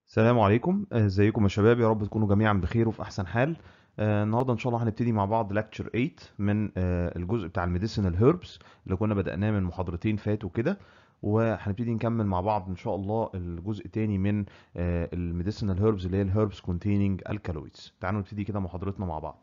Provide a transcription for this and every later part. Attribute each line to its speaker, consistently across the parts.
Speaker 1: السلام عليكم آه، ازيكم يا شباب يا رب تكونوا جميعا بخير وفي احسن حال آه، النهارده ان شاء الله هنبتدي مع بعض لكتشر 8 من آه، الجزء بتاع الميديسينال هيربس اللي كنا بدأناه من محاضرتين فاتوا كده وهنبتدي نكمل مع بعض ان شاء الله الجزء الثاني من الميديسينال هيربس اللي هي الهيربس كونتيننج الكالويدز تعالوا نبتدي كده محاضرتنا مع بعض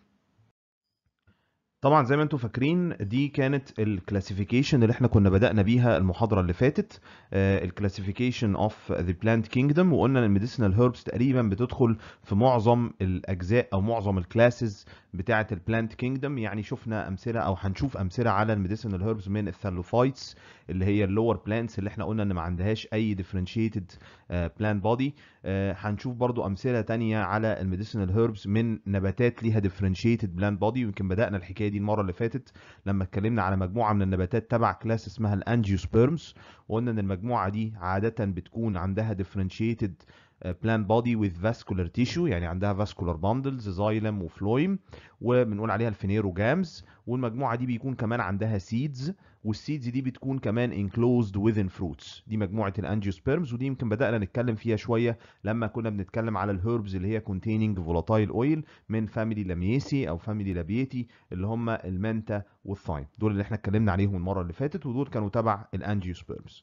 Speaker 1: طبعا زي ما انتم فاكرين دي كانت الكلاسيفيكيشن اللي احنا كنا بدأنا بيها المحاضرة اللي فاتت الكلاسيفيكيشن اوف ذا بلانت كينجدم وقلنا ان الميديسينال هيربس تقريبا بتدخل في معظم الاجزاء او معظم الكلاسز بتاعه البلانت كينجدم يعني شفنا امثله او هنشوف امثله على الميديسينال هيربس من الثالوفايتس اللي هي اللور بلانتس اللي احنا قلنا ان ما عندهاش اي ديفرنشيتد بلانت بودي هنشوف برضو امثله تانية على الميديسينال هيربس من نباتات ليها ديفرنشيتد بلانت بودي ويمكن بدانا الحكايه دي المره اللي فاتت لما اتكلمنا على مجموعه من النباتات تبع كلاس اسمها الانجيوسبيرمز وقلنا ان المجموعه دي عاده بتكون عندها ديفرنشيتد بلان بودي with vascular tissue يعني عندها vascular bundles زايلم وفلويم وبنقول عليها الفينيروجامز والمجموعه دي بيكون كمان عندها seeds والسيدز دي بتكون كمان enclosed within fruits دي مجموعه الانجيوسبيرمز ودي يمكن بدانا نتكلم فيها شويه لما كنا بنتكلم على الهيربز اللي هي containing volatile oil من فاميلي لاميسي او فاميلي لابيتي اللي هم المنتا والثايم دول اللي احنا اتكلمنا عليهم المره اللي فاتت ودول كانوا تبع الانجيوسبيرمز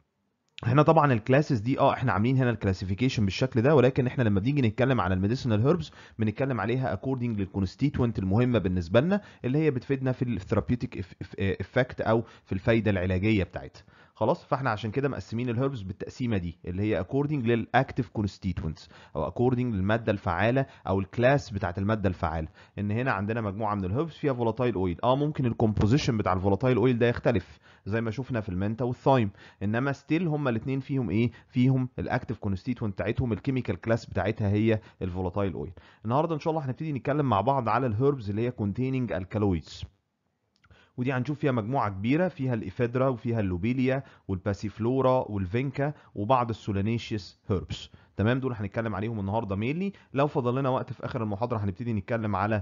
Speaker 1: هنا طبعا الكلاسز دي اه احنا عاملين هنا الكلاسيفيكيشن بالشكل ده ولكن احنا لما بنيجي نتكلم على الميديسينال هيربز بنتكلم عليها اكوردنج للكونستيتوينت المهمه بالنسبه لنا اللي هي بتفيدنا في الثيرابيوتيك افكت او في الفايده العلاجيه بتاعتها خلاص فاحنا عشان كده مقسمين الهيربز بالتقسيمه دي اللي هي اكوردنج للاكتيف كونستيتوينتس او اكوردنج للماده الفعاله او الكلاس بتاعت الماده الفعاله ان هنا عندنا مجموعه من الهيربز فيها فولاتايل اويل اه ممكن الكومبوزيشن بتاع الفولاتايل اويل ده يختلف زي ما شفنا في المنتا والثايم انما ستيل هما الاثنين فيهم ايه فيهم الاكتيف كونستيتوينت بتاعتهم الكيميكال كلاس بتاعتها هي الفولاتايل اويل النهارده ان شاء الله هنبتدي نتكلم مع بعض على الهيربز اللي هي containing الكالويدز ودي هنشوف فيها مجموعة كبيرة فيها الإفيدرا وفيها اللوبيليا والباسيفلورا والفينكا وبعض السولانيشيس هيربس تمام دول هنتكلم عليهم النهاردة مينلي لو فضل لنا وقت في آخر المحاضرة هنبتدي نتكلم على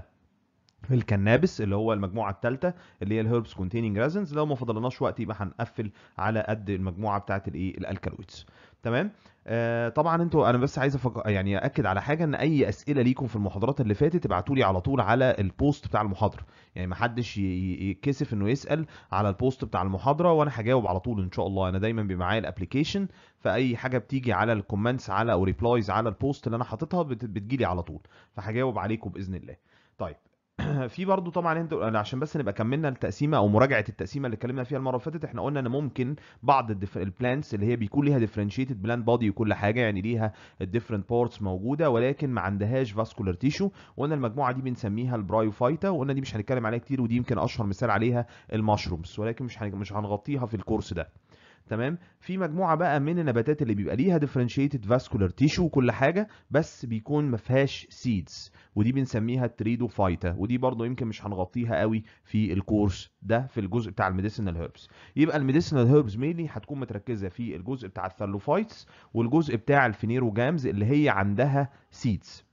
Speaker 1: الكنابس اللي هو المجموعه الثالثه اللي هي الهيربس كونتيننج ريزنز لو ما فضلناش وقت يبقى هنقفل على قد المجموعه بتاعه الايه الالكالويدز تمام آه طبعا انتوا انا بس عايز أفق... يعني اكد على حاجه ان اي اسئله ليكم في المحاضرات اللي فاتت ابعتوا لي على طول على البوست بتاع المحاضره يعني ما حدش يتكسف انه يسال على البوست بتاع المحاضره وانا هجاوب على طول ان شاء الله انا دايما بيبقى معايا الابلكيشن فاي حاجه بتيجي على الكومنتس على او ريبلايز على البوست اللي انا حاططها بت... بتجيلي على طول فهجاوب عليكم باذن الله طيب في برضو طبعا انت عشان بس نبقى كملنا التقسيمه او مراجعه التقسيمه اللي اتكلمنا فيها المره اللي فاتت احنا قلنا ان ممكن بعض البلانتس اللي هي بيكون ليها ديفرنشيتد بلانت بودي وكل حاجه يعني ليها الديفرنت بارتس موجوده ولكن ما عندهاش فاسكولار تيشو وقلنا المجموعه دي بنسميها البرايوفايتا وقلنا دي مش هنتكلم عليها كتير ودي يمكن اشهر مثال عليها المشرومز ولكن مش مش هنغطيها في الكورس ده تمام في مجموعه بقى من النباتات اللي بيبقى ليها ديفرنشيتد فاسكولار تيشو وكل حاجه بس بيكون ما فيهاش سيدز ودي بنسميها التريدوفايتا ودي برضو يمكن مش هنغطيها قوي في الكورس ده في الجزء بتاع الميديسينال هيربس يبقى الميديسينال هيربس مينلي هتكون متركزه في الجزء بتاع الثالوفايتس والجزء بتاع الفينيروجامز اللي هي عندها سيدز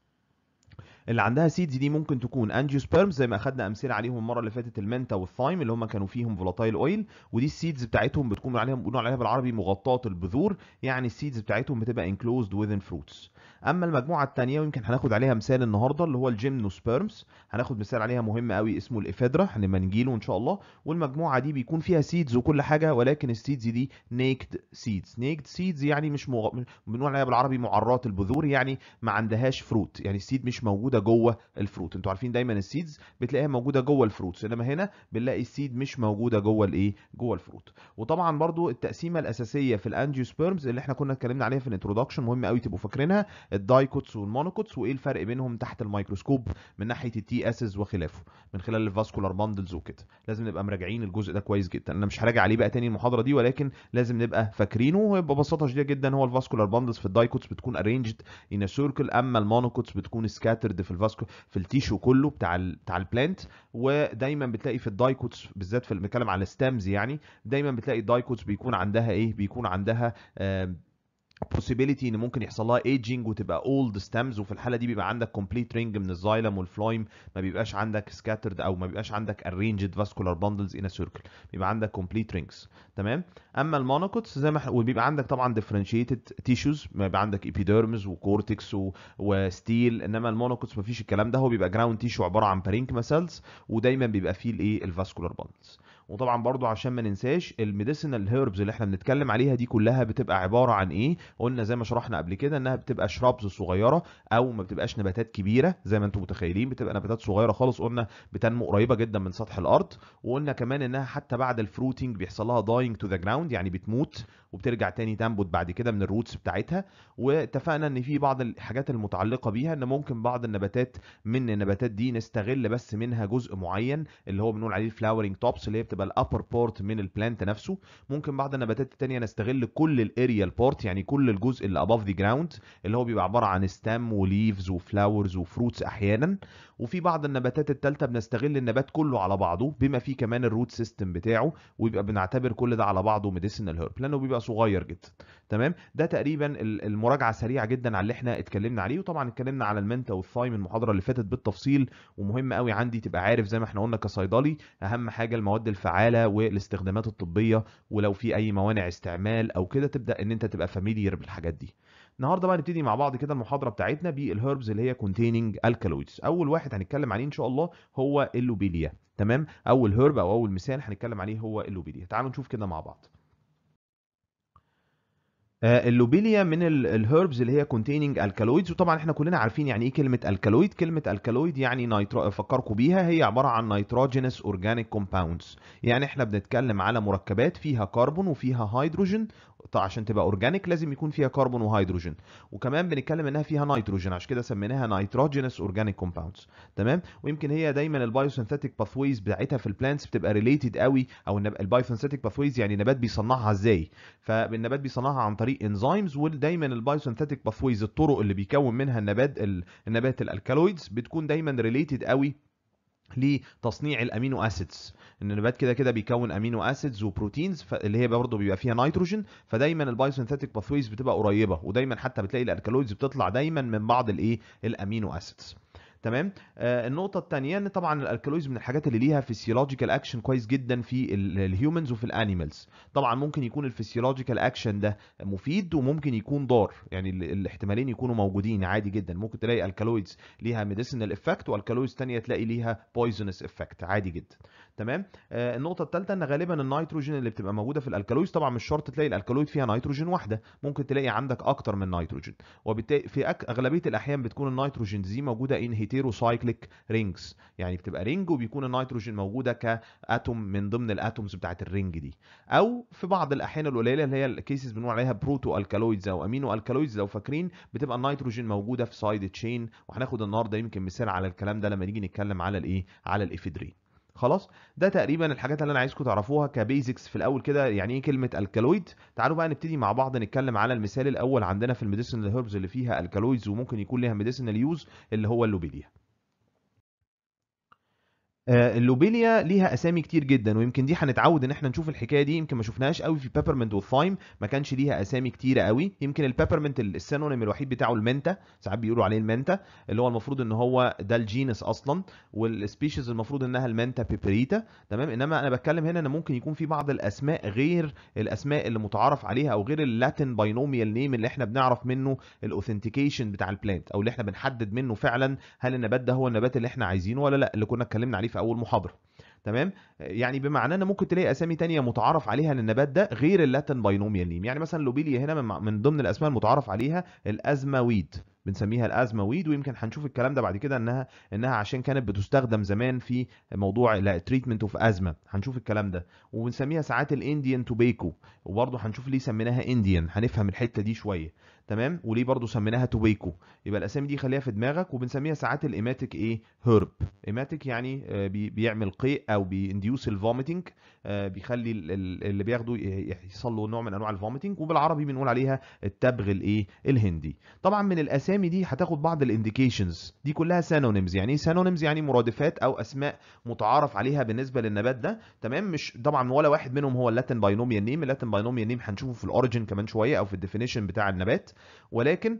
Speaker 1: اللي عندها سيدز دي ممكن تكون انجيوسبيرمز زي ما اخدنا امثله عليهم المره اللي فاتت المنتا والثايم اللي هم كانوا فيهم فولاتايل اويل ودي السيدز بتاعتهم بتكون عليها بنقول عليها بالعربي مغطاه البذور يعني السيدز بتاعتهم بتبقى انكلوزد وذين فروتس اما المجموعه الثانيه ويمكن هناخد عليها مثال النهارده اللي هو الجيمنوسبيرمز هناخد مثال عليها مهم قوي اسمه الافيدرا هنبقى نجيله ان شاء الله والمجموعه دي بيكون فيها سيدز وكل حاجه ولكن السيدز دي نيكد سيدز نيكد سيدز يعني مش مغ... بنقول عليها بالعربي معرات البذور يعني ما عندهاش فروت يعني السيد مش موجوده جوه الفروت انتوا عارفين دايما السيدز بتلاقيها موجوده جوه الفروتس انما هنا بنلاقي السيد مش موجوده جوه الايه جوه الفروت وطبعا برضو التقسيمه الاساسيه في الانجيوسبيرمز اللي احنا كنا اتكلمنا عليها في الانترودكشن مهم قوي تبقوا فاكرينها الدايكوتس والمونوكوتس وايه الفرق بينهم تحت الميكروسكوب من ناحيه التي اسز وخلافه من خلال الفاسكولار باندلز وكده لازم نبقى مراجعين الجزء ده كويس جدا انا مش هراجع عليه بقى تاني المحاضره دي ولكن لازم نبقى فاكرينه ببساطه شديده جدا هو الفاسكولار باندلز في الدايكوتس بتكون ارينجد ان سيركل اما المونوكوتس بتكون سكاترد في الفاسكو في التيشو كله بتاع ال بتاع البلانت ودايما بتلاقي في الدايكوتس بالذات في بنتكلم على الستامز يعني دايما بتلاقي الدايكوتس بيكون عندها ايه بيكون عندها آه possibility ان ممكن يحصل لها ايجينج وتبقى اولد ستامز وفي الحاله دي بيبقى عندك كومبليت رينج من الزايلم والفلويم ما بيبقاش عندك سكاترد او ما بيبقاش عندك arranged vascular bundles in a circle بيبقى عندك كومبليت رينجز تمام اما المونوكوتس زي ما احنا وبيبقى عندك طبعا differentiated تيشوز بيبقى عندك ايبيديرمز وكورتكس و... وستيل انما المونوكوتس ما فيش الكلام ده هو بيبقى جراوند تيشو عباره عن بارينكما سيلز ودايما بيبقى فيه الايه الفاسكولار بندلز وطبعا برضو عشان ما ننساش الميديسينال هيربز اللي احنا بنتكلم عليها دي كلها بتبقى عباره عن ايه قلنا زي ما شرحنا قبل كده انها بتبقى شرابز صغيره او ما بتبقاش نباتات كبيره زي ما انتم متخيلين بتبقى نباتات صغيره خالص قلنا بتنمو قريبه جدا من سطح الارض وقلنا كمان انها حتى بعد الفروتنج بيحصل لها داينج تو ذا جراوند يعني بتموت وبترجع تاني تنبت بعد كده من الروتس بتاعتها واتفقنا ان في بعض الحاجات المتعلقه بيها ان ممكن بعض النباتات من النباتات دي نستغل بس منها جزء معين اللي هو بنقول عليه الفلاورنج توبس اللي هي بتبقى الابر بورت من البلانت نفسه ممكن بعض النباتات التانية نستغل كل الاريال بورت يعني كل الجزء اللي above the ground اللي هو بيبقى عباره عن ستام وليفز وفلاورز وفروتس احيانا وفي بعض النباتات التالتة بنستغل النبات كله على بعضه بما فيه كمان الروت سيستم بتاعه ويبقى بنعتبر كل ده على بعضه ميديسينال هيرب لانه بيبقى صغير جدا تمام ده تقريبا المراجعه سريعه جدا على اللي احنا اتكلمنا عليه وطبعا اتكلمنا على المنتا والثايم المحاضره اللي فاتت بالتفصيل ومهم قوي عندي تبقى عارف زي ما احنا قلنا كصيدلي اهم حاجه المواد الفعاله والاستخدامات الطبيه ولو في اي موانع استعمال او كده تبدا ان انت تبقى فاميليير بالحاجات دي النهارده بقى نبتدي مع بعض كده المحاضره بتاعتنا بالهربز اللي هي containing alkaloids اول واحد هنتكلم عليه ان شاء الله هو اللوبيليا تمام اول هرب او اول مثال هنتكلم عليه هو اللوبيليا تعالوا نشوف كده مع بعض اللوبيليا من الهربز اللي هي containing alkaloids وطبعا احنا كلنا عارفين يعني ايه كلمه الكالويد كلمه الكالويد يعني نيترو افكركم بيها هي عباره عن نيتروجينس اورجانيك كومباوندز يعني احنا بنتكلم على مركبات فيها كربون وفيها هيدروجين طبعا عشان تبقى اورجانيك لازم يكون فيها كربون وهيدروجين وكمان بنتكلم انها فيها نيتروجين عشان كده سميناها نيتروجينس اورجانيك كومباوندز تمام ويمكن هي دايما البايوسينثيتيك باثويز بتاعتها في البلانتس بتبقى ريليتد قوي او البايوسينثيتيك باثويز يعني النبات بيصنعها ازاي فالنبات بيصنعها عن طريق انزيمز ودايما البايوسينثيتيك باثويز الطرق اللي بيكون منها النبات النبات الالكالويدز بتكون دايما ريليتد قوي لتصنيع الامينو اسيدز ان النبات كده كده بيكون امينو اسيدز وبروتينز اللي هي برضه بيبقى فيها نيتروجين فدايما البايوسينثيتيك باثويز بتبقى قريبه ودايما حتى بتلاقي الالكالويدز بتطلع دايما من بعض الايه الامينو اسيدز تمام آه النقطة الثانية ان طبعا الالكالويز من الحاجات اللي ليها فيسيولوجيكال اكشن كويس جدا في الهيومنز وفي الانيمالز طبعا ممكن يكون الفيسيولوجيكال اكشن ده مفيد وممكن يكون ضار يعني الاحتمالين يكونوا موجودين عادي جدا ممكن تلاقي الكالويدز ليها ميديسينال افكت والكالويدز ثانيه تلاقي ليها بويزنس افكت عادي جدا تمام آه النقطة الثالثة ان غالبا النيتروجين اللي بتبقى موجودة في الالكالويز طبعا مش شرط تلاقي الالكالويد فيها نيتروجين واحدة ممكن تلاقي عندك اكتر من نيتروجين وبالتالي في اغلبية الاحيان بتكون النيتروجين دي موجودة ان هيتيروسايكليك رينجز يعني بتبقى رينج وبيكون النيتروجين موجوده كاتوم من ضمن الاتومز بتاعت الرينج دي او في بعض الاحيان القليله اللي هي الكيسز بنقول عليها بروتو الكالويدز او امينو الكالويدز لو فاكرين بتبقى النيتروجين موجوده في سايد تشين وهناخد النهارده يمكن مثال على الكلام ده لما نيجي نتكلم على الايه على الافيدرين خلاص ده تقريبا الحاجات اللي انا عايزكم تعرفوها كبيزكس في الاول كده يعني ايه كلمه الكالويد تعالوا بقى نبتدي مع بعض نتكلم على المثال الاول عندنا في الميديسينال هيربز اللي فيها الكالويدز وممكن يكون ليها ميديسينال يوز اللي هو اللوبيليا اللوبيليا ليها اسامي كتير جدا ويمكن دي هنتعود ان احنا نشوف الحكايه دي يمكن ما شفناهاش قوي في بيبرمنت والثايم ما كانش ليها اسامي كتيره قوي يمكن البيبرمنت السينونيم الوحيد بتاعه المنتا ساعات بيقولوا عليه المنتا اللي هو المفروض ان هو ده الجينس اصلا والسبيشيز المفروض انها المنتا بيبريتا تمام انما انا بتكلم هنا ان ممكن يكون في بعض الاسماء غير الاسماء اللي متعارف عليها او غير اللاتين باينوميال نيم اللي احنا بنعرف منه الاوثنتيكيشن بتاع البلانت او اللي احنا بنحدد منه فعلا هل النبات ده هو النبات اللي احنا عايزينه ولا لا اللي كنا اتكلمنا عليه في اول محاضره تمام يعني بمعنى ان ممكن تلاقي اسامي تانية متعارف عليها للنبات ده غير اللاتن باينوميال نيم يعني مثلا لوبيليا هنا من, من ضمن الاسماء المتعارف عليها الازماويد بنسميها الازماويد ويمكن هنشوف الكلام ده بعد كده انها انها عشان كانت بتستخدم زمان في موضوع تريتمنت اوف ازمه هنشوف الكلام ده وبنسميها ساعات الانديان توبيكو وبرضه هنشوف ليه سميناها انديان هنفهم الحته دي شويه تمام وليه برضو سميناها توبيكو يبقى الاسامي دي خليها في دماغك وبنسميها ساعات الايماتيك ايه هيرب ايماتيك يعني آه، بي- بيعمل قيء او بينديوس الفوميتنج بيخلي ال- ال- اللي بياخده ي- يحصل له نوع من انواع الفوميتنج وبالعربي بنقول عليها التبغ الايه الهندي طبعا من الاسامي دي هتاخد بعض الانديكيشنز دي كلها سانونيمز يعني ايه سانونيمز يعني مرادفات او اسماء متعارف عليها بالنسبه للنبات ده تمام مش طبعا ولا واحد منهم هو اللاتين باينوميال نيم اللاتين باينوميال نيم هنشوفه في الاوريجن كمان شويه او في الديفينيشن بتاع النبات ولكن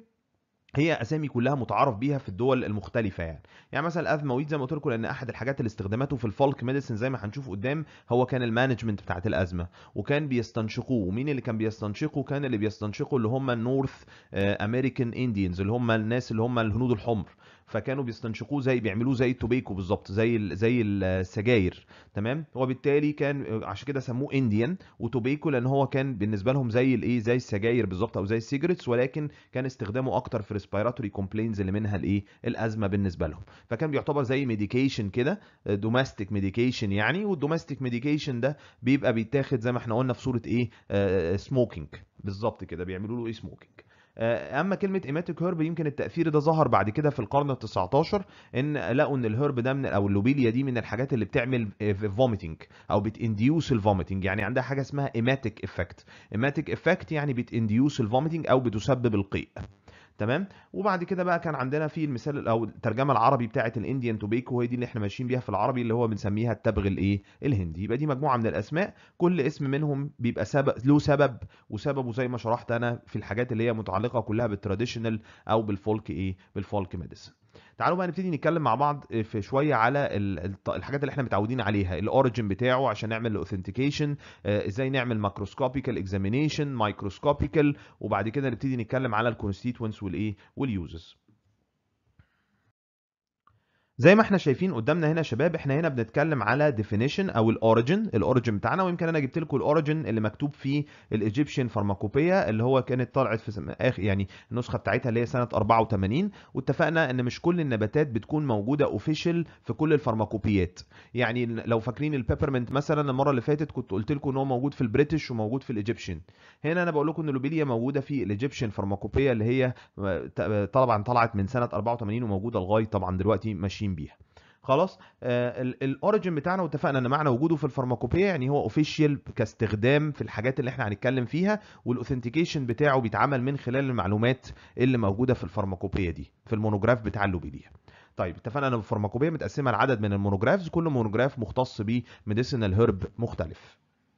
Speaker 1: هي اسامي كلها متعارف بيها في الدول المختلفه يعني يعني مثلا الازمويد زي ما قلت لكم لان احد الحاجات اللي استخداماته في الفولك ميديسن زي ما هنشوف قدام هو كان المانجمنت بتاعت الازمه وكان بيستنشقوه ومين اللي كان بيستنشقه كان اللي بيستنشقه اللي هم النورث امريكان انديانز اللي هم الناس اللي هم الهنود الحمر فكانوا بيستنشقوه زي بيعملوه زي التوبيكو بالظبط زي ال- زي السجاير تمام وبالتالي كان عشان كده سموه انديان وتوبيكو لان هو كان بالنسبه لهم زي الايه زي السجاير بالظبط او زي السيجرتس ولكن كان استخدامه اكتر في ريسبيراتوري كومبلينز اللي منها الايه الازمه بالنسبه لهم فكان بيعتبر زي ميديكيشن كده دوماستيك ميديكيشن يعني والدوماستيك ميديكيشن ده بيبقى بيتاخد زي ما احنا قلنا في صوره ايه سموكينج بالظبط كده بيعملوا له ايه سموكينج اما كلمه ايماتيك هيرب يمكن التاثير ده ظهر بعد كده في القرن ال19 ان لقوا ان الهيرب ده من او اللوبيليا دي من الحاجات اللي بتعمل فوميتنج او بتانديوس الفوميتنج يعني عندها حاجه اسمها ايماتيك افكت ايماتيك افكت يعني بتانديوس الفوميتنج او بتسبب القيء تمام وبعد كده بقى كان عندنا في المثال او الترجمه العربي بتاعه الانديان توبيكو هي دي اللي احنا ماشيين بيها في العربي اللي هو بنسميها التبغ الايه الهندي يبقى دي مجموعه من الاسماء كل اسم منهم بيبقى سبب له سبب وسببه زي ما شرحت انا في الحاجات اللي هي متعلقه كلها بالتراديشنال او بالفولك ايه بالفولك ميديسن تعالوا بقى نبتدي نتكلم مع بعض في شويه على ال- الط- الحاجات اللي احنا متعودين عليها الاوريجن بتاعه عشان نعمل الاوثنتيكيشن ازاي نعمل ماكروسكوبيكال اكزامينيشن مايكروسكوبيكال وبعد كده نبتدي نتكلم على الكونستيتوينتس والايه واليوزز زي ما احنا شايفين قدامنا هنا يا شباب احنا هنا بنتكلم على definition او الاوريجن الاوريجن بتاعنا ويمكن انا جبت لكم الاوريجن اللي مكتوب في الايجيبشن فارماكوبيا اللي هو كانت طلعت في سم- اخر يعني النسخه بتاعتها اللي هي سنه 84 واتفقنا ان مش كل النباتات بتكون موجوده اوفيشال في كل الفارماكوبيات يعني لو فاكرين البيبرمنت مثلا المره اللي فاتت كنت قلت لكم ان هو موجود في البريتش وموجود في الايجيبشن هنا انا بقول لكم ان اللوبيليا موجوده في الايجيبشن فارماكوبيا اللي هي ت- طبعا طلعت من سنه 84 وموجوده لغايه طبعا دلوقتي ماشيين بيها خلاص الاوريجن بتاعنا واتفقنا ان معنى وجوده في الفارماكوبيا يعني هو اوفيشال كاستخدام في الحاجات اللي احنا هنتكلم فيها والاوثنتيكيشن بتاعه بيتعمل من خلال المعلومات اللي موجوده في الفارماكوبيا دي في المونوجراف بتاع اللوبيليا طيب اتفقنا ان الفارماكوبيا متقسمه لعدد من المونوجرافز كل مونوجراف مختص بميديسينال هيرب مختلف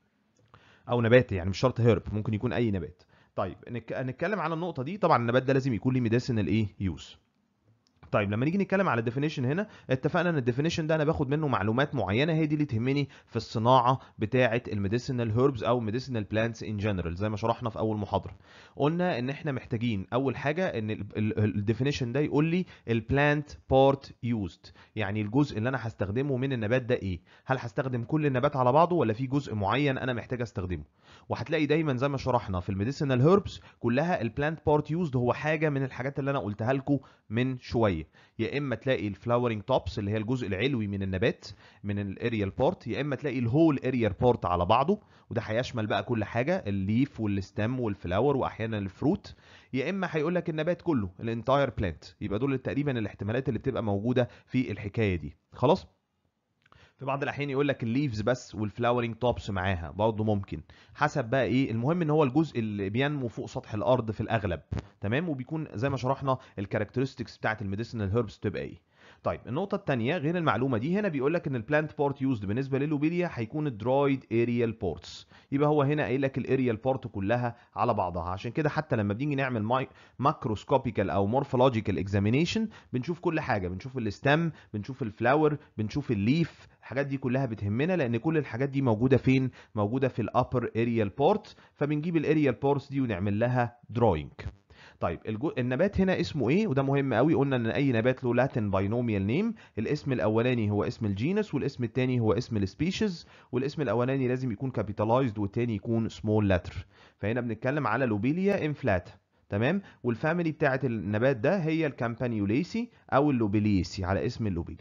Speaker 1: او نبات يعني مش شرط هيرب ممكن يكون اي نبات طيب نك- نتكلم على النقطه دي طبعا النبات ده لازم يكون ليه ميديسينال ايه يوز طيب لما نيجي نتكلم على الديفينيشن هنا اتفقنا ان الديفينيشن ده انا باخد منه معلومات معينه هي دي اللي تهمني في الصناعه بتاعه الميديسينال هيربز او ميديسينال بلانتس ان جنرال زي ما شرحنا في اول محاضره قلنا ان احنا محتاجين اول حاجه ان الديفينيشن ده يقول لي البلانت بارت يوزد يعني الجزء اللي انا هستخدمه من النبات ده ايه هل هستخدم كل النبات على بعضه ولا في جزء معين انا محتاج استخدمه وهتلاقي دايما زي ما شرحنا في الميديسينال هيربز كلها البلانت بارت يوزد هو حاجه من الحاجات اللي انا قلتها لكم من شويه يا اما تلاقي الفلاورنج توبس اللي هي الجزء العلوي من النبات من الاريال بارت يا اما تلاقي الهول اريال بارت على بعضه وده هيشمل بقى كل حاجه الليف والستم والفلاور واحيانا الفروت يا اما هيقول لك النبات كله الانتاير بلانت يبقى دول تقريبا الاحتمالات اللي بتبقى موجوده في الحكايه دي خلاص في بعض الاحيان يقول لك الليفز بس والفلاورنج توبس معاها برضه ممكن حسب بقى ايه المهم ان هو الجزء اللي بينمو فوق سطح الارض في الاغلب تمام وبيكون زي ما شرحنا الكاركترستكس بتاعت الميديسينال هيربس تبقى ايه طيب النقطة الثانية غير المعلومة دي هنا بيقول لك ان البلانت بارت يوزد بالنسبة للوبيليا هيكون الدرايد اريال بورتس يبقى هو هنا قايل لك الاريال بارت كلها على بعضها عشان كده حتى لما بنيجي نعمل ماي ماكروسكوبيكال او مورفولوجيكال اكزامينيشن بنشوف كل حاجة بنشوف الستم بنشوف الفلاور بنشوف الليف الحاجات دي كلها بتهمنا لان كل الحاجات دي موجودة فين موجودة في الابر اريال بورت فبنجيب الاريال بورتس دي ونعمل لها دراينج طيب الجو... النبات هنا اسمه ايه وده مهم قوي قلنا ان اي نبات له لاتين باينوميال نيم الاسم الاولاني هو اسم الجينس والاسم الثاني هو اسم السبيشيز والاسم الاولاني لازم يكون كابيتالايزد والثاني يكون سمول لتر فهنا بنتكلم على لوبيليا انفلات تمام والفاميلي بتاعه النبات ده هي الكامبانيوليسي او اللوبيليسي على اسم اللوبيليا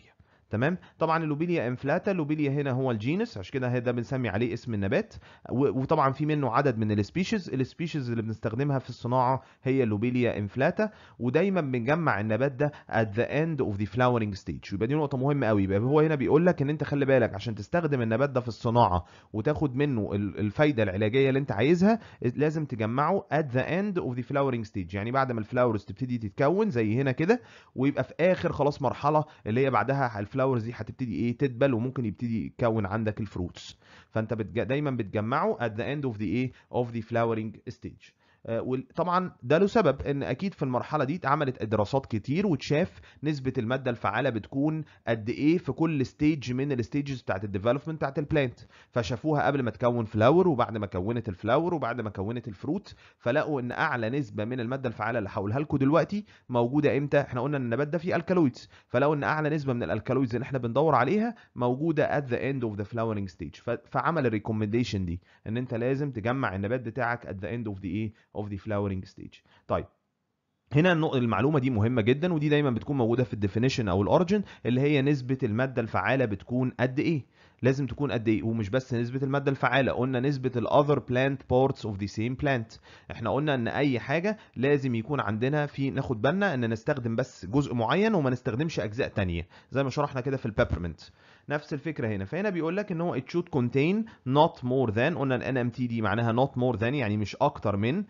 Speaker 1: تمام طبعا اللوبيليا انفلاتا اللوبيليا هنا هو الجينس عشان كده ده بنسمي عليه اسم النبات و- وطبعا في منه عدد من السبيشيز السبيشيز اللي بنستخدمها في الصناعه هي اللوبيليا انفلاتا ودايما بنجمع النبات ده at the end of the flowering stage يبقى دي نقطه مهمه قوي يبقى هو هنا بيقول لك ان انت خلي بالك عشان تستخدم النبات ده في الصناعه وتاخد منه ال- الفايده العلاجيه اللي انت عايزها لازم تجمعه at the end of the flowering stage يعني بعد ما الفلاورز تبتدي تتكون زي هنا كده ويبقى في اخر خلاص مرحله اللي هي بعدها الفلاورز دي هتبتدي ايه تدبل وممكن يبتدي يتكون عندك الفروتس فانت بتج... دايما بتجمعه at the end of the ايه of the flowering stage آه، وطبعا ده له سبب ان اكيد في المرحله دي اتعملت دراسات كتير وتشاف نسبه الماده الفعاله بتكون قد ايه في كل ستيج من الستيجز بتاعت الديفلوبمنت بتاعت البلانت فشافوها قبل ما تكون فلاور وبعد ما كونت الفلاور وبعد ما كونت الفروت فلقوا ان اعلى نسبه من الماده الفعاله اللي هقولها لكم دلوقتي موجوده امتى احنا قلنا ان النبات ده فيه الكالويدز فلقوا ان اعلى نسبه من الالكالويدز اللي احنا بندور عليها موجوده at the end of the flowering stage ف- فعمل الريكومنديشن دي ان انت لازم تجمع النبات بتاعك at the end of the ايه of the flowering stage طيب هنا النق- المعلومه دي مهمه جدا ودي دايما بتكون موجوده في الديفينيشن او الاوريجن اللي هي نسبه الماده الفعاله بتكون قد ايه لازم تكون قد ايه ومش بس نسبه الماده الفعاله قلنا نسبه الاذر بلانت بارتس اوف ذا سيم بلانت احنا قلنا ان اي حاجه لازم يكون عندنا في ناخد بالنا ان نستخدم بس جزء معين وما نستخدمش اجزاء تانية زي ما شرحنا كده في البيبرمنت نفس الفكره هنا فهنا بيقول لك ان هو it should contain not more than قلنا ال NMT دي معناها not more than يعني مش اكتر من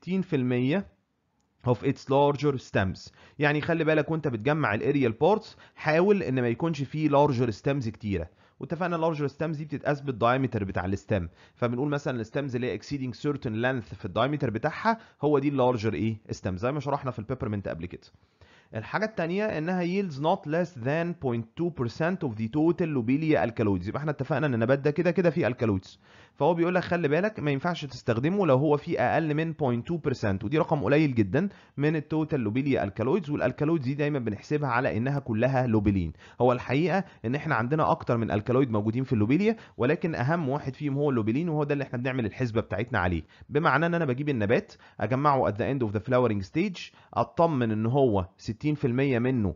Speaker 1: 60% of its larger stems يعني خلي بالك وانت بتجمع الاريال بارتس حاول ان ما يكونش فيه larger stems كتيره واتفقنا اللارجر ستامز دي بتتقاس بالدايمتر بتاع الستام فبنقول مثلا الستامز اللي هي exceeding certain length في الدايمتر بتاعها هو دي اللارجر ايه ستام زي ما شرحنا في البيبرمنت قبل كده الحاجة التانية انها yields not less than 0.2% of the total lobelia alkaloids يبقى احنا اتفقنا ان النبات ده كده كده فيه alkaloids فهو بيقول لك خلي بالك ما ينفعش تستخدمه لو هو فيه اقل من 0.2% ودي رقم قليل جدا من التوتال لوبيليا الكالويدز والالكالويدز دي دايما بنحسبها على انها كلها لوبيلين هو الحقيقه ان احنا عندنا اكتر من الكالويد موجودين في اللوبيليا ولكن اهم واحد فيهم هو اللوبيلين وهو ده اللي احنا بنعمل الحسبه بتاعتنا عليه بمعنى ان انا بجيب النبات اجمعه at the end of the flowering stage اطمن ان هو 60% منه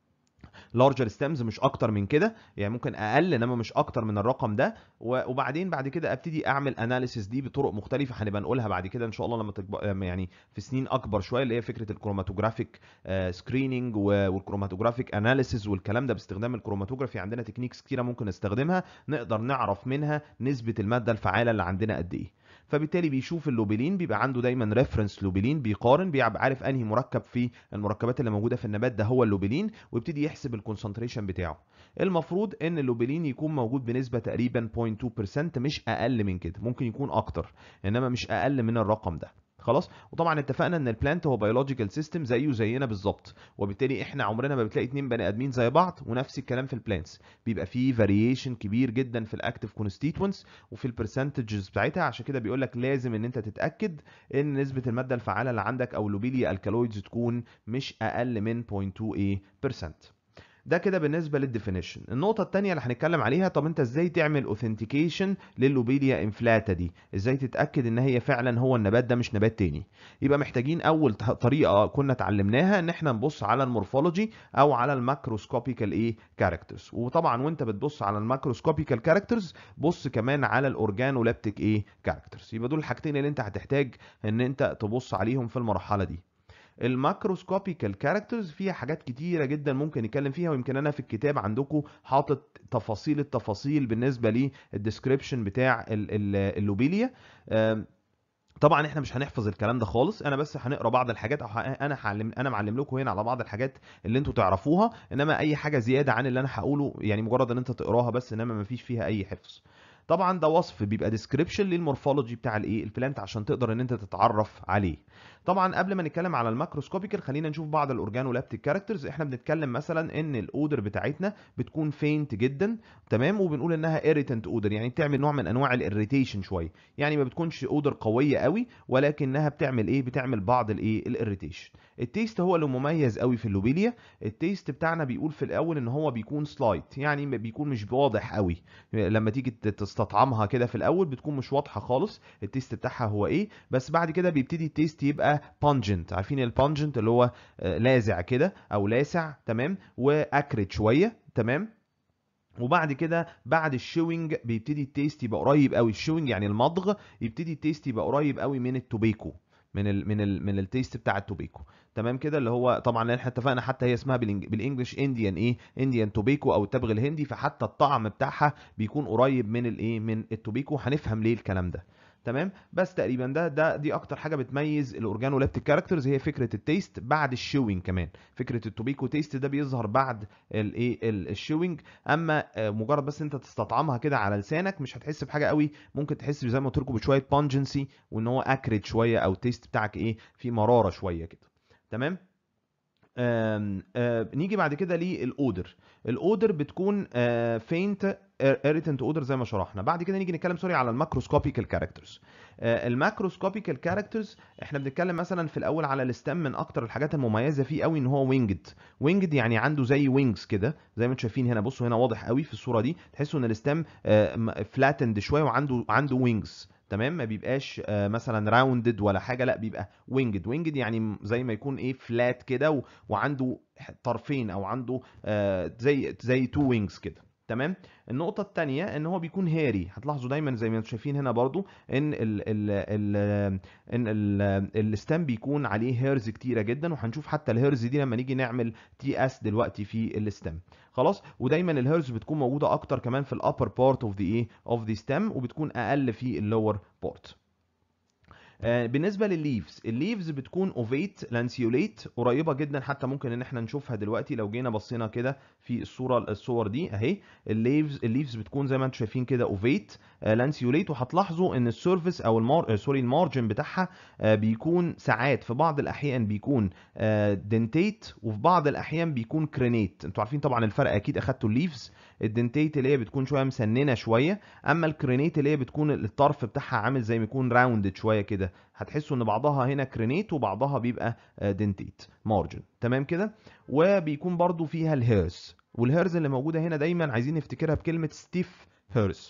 Speaker 1: لارجر ستيمز مش اكتر من كده يعني ممكن اقل انما مش اكتر من الرقم ده و- وبعدين بعد كده ابتدي اعمل اناليسيس دي بطرق مختلفه هنبقى نقولها بعد كده ان شاء الله لما تكبر لما يعني في سنين اكبر شويه اللي هي فكره الكروماتوجرافيك سكريننج والكروماتوجرافيك اناليسيس والكلام ده باستخدام الكروماتوجرافي عندنا تكنيكس كتيره ممكن نستخدمها نقدر نعرف منها نسبه الماده الفعاله اللي عندنا قد ايه فبالتالي بيشوف اللوبيلين بيبقى عنده دايما ريفرنس لوبيلين بيقارن بيبقى عارف انهي مركب في المركبات اللي موجوده في النبات ده هو اللوبيلين ويبتدي يحسب الكونسنتريشن بتاعه المفروض ان اللوبيلين يكون موجود بنسبه تقريبا 0.2% مش اقل من كده ممكن يكون اكتر انما مش اقل من الرقم ده خلاص وطبعا اتفقنا ان البلانت هو بيولوجيكال سيستم زيه زينا بالظبط وبالتالي احنا عمرنا ما بتلاقي اتنين بني ادمين زي بعض ونفس الكلام في البلانتس بيبقى فيه فاريشن كبير جدا في الاكتيف كونستيتوينتس وفي البرسنتجز بتاعتها عشان كده بيقول لك لازم ان انت تتاكد ان نسبه الماده الفعاله اللي عندك او اللوبيليا الكالويدز تكون مش اقل من 0.2% ده كده بالنسبه للديفينيشن النقطه الثانيه اللي هنتكلم عليها طب انت ازاي تعمل اوثنتيكيشن لللوبيليا انفلاتا دي ازاي تتاكد ان هي فعلا هو النبات ده مش نبات تاني يبقى محتاجين اول ط- طريقه كنا اتعلمناها ان احنا نبص على المورفولوجي او على الماكروسكوبيكال ايه كاركترز وطبعا وانت بتبص على الماكروسكوبيكال كاركترز بص كمان على الاورجانولابتيك ايه كاركترز يبقى دول الحاجتين اللي انت هتحتاج ان انت تبص عليهم في المرحله دي الماكروسكوبيكال كاركترز فيها حاجات كتيره جدا ممكن نتكلم فيها ويمكن انا في الكتاب عندكم حاطط تفاصيل التفاصيل بالنسبه للديسكريبشن بتاع ال- ال- اللوبيليا آم، طبعا احنا مش هنحفظ الكلام ده خالص انا بس هنقرا بعض الحاجات او ه- انا هعلم انا معلم لكم هنا على بعض الحاجات اللي انتوا تعرفوها انما اي حاجه زياده عن اللي انا هقوله يعني مجرد ان انت تقراها بس انما ما فيش فيها اي حفظ طبعا ده وصف بيبقى ديسكريبشن للمورفولوجي بتاع الايه البلانت عشان تقدر ان انت تتعرف عليه طبعا قبل ما نتكلم على الماكروسكوبيكال خلينا نشوف بعض الاورجانولابتيك كاركترز احنا بنتكلم مثلا ان الاودر بتاعتنا بتكون فينت جدا تمام وبنقول انها irritant اودر يعني بتعمل نوع من انواع الاريتيشن شويه يعني ما بتكونش اودر قويه قوي ولكنها بتعمل ايه بتعمل بعض الايه الاريتيشن التيست هو اللي مميز قوي في اللوبيليا التيست بتاعنا بيقول في الاول ان هو بيكون سلايت يعني بيكون مش واضح قوي لما تيجي تستطعمها كده في الاول بتكون مش واضحه خالص التيست بتاعها هو ايه بس بعد كده بيبتدي التيست يبقى بانجنت عارفين البانجنت اللي هو آه، لاذع كده او لاسع تمام واكرت شويه تمام وبعد كده بعد الشوينج بيبتدي التيست يبقى قريب قوي الشوينج يعني المضغ يبتدي التيست يبقى قريب قوي من التوبيكو من ال من ال من التيست بتاع التوبيكو تمام كده اللي هو طبعا احنا اتفقنا حتى هي اسمها بالإنج- بالانجلش انديان ايه انديان توبيكو او التبغ الهندي فحتى الطعم بتاعها بيكون قريب من الايه من التوبيكو هنفهم ليه الكلام ده تمام بس تقريبا ده ده دي اكتر حاجه بتميز الاورجانوليبتيك كاركترز هي فكره التيست بعد الشوينج كمان فكره التوبيكو تيست ده بيظهر بعد الايه الشوينج اما آه، مجرد بس انت تستطعمها كده على لسانك مش هتحس بحاجه قوي ممكن تحس زي ما قلت لكم بشويه بانجنسي وان هو اكريد شويه او التيست بتاعك ايه في مراره شويه كده تمام آم، آه، نيجي بعد كده للاودر الاودر بتكون فينت ايريتنت اودر زي ما شرحنا بعد كده نيجي نتكلم سوري على الماكروسكوبيكال كاركترز الماكروسكوبيكال كاركترز احنا بنتكلم مثلا في الاول على الستام من اكتر الحاجات المميزه فيه قوي ان هو وينجد وينجد يعني عنده زي وينجز كده زي ما انتم شايفين هنا بصوا هنا واضح قوي في الصوره دي تحسوا ان الستام فلاتند شويه وعنده عنده وينجز تمام ما بيبقاش آه، مثلا راوندد ولا حاجه لا بيبقى وينجد وينجد يعني زي ما يكون ايه فلات كده و- وعنده طرفين او عنده آه، زي زي تو وينجز كده تمام النقطة التانية ان هو بيكون هاري هتلاحظوا دايما زي ما انتم شايفين هنا برضو ان ال ال ال ان ال الستام بيكون عليه هيرز كتيرة جدا وهنشوف حتى الهيرز دي لما نيجي نعمل تي اس دلوقتي في الستام خلاص ودايما الهيرز بتكون موجودة اكتر كمان في الابر بارت اوف ذا ايه اوف ذا ستام وبتكون اقل في اللور بارت آه، بالنسبه للليفز الليفز بتكون اوفيت لانسيوليت قريبه جدا حتى ممكن ان احنا نشوفها دلوقتي لو جينا بصينا كده في الصوره الصور دي اهي الليفز الليفز بتكون زي ما انتم شايفين كده اوفيت لانسيوليت وهتلاحظوا ان السيرفيس او المار... آه، سوري المارجن بتاعها آه، بيكون ساعات في بعض الاحيان بيكون دنتيت وفي بعض الاحيان بيكون كرينيت انتوا عارفين طبعا الفرق اكيد اخدتوا الليفز الدنتيت اللي هي بتكون شويه مسننه شويه اما الكرينيت اللي هي بتكون الطرف بتاعها عامل زي ما يكون راوندد شويه كده هتحسوا ان بعضها هنا كرينيت وبعضها بيبقى دنتيت مارجن تمام كده وبيكون برضو فيها الهيرز والهيرز اللي موجوده هنا دايما عايزين نفتكرها بكلمه ستيف هيرز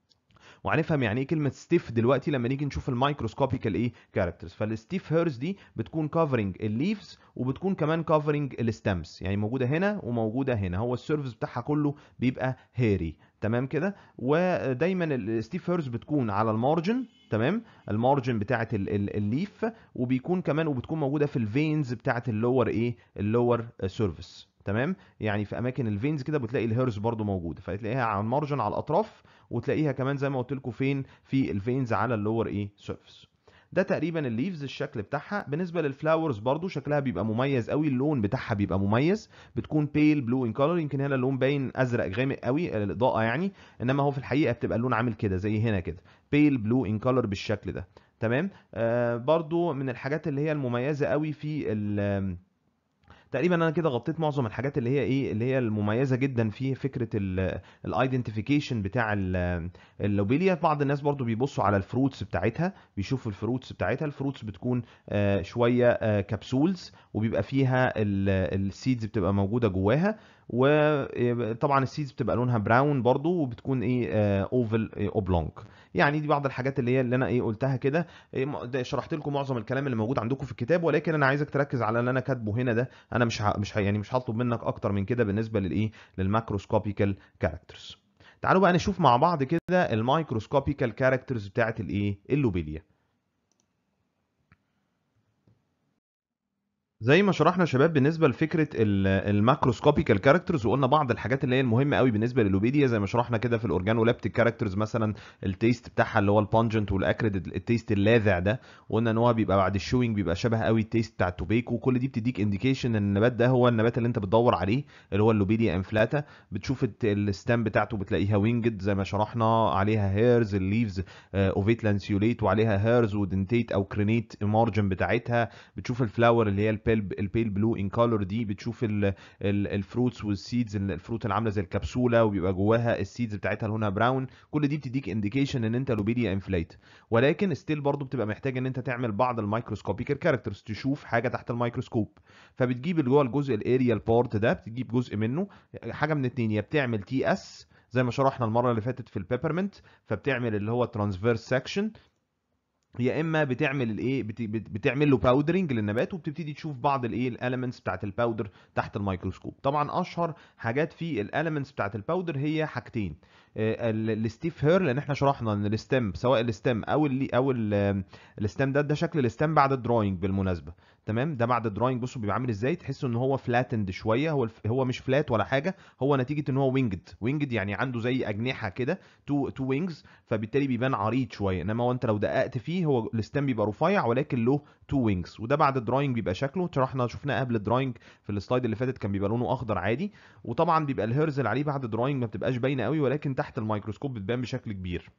Speaker 1: وهنفهم يعني ايه كلمه ستيف دلوقتي لما نيجي نشوف المايكروسكوبيكال ايه كاركترز فالستيف هيرز دي بتكون كفرنج الليفز وبتكون كمان كفرنج الستامز يعني موجوده هنا وموجوده هنا هو السيرفيس بتاعها كله بيبقى هيري تمام كده ودايما الستيف هيرز بتكون على المارجن تمام المارجن بتاعه ال- ال- الليف وبيكون كمان وبتكون موجوده في الفينز بتاعه اللور ايه اللور سيرفيس تمام يعني في اماكن الفينز كده بتلاقي الهيرز برضو موجوده فتلاقيها على المارجن على الاطراف وتلاقيها كمان زي ما قلت لكم فين في الفينز على اللور ايه سيرفيس ده تقريبا الليفز الشكل بتاعها بالنسبه للفلاورز برضو شكلها بيبقى مميز قوي اللون بتاعها بيبقى مميز بتكون بيل بلو ان كولر يمكن هنا اللون باين ازرق غامق قوي الاضاءه يعني انما هو في الحقيقه بتبقى اللون عامل كده زي هنا كده بيل بلو ان كولر بالشكل ده تمام آه برضو من الحاجات اللي هي المميزه قوي في ال تقريبا انا كده غطيت معظم الحاجات اللي هي ايه اللي هي المميزه جدا في فكره الايدنتيفيكيشن بتاع ال- اللوبيليا بعض الناس برضو بيبصوا على الفروتس بتاعتها بيشوفوا الفروتس بتاعتها الفروتس بتكون آه، شويه كبسولز وبيبقى فيها السيدز بتبقى موجوده جواها وطبعا السيدز بتبقى لونها براون برضو وبتكون ايه اوفل اوبلونج يعني دي بعض الحاجات اللي هي اللي انا ايه قلتها كده إيه، م- ده شرحت لكم معظم الكلام اللي موجود عندكم في الكتاب ولكن انا عايزك تركز على اللي انا كاتبه هنا ده انا مش ه... مش ه... يعني مش هطلب منك اكتر من كده بالنسبه للايه للماكروسكوبيكال كاركترز تعالوا بقى نشوف مع بعض كده المايكروسكوبيكال كاركترز بتاعت الايه اللوبيليا زي ما شرحنا يا شباب بالنسبه لفكره الماكروسكوبيكال كاركترز وقلنا بعض الحاجات اللي هي المهمه قوي بالنسبه للوبيديا زي ما شرحنا كده في الاورجانولابتيك كاركترز مثلا التيست بتاعها اللي هو البانجنت والاكريد التيست اللاذع ده وقلنا ان هو بيبقى بعد الشوينج بيبقى شبه قوي التيست بتاع التوبيكو وكل دي بتديك انديكيشن ان النبات ده هو النبات اللي انت بتدور عليه اللي هو اللوبيديا انفلاتا بتشوف الستام بتاعته بتلاقيها وينجد زي ما شرحنا عليها هيرز الليفز اوفيت لانسيوليت وعليها هيرز ودنتيت او كرينيت مارجن بتاعتها بتشوف الفلاور اللي هي البيل البيل بلو ان كولر دي بتشوف الفروتس والسيدز الفروت اللي عامله زي الكبسوله وبيبقى جواها السيدز بتاعتها لونها براون كل دي بتديك انديكيشن ان انت لوبيديا انفليت ولكن ستيل برضو بتبقى محتاج ان انت تعمل بعض الميكروسكوبيكال كاركترز تشوف حاجه تحت الميكروسكوب فبتجيب اللي جوه الجزء الاريال بارت ده بتجيب جزء منه حاجه من اتنين يا بتعمل تي اس زي ما شرحنا المره اللي فاتت في البيبرمنت فبتعمل اللي هو ترانسفيرس سكشن يا اما بتعمل الايه بت- بت- بتعمل له باودرنج للنبات وبتبتدي تشوف بعض الايه الاليمنتس بتاعت الباودر تحت الميكروسكوب طبعا اشهر حاجات في الاليمنتس بتاعت الباودر هي حاجتين آه، ال- الستيف هير لان احنا شرحنا ان الستيم سواء الستيم او اللي او ال- الستيم ده ده شكل الستيم بعد الدراينج بالمناسبه تمام ده بعد الدراينج بصوا بيبقى عامل ازاي تحسوا ان هو فلاتند شويه هو الف- هو مش فلات ولا حاجه هو نتيجه ان هو وينجد وينجد يعني عنده زي اجنحه كده تو تو وينجز فبالتالي بيبان عريض شويه انما هو انت لو دققت فيه هو الستام بيبقى رفيع ولكن له تو وينجز وده بعد الدراينج بيبقى شكله شرحنا شفناه قبل الدراينج في السلايد اللي فاتت كان بيبقى لونه اخضر عادي وطبعا بيبقى الهيرز اللي عليه بعد الدراينج ما بتبقاش باينه قوي ولكن تحت الميكروسكوب بتبان بشكل كبير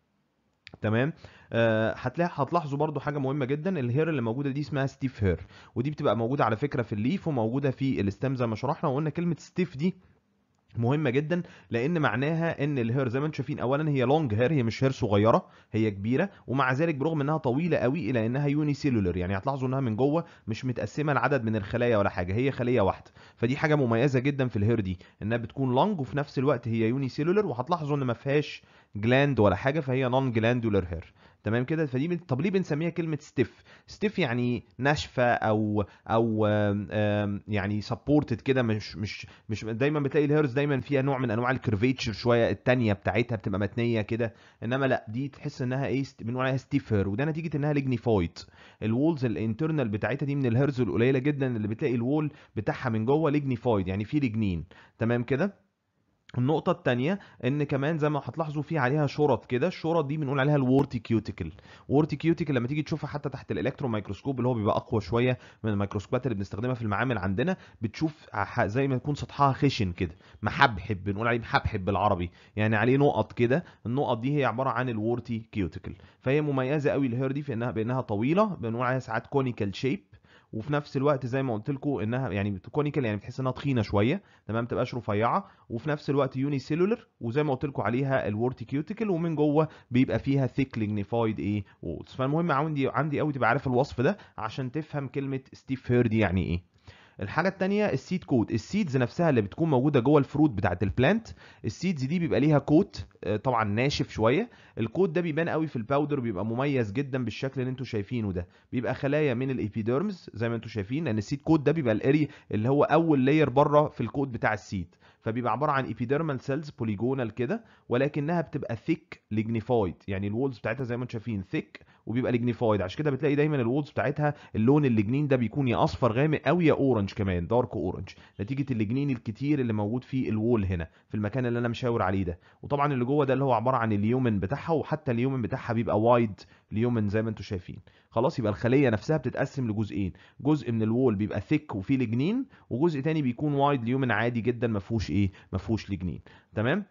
Speaker 1: تمام آه، هتلاقي هتلاحظوا برضو حاجه مهمه جدا الهير اللي موجوده دي اسمها ستيف هير ودي بتبقى موجوده على فكره في الليف وموجوده في الستام زي ما شرحنا وقلنا كلمه ستيف دي مهمه جدا لان معناها ان الهير زي ما انتم شايفين اولا هي لونج هير هي مش هير صغيره هي كبيره ومع ذلك برغم انها طويله قوي الا انها يوني سيلولر يعني هتلاحظوا انها من جوه مش متقسمه لعدد من الخلايا ولا حاجه هي خليه واحده فدي حاجه مميزه جدا في الهير دي انها بتكون لونج وفي نفس الوقت هي يوني سيلولر وهتلاحظوا ان ما فيهاش جلاند ولا حاجه فهي نون جلاندولر هير تمام كده فدي بن- طب ليه بنسميها كلمه ستيف ستيف يعني ناشفه او او آم، آم، يعني سبورتد كده مش مش مش دايما بتلاقي الهيرز دايما فيها نوع من انواع الكيرفيتشر شويه التانية بتاعتها بتبقى متنيه كده انما لا دي تحس انها ايه ست- بنقول عليها ستيف هير وده نتيجه انها ليجنيفايد الوولز الانترنال بتاعتها دي من الهيرز القليله جدا اللي بتلاقي الوول بتاعها من جوه ليجنيفايد يعني فيه لجنين تمام كده النقطة التانية ان كمان زي ما هتلاحظوا في عليها شرط كده الشرط دي بنقول عليها الورتي كيوتيكل وورتي كيوتيكل لما تيجي تشوفها حتى تحت الالكترون مايكروسكوب اللي هو بيبقى اقوى شوية من الميكروسكوبات اللي بنستخدمها في المعامل عندنا بتشوف ح- زي ما يكون سطحها خشن كده محبحب بنقول عليه محبحب بالعربي يعني عليه نقط كده النقط دي هي عبارة عن الورتي كيوتيكل فهي مميزة قوي الهير دي في انها بانها طويلة بنقول عليها ساعات كونيكال شيب وفي نفس الوقت زي ما قلت لكم انها يعني كونيكال يعني بتحس انها تخينه شويه تمام تبقاش رفيعه وفي نفس الوقت يوني سيلولر وزي ما قلت لكم عليها الورتي كيوتيكل ومن جوه بيبقى فيها ثيك ليجنيفايد ايه وولز فالمهم عندي عندي قوي تبقى عارف الوصف ده عشان تفهم كلمه ستيف هير دي يعني ايه الحاجه التانية السيد كود السيدز نفسها اللي بتكون موجوده جوه الفروت بتاعت البلانت السيدز دي بيبقى ليها كوت آه، طبعا ناشف شويه الكوت ده بيبان قوي في الباودر بيبقى مميز جدا بالشكل اللي انتوا شايفينه ده بيبقى خلايا من الابيديرمز زي ما انتوا شايفين لان السيد كود ده بيبقى الاري اللي هو اول لاير بره في الكود بتاع السيد فبيبقى عباره عن ايبيديرمال سيلز بوليجونال كده ولكنها بتبقى ثيك ليجنيفايد يعني الوولز بتاعتها زي ما انتم شايفين ثيك وبيبقى ليجنيفايد عشان كده بتلاقي دايما الوولز بتاعتها اللون الليجنين ده بيكون يا اصفر غامق قوي يا اورنج كمان دارك اورنج نتيجه الليجنين الكتير اللي موجود في الوول هنا في المكان اللي انا مشاور عليه ده وطبعا اللي جوه ده اللي هو عباره عن اليومن بتاعها وحتى اليومن بتاعها بيبقى وايد اليومن زي ما انتم شايفين خلاص يبقى الخليه نفسها بتتقسم لجزئين جزء من الوول بيبقى ثيك وفيه لجنين وجزء تاني بيكون وايد اليومن عادي جدا ما فيهوش ايه ما فيهوش لجنين تمام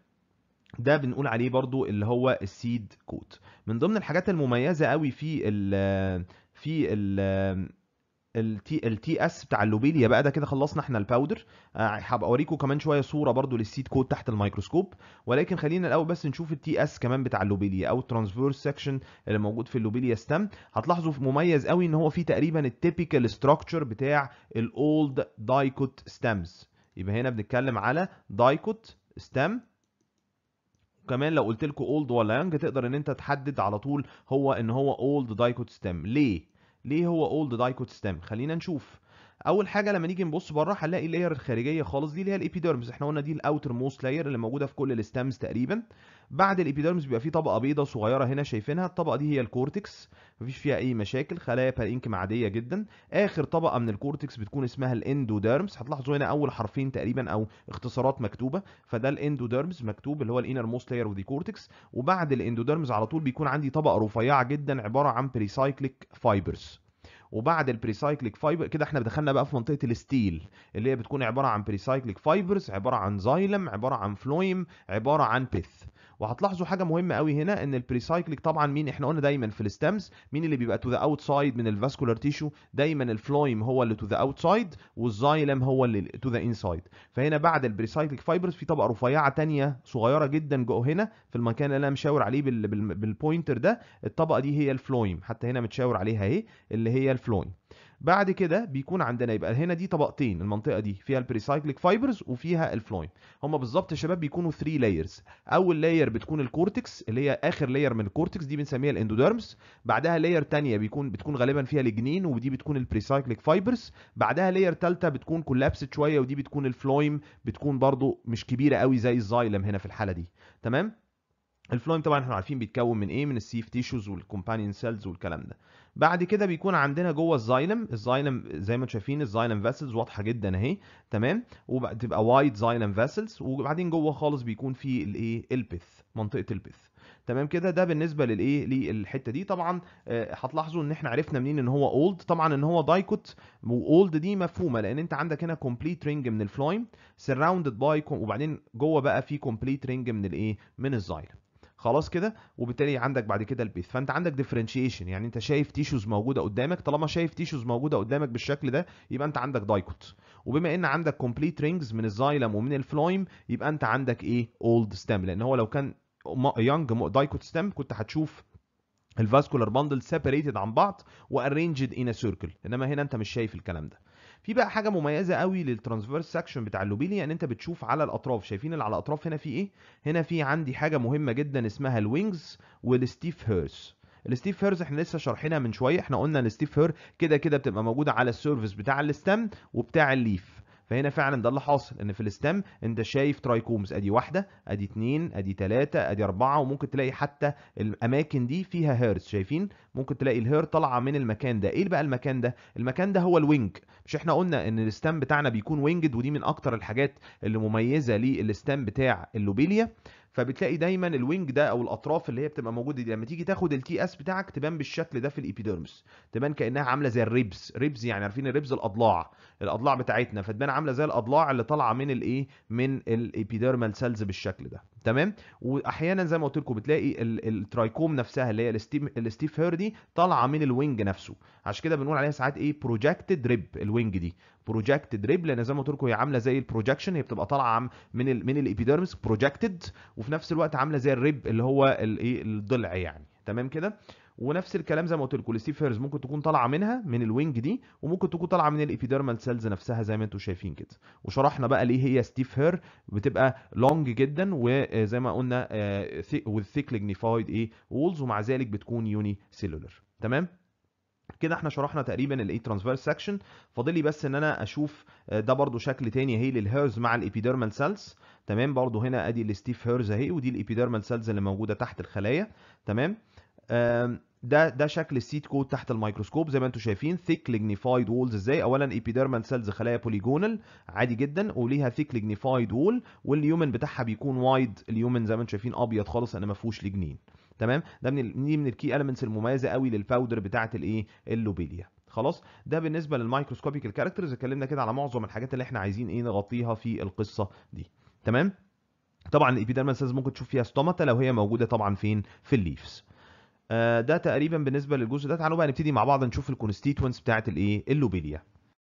Speaker 1: ده بنقول عليه برضو اللي هو السيد كوت من ضمن الحاجات المميزه قوي في ال في ال التي التي اس بتاع اللوبيليا بقى ده كده خلصنا احنا الباودر آه، هبقى اوريكم كمان شويه صوره برضو للسيد كود تحت الميكروسكوب ولكن خلينا الاول بس نشوف التي اس كمان بتاع اللوبيليا او الترانسفيرس سكشن اللي موجود في اللوبيليا ستام هتلاحظوا في مميز قوي ان هو فيه تقريبا التيبيكال ستراكشر بتاع الاولد دايكوت ستامز يبقى هنا بنتكلم على دايكوت ستام وكمان لو قلت لكم اولد ولا يانج تقدر ان انت تحدد على طول هو ان هو اولد دايكوت ستام ليه ليه هو اولد دايكوت ستام خلينا نشوف اول حاجه لما نيجي نبص بره هنلاقي اللاير الخارجيه خالص دي اللي هي الابيديرمز احنا قلنا دي الاوتر موست لاير اللي موجوده في كل الستامز تقريبا بعد الابيديرمز بيبقى في طبقه بيضاء صغيره هنا شايفينها الطبقه دي هي الكورتكس مفيش فيها اي مشاكل خلايا بارينكم عاديه جدا اخر طبقه من الكورتكس بتكون اسمها الاندوديرمز هتلاحظوا هنا اول حرفين تقريبا او اختصارات مكتوبه فده الاندوديرمز مكتوب اللي هو الانر موست لاير اوف ذا كورتكس وبعد الاندوديرمز على طول بيكون عندي طبقه رفيعه جدا عباره عن بريسايكليك فايبرز وبعد البريسايكليك فايبر كده احنا دخلنا بقى في منطقه الستيل اللي هي بتكون عباره عن بريسايكليك فايبرز عباره عن زايلم عباره عن فلويم عباره عن بيث وهتلاحظوا حاجه مهمه قوي هنا ان البريسايكليك طبعا مين احنا قلنا دايما في الستامز مين اللي بيبقى تو ذا اوتسايد من الفاسكولار تيشو دايما الفلويم هو اللي تو ذا اوتسايد والزايلم هو اللي تو ذا انسايد فهنا بعد البريسايكليك فايبرز في طبقه رفيعه تانية صغيره جدا جو هنا في المكان اللي انا مشاور عليه بال بال بالبوينتر ده الطبقه دي هي الفلويم حتى هنا متشاور عليها اهي اللي هي الفلويم بعد كده بيكون عندنا يبقى هنا دي طبقتين المنطقه دي فيها البريسايكليك فايبرز وفيها الفلويم هم بالظبط يا شباب بيكونوا 3 لايرز اول لاير بتكون الكورتكس اللي هي اخر لاير من الكورتكس دي بنسميها الاندوديرمس بعدها لاير تانية بيكون بتكون غالبا فيها الجنين ودي بتكون البريسايكليك فايبرز بعدها لاير ثالثه بتكون كولابسد شويه ودي بتكون الفلويم بتكون برضو مش كبيره قوي زي الزايلم هنا في الحاله دي تمام الفلويم طبعا احنا عارفين بيتكون من ايه من السيف تيشوز والكومبانيون سيلز والكلام ده بعد كده بيكون عندنا جوه الزايلم الزايلم زي ما انتم شايفين الزايلم فاسلز واضحه جدا اهي تمام وبتبقى وايد زايلم فاسلز وبعدين جوه خالص بيكون في الايه البث منطقه البث تمام كده ده بالنسبه للايه للحته دي طبعا هتلاحظوا ان احنا عرفنا منين ان هو اولد طبعا ان هو دايكوت واولد دي مفهومه لان انت عندك هنا كومبليت رينج من الفلويم سراوندد باي وبعدين جوه بقى في كومبليت رينج من الايه من الزايلم خلاص كده وبالتالي عندك بعد كده البيث فانت عندك ديفرنشيشن يعني انت شايف تيشوز موجوده قدامك طالما شايف تيشوز موجوده قدامك بالشكل ده يبقى انت عندك دايكوت وبما ان عندك كومبليت رينجز من الزايلم ومن الفلويم يبقى انت عندك ايه اولد ستام لان هو لو كان يونج دايكوت ستام كنت هتشوف الفاسكولار باندل سيبريتد عن بعض وارينجد ان سيركل انما هنا انت مش شايف الكلام ده في بقى حاجه مميزه قوي للترانسفيرس سكشن بتاع اللوبيليا ان انت بتشوف على الاطراف شايفين اللي على الاطراف هنا في ايه هنا في عندي حاجه مهمه جدا اسمها الوينجز والستيف هيرس الستيف هيرز احنا لسه شارحينها من شويه احنا قلنا الستيف هير كده كده بتبقى موجوده على السيرفيس بتاع الستم وبتاع الليف فهنا فعلا ده اللي حاصل ان في الستم انت شايف ترايكومز ادي واحده ادي اتنين ادي تلاته ادي اربعه وممكن تلاقي حتى الاماكن دي فيها هيرز شايفين ممكن تلاقي الهير طالعه من المكان ده ايه بقى المكان ده المكان ده هو الوينج مش احنا قلنا ان الستم بتاعنا بيكون وينجد ودي من اكتر الحاجات اللي مميزه للستم بتاع اللوبيليا فبتلاقي دايما الوينج ده او الاطراف اللي هي بتبقى موجوده دي لما تيجي تاخد التي اس بتاعك تبان بالشكل ده في الابيديرمس تبان كانها عامله زي الريبس ريبس يعني عارفين الريبس الاضلاع الاضلاع بتاعتنا فتبان عامله زي الاضلاع اللي طالعه من الايه من الابيديرمال سيلز بالشكل ده تمام واحيانا زي ما قلت لكم بتلاقي الترايكوم نفسها اللي هي الستيف هير دي طالعه من الوينج نفسه عشان كده بنقول عليها ساعات ايه بروجكتد ريب الوينج دي بروجكتد ريب لان زي ما قلت لكم هي عامله زي البروجكشن هي بتبقى طالعه من ال من الابيديرمس بروجكتد وفي نفس الوقت عامله زي الريب اللي هو الايه الضلع يعني تمام كده ونفس الكلام زي ما قلت لكم الستيف هيرز ممكن تكون طالعه منها من الوينج دي وممكن تكون طالعه من الابيديرمال سيلز نفسها زي ما انتم شايفين كده وشرحنا بقى ليه هي ستيف هير بتبقى لونج جدا وزي ما قلنا with thick lignified ايه وولز ومع ذلك بتكون يوني سيلولر تمام كده احنا شرحنا تقريبا الايه ترانسفيرس سكشن فاضل لي بس ان انا اشوف ده برضو شكل تاني اهي للهيرز مع الابيديرمال سيلز تمام برضو هنا ادي الستيف هيرز اهي ودي الابيديرمال سيلز اللي موجوده تحت الخلايا تمام ده ده شكل السيت كود تحت الميكروسكوب زي ما انتم شايفين ثيك ليجنيفايد وولز ازاي اولا ايبيديرمال سيلز خلايا بوليجونال عادي جدا وليها ثيك ليجنيفايد وول واليومن بتاعها بيكون وايد اليومن زي ما انتم شايفين ابيض خالص انا ما فيهوش لجنين تمام ده من دي من الكي المنتس المميزه قوي للباودر بتاعه الايه اللوبيليا خلاص ده بالنسبه للمايكروسكوبيك الكاركترز اتكلمنا كده على معظم الحاجات اللي احنا عايزين ايه نغطيها في القصه دي تمام طبعا الابيديرمال سيلز ممكن تشوف فيها ستوماتا لو هي موجوده طبعا فين في الليفز ده تقريبا بالنسبه للجزء ده تعالوا بقى نبتدي مع بعض نشوف الكونستيتوينتس بتاعه الايه اللوبيليا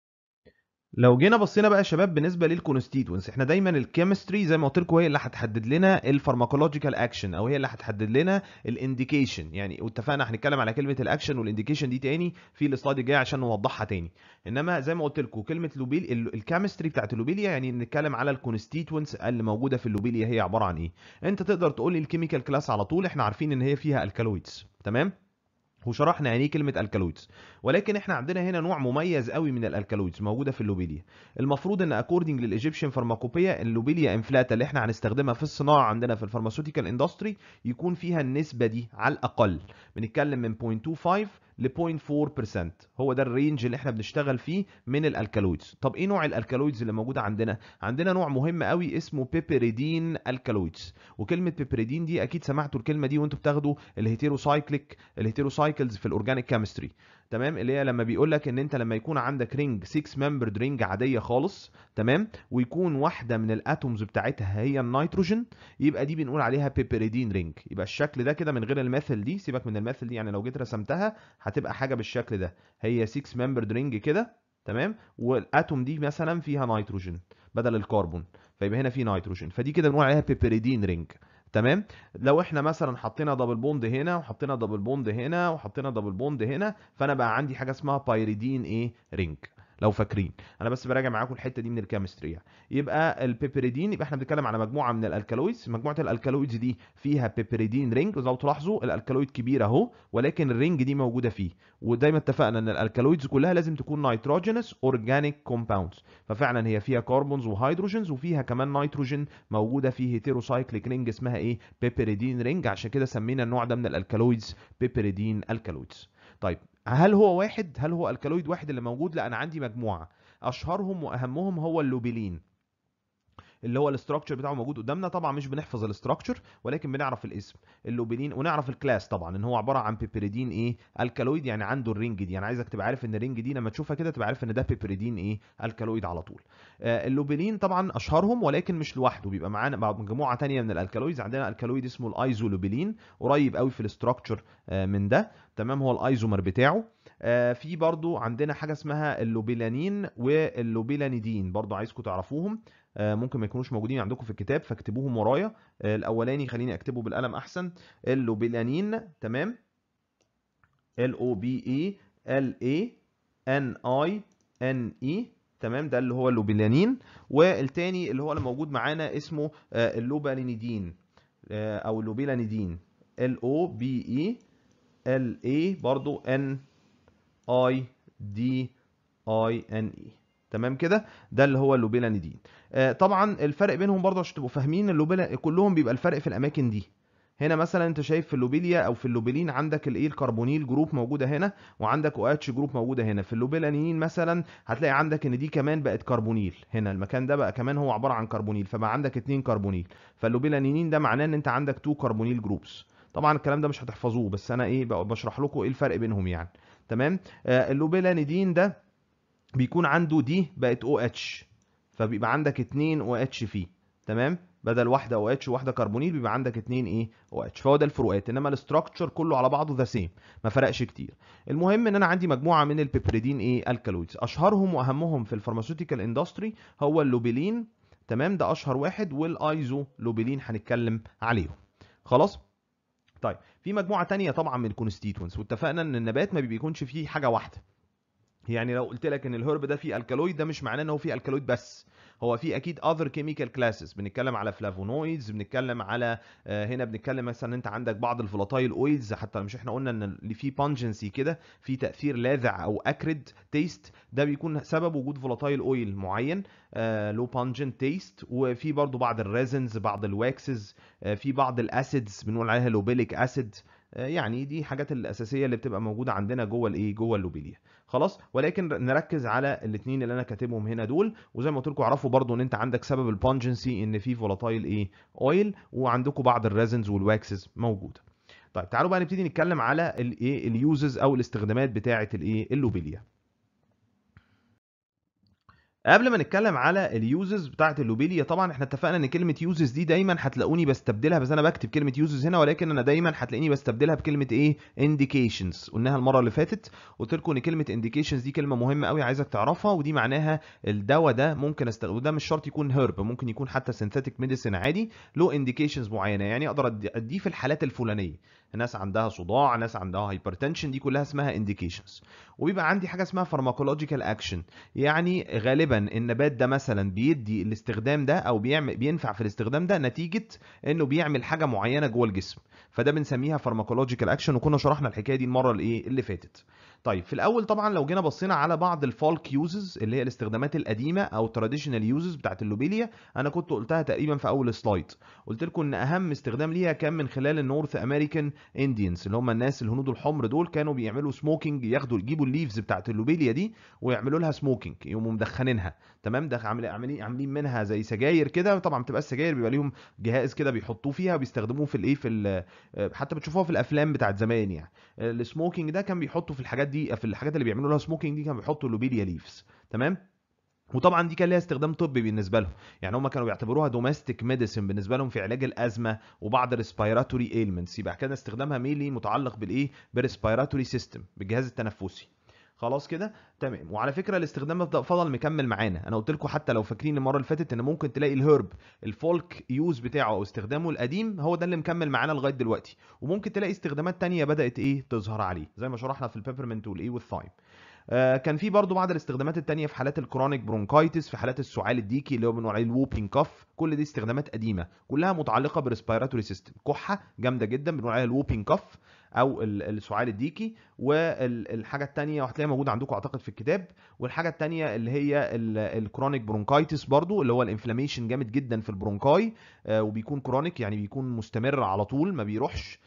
Speaker 1: لو جينا بصينا بقى يا شباب بالنسبه للكونستيتوينتس احنا دايما الكيمستري زي ما قلت لكم هي اللي هتحدد لنا الفارماكولوجيكال اكشن او هي اللي هتحدد لنا الانديكيشن يعني واتفقنا هنتكلم على كلمه الاكشن والانديكيشن دي تاني في السلايد الجاي عشان نوضحها تاني انما زي ما قلت لكم كلمه لوبيل الكيمستري بتاعت اللوبيليا يعني نتكلم على الكونستيتوينتس اللي موجوده في اللوبيليا هي عباره عن ايه انت تقدر تقول لي الكيميكال كلاس على طول احنا عارفين ان هي فيها الكالويدز تمام وشرحنا يعني ايه كلمه الكالويدز ولكن احنا عندنا هنا نوع مميز قوي من الالكالويدز موجوده في اللوبيليا المفروض ان اكوردنج للايجيبشن فارماكوبيا اللوبيليا انفلاتا اللي احنا هنستخدمها في الصناعه عندنا في الفارماسيوتيكال اندستري يكون فيها النسبه دي على الاقل بنتكلم من 0.25 ل 0.4% هو ده الرينج اللي احنا بنشتغل فيه من الالكالويدز طب ايه نوع الالكالويدز اللي موجوده عندنا عندنا نوع مهم قوي اسمه بيبريدين الكالويدز وكلمه بيبريدين دي اكيد سمعتوا الكلمه دي وانتوا بتاخدوا الهيتيروسايكليك الهيتيروسايكلز في الاورجانيك كيمستري تمام اللي هي لما بيقول لك ان انت لما يكون عندك رينج 6 ممبرد رينج عاديه خالص تمام ويكون واحده من الاتومز بتاعتها هي النيتروجين يبقى دي بنقول عليها بيبريدين رينج يبقى الشكل ده كده من غير الماثل دي سيبك من الماثل دي يعني لو جيت رسمتها هتبقى حاجه بالشكل ده هي 6 ممبرد رينج كده تمام والاتوم دي مثلا فيها نيتروجين بدل الكربون فيبقى هنا في نيتروجين فدي كده بنقول عليها بيبريدين رينج تمام لو احنا مثلا حطينا دبل بوند هنا وحطينا دبل بوند هنا وحطينا دبل بوند هنا فانا بقى عندي حاجه اسمها بايريدين ايه رينج لو فاكرين انا بس براجع معاكم الحته دي من الكيمستري يعني. يبقى البيبريدين يبقى احنا بنتكلم على مجموعه من الالكالويدز مجموعه الالكالويدز دي فيها بيبريدين رينج ولو تلاحظوا الالكالويد كبير اهو ولكن الرينج دي موجوده فيه ودايما اتفقنا ان الالكالويدز كلها لازم تكون نيتروجينس اورجانيك كومباوندز ففعلا هي فيها كربونز وهيدروجينز وفيها كمان نيتروجين موجوده فيه هيتيروسايكليك رينج اسمها ايه بيبريدين رينج عشان كده سمينا النوع ده من الالكالويدز بيبريدين الكالويدز طيب هل هو واحد هل هو الكالويد واحد اللي موجود لا انا عندي مجموعه اشهرهم واهمهم هو اللوبيلين اللي هو الاستراكشر بتاعه موجود قدامنا طبعا مش بنحفظ الاستراكشر ولكن بنعرف الاسم اللوبيلين ونعرف الكلاس طبعا ان هو عباره عن بيبريدين ايه الكالويد يعني عنده الرينج دي يعني عايزك تبقى عارف ان الرينج دي لما تشوفها كده تبقى عارف ان ده بيبريدين ايه الكالويد على طول آه اللوبيلين طبعا اشهرهم ولكن مش لوحده بيبقى معانا مجموعه ثانيه من الالكالويدز عندنا الكالويد اسمه الايزولوبيلين قريب قوي في الاستراكشر آه من ده تمام هو الايزومر بتاعه آه في برضو عندنا حاجه اسمها اللوبيلانين واللوبيلانيدين برضو عايزكم تعرفوهم آه ممكن ما يكونوش موجودين عندكم في الكتاب فاكتبوهم ورايا آه الاولاني خليني اكتبه بالقلم احسن اللوبيلانين تمام ال او بي اي ال اي ان اي ان اي تمام ده اللي هو اللوبيلانين والتاني اللي هو اللي موجود معانا اسمه آه اللوبالينيدين او اللوبيلانيدين ال او بي اي ال اي برضو ان اي دي اي ان اي تمام كده ده اللي هو اللوبيلانيدين آه طبعا الفرق بينهم برضو عشان تبقوا فاهمين اللوبيلا كلهم بيبقى الفرق في الاماكن دي هنا مثلا انت شايف في اللوبيليا او في اللوبيلين عندك الايه الكربونيل جروب موجوده هنا وعندك او اتش جروب موجوده هنا في اللوبيلانين مثلا هتلاقي عندك ان دي كمان بقت كربونيل هنا المكان ده بقى كمان هو عباره عن كربونيل فبقى عندك اتنين كربونيل فاللوبيلانينين ده معناه ان انت عندك تو كربونيل جروبس طبعا الكلام ده مش هتحفظوه بس انا ايه بشرح لكم ايه الفرق بينهم يعني تمام آه اللوبيلانيدين ده بيكون عنده دي بقت او اتش فبيبقى عندك اتنين او اتش فيه تمام بدل واحده او اتش وواحده كربونيل بيبقى عندك اتنين ايه او اتش فهو ده الفروقات انما الاستراكشر كله على بعضه ذا سيم ما فرقش كتير المهم ان انا عندي مجموعه من البيبريدين ايه الكالويدز اشهرهم واهمهم في الفارماسيوتيكال اندستري هو اللوبيلين تمام ده اشهر واحد والايزو لوبيلين هنتكلم عليهم خلاص طيب في مجموعه تانية طبعا من الكونستيتوينتس واتفقنا ان النبات ما بيكونش فيه حاجه واحده يعني لو قلت لك ان الهرب ده فيه الكالويد ده مش معناه ان هو فيه الكالويد بس هو في اكيد other chemical classes بنتكلم على فلافونويدز بنتكلم على هنا بنتكلم مثلا انت عندك بعض الفولاتايل اويلز حتى مش احنا قلنا ان اللي فيه بانجنسي كده في تاثير لاذع او اكريد تيست ده بيكون سبب وجود فولاتايل اويل معين لو بانجنت تيست وفي برضو بعض الريزنز بعض الواكسز في بعض الاسيدز بنقول عليها لوبيليك اسيد يعني دي حاجات الاساسيه اللي بتبقى موجوده عندنا جوه الايه جوه اللوبيليا خلاص ولكن نركز على الاثنين اللي انا كاتبهم هنا دول وزي ما قلت لكم اعرفوا برضو ان انت عندك سبب البانجنسي ان في فولاتايل ايه اويل وعندكم بعض الريزنز والواكسز موجوده طيب تعالوا بقى نبتدي نتكلم على الايه اليوزز او الاستخدامات بتاعه الايه اللوبيليا قبل ما نتكلم على اليوزز بتاعه اللوبيليا طبعا احنا اتفقنا ان كلمه يوزز دي دايما هتلاقوني بستبدلها بس انا بكتب كلمه يوزز هنا ولكن انا دايما هتلاقيني بستبدلها بكلمه ايه انديكيشنز قلناها المره اللي فاتت قلت لكم ان كلمه انديكيشنز دي كلمه مهمه قوي عايزك تعرفها ودي معناها الدواء ده ممكن استخدمه وده مش شرط يكون هيرب ممكن يكون حتى سينثيتك ميديسين عادي له انديكيشنز معينه يعني اقدر اديه في الحالات الفلانيه ناس عندها صداع ناس عندها هايبرتنشن دي كلها اسمها انديكيشنز وبيبقى عندي حاجه اسمها فارماكولوجيكال اكشن يعني غالبا النبات ده مثلا بيدي الاستخدام ده او بيعمل بينفع في الاستخدام ده نتيجه انه بيعمل حاجه معينه جوه الجسم فده بنسميها فارماكولوجيكال اكشن وكنا شرحنا الحكايه دي المره الايه اللي فاتت طيب في الاول طبعا لو جينا بصينا على بعض الفالك يوزز اللي هي الاستخدامات القديمه او تراديشنال يوزز بتاعت اللوبيليا انا كنت قلتها تقريبا في اول سلايد قلت لكم ان اهم استخدام ليها كان من خلال النورث امريكان انديانز اللي هم الناس الهنود الحمر دول كانوا بيعملوا سموكينج ياخدوا يجيبوا الليفز بتاعت اللوبيليا دي ويعملوا لها سموكينج يقوموا مدخنينها تمام ده عاملين عاملين منها زي سجاير كده طبعا بتبقى السجاير بيبقى ليهم جهاز كده بيحطوه فيها بيستخدموه في الايه في حتى بتشوفوها في الافلام بتاعت زمان يعني السموكينج ده كان بيحطوا في الحاجات دي في الحاجات اللي بيعملوا لها سموكينج دي كانوا بيحطوا لوبيليا ليفز تمام وطبعا دي كان ليها استخدام طبي بالنسبه لهم يعني هم كانوا بيعتبروها دوميستيك ميديسن بالنسبه لهم في علاج الازمه وبعض الريسبيراتوري ايلمنتس يبقى كان استخدامها ميلي متعلق بالايه بالريسبيراتوري سيستم بالجهاز التنفسي خلاص كده تمام وعلى فكره الاستخدام ده فضل مكمل معانا انا قلت لكم حتى لو فاكرين المره اللي فاتت ان ممكن تلاقي الهرب الفولك يوز بتاعه او استخدامه القديم هو ده اللي مكمل معانا لغايه دلوقتي وممكن تلاقي استخدامات تانية بدات ايه تظهر عليه زي ما شرحنا في البيبرمنت والايه والثايم آه كان في برضو بعض الاستخدامات التانية في حالات الكرونيك برونكايتس في حالات السعال الديكي اللي هو بنقول عليه الووبينج كاف كل دي استخدامات قديمه كلها متعلقه بريسبيراتوري سيستم كحه جامده جدا بنقول عليها الووبينج كاف او السعال الديكي والحاجه الثانيه وهتلاقيها موجوده عندكم اعتقد في الكتاب والحاجه الثانيه اللي هي الكرونيك برونكايتس برضو اللي هو الانفلاميشن جامد جدا في البرونكاي وبيكون كرونيك يعني بيكون مستمر على طول ما بيروحش